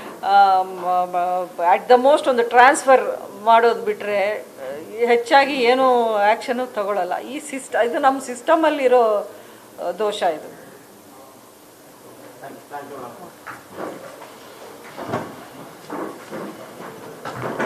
ಅಟ್ ದ ಮೋಸ್ಟ್ ಒಂದು ಟ್ರಾನ್ಸ್ಫರ್ ಮಾಡೋದು ಬಿಟ್ಟರೆ ಹೆಚ್ಚಾಗಿ ಏನೂ ಆ್ಯಕ್ಷನು ತಗೊಳ್ಳಲ್ಲ ಈ ಸಿಸ್ಟ್ ಇದು ನಮ್ಮ ಸಿಸ್ಟಮಲ್ಲಿರೋ ದೋಷ ಇದು ಥ್ಯಾಂಕ್ ಯು ಮೇಡಮ್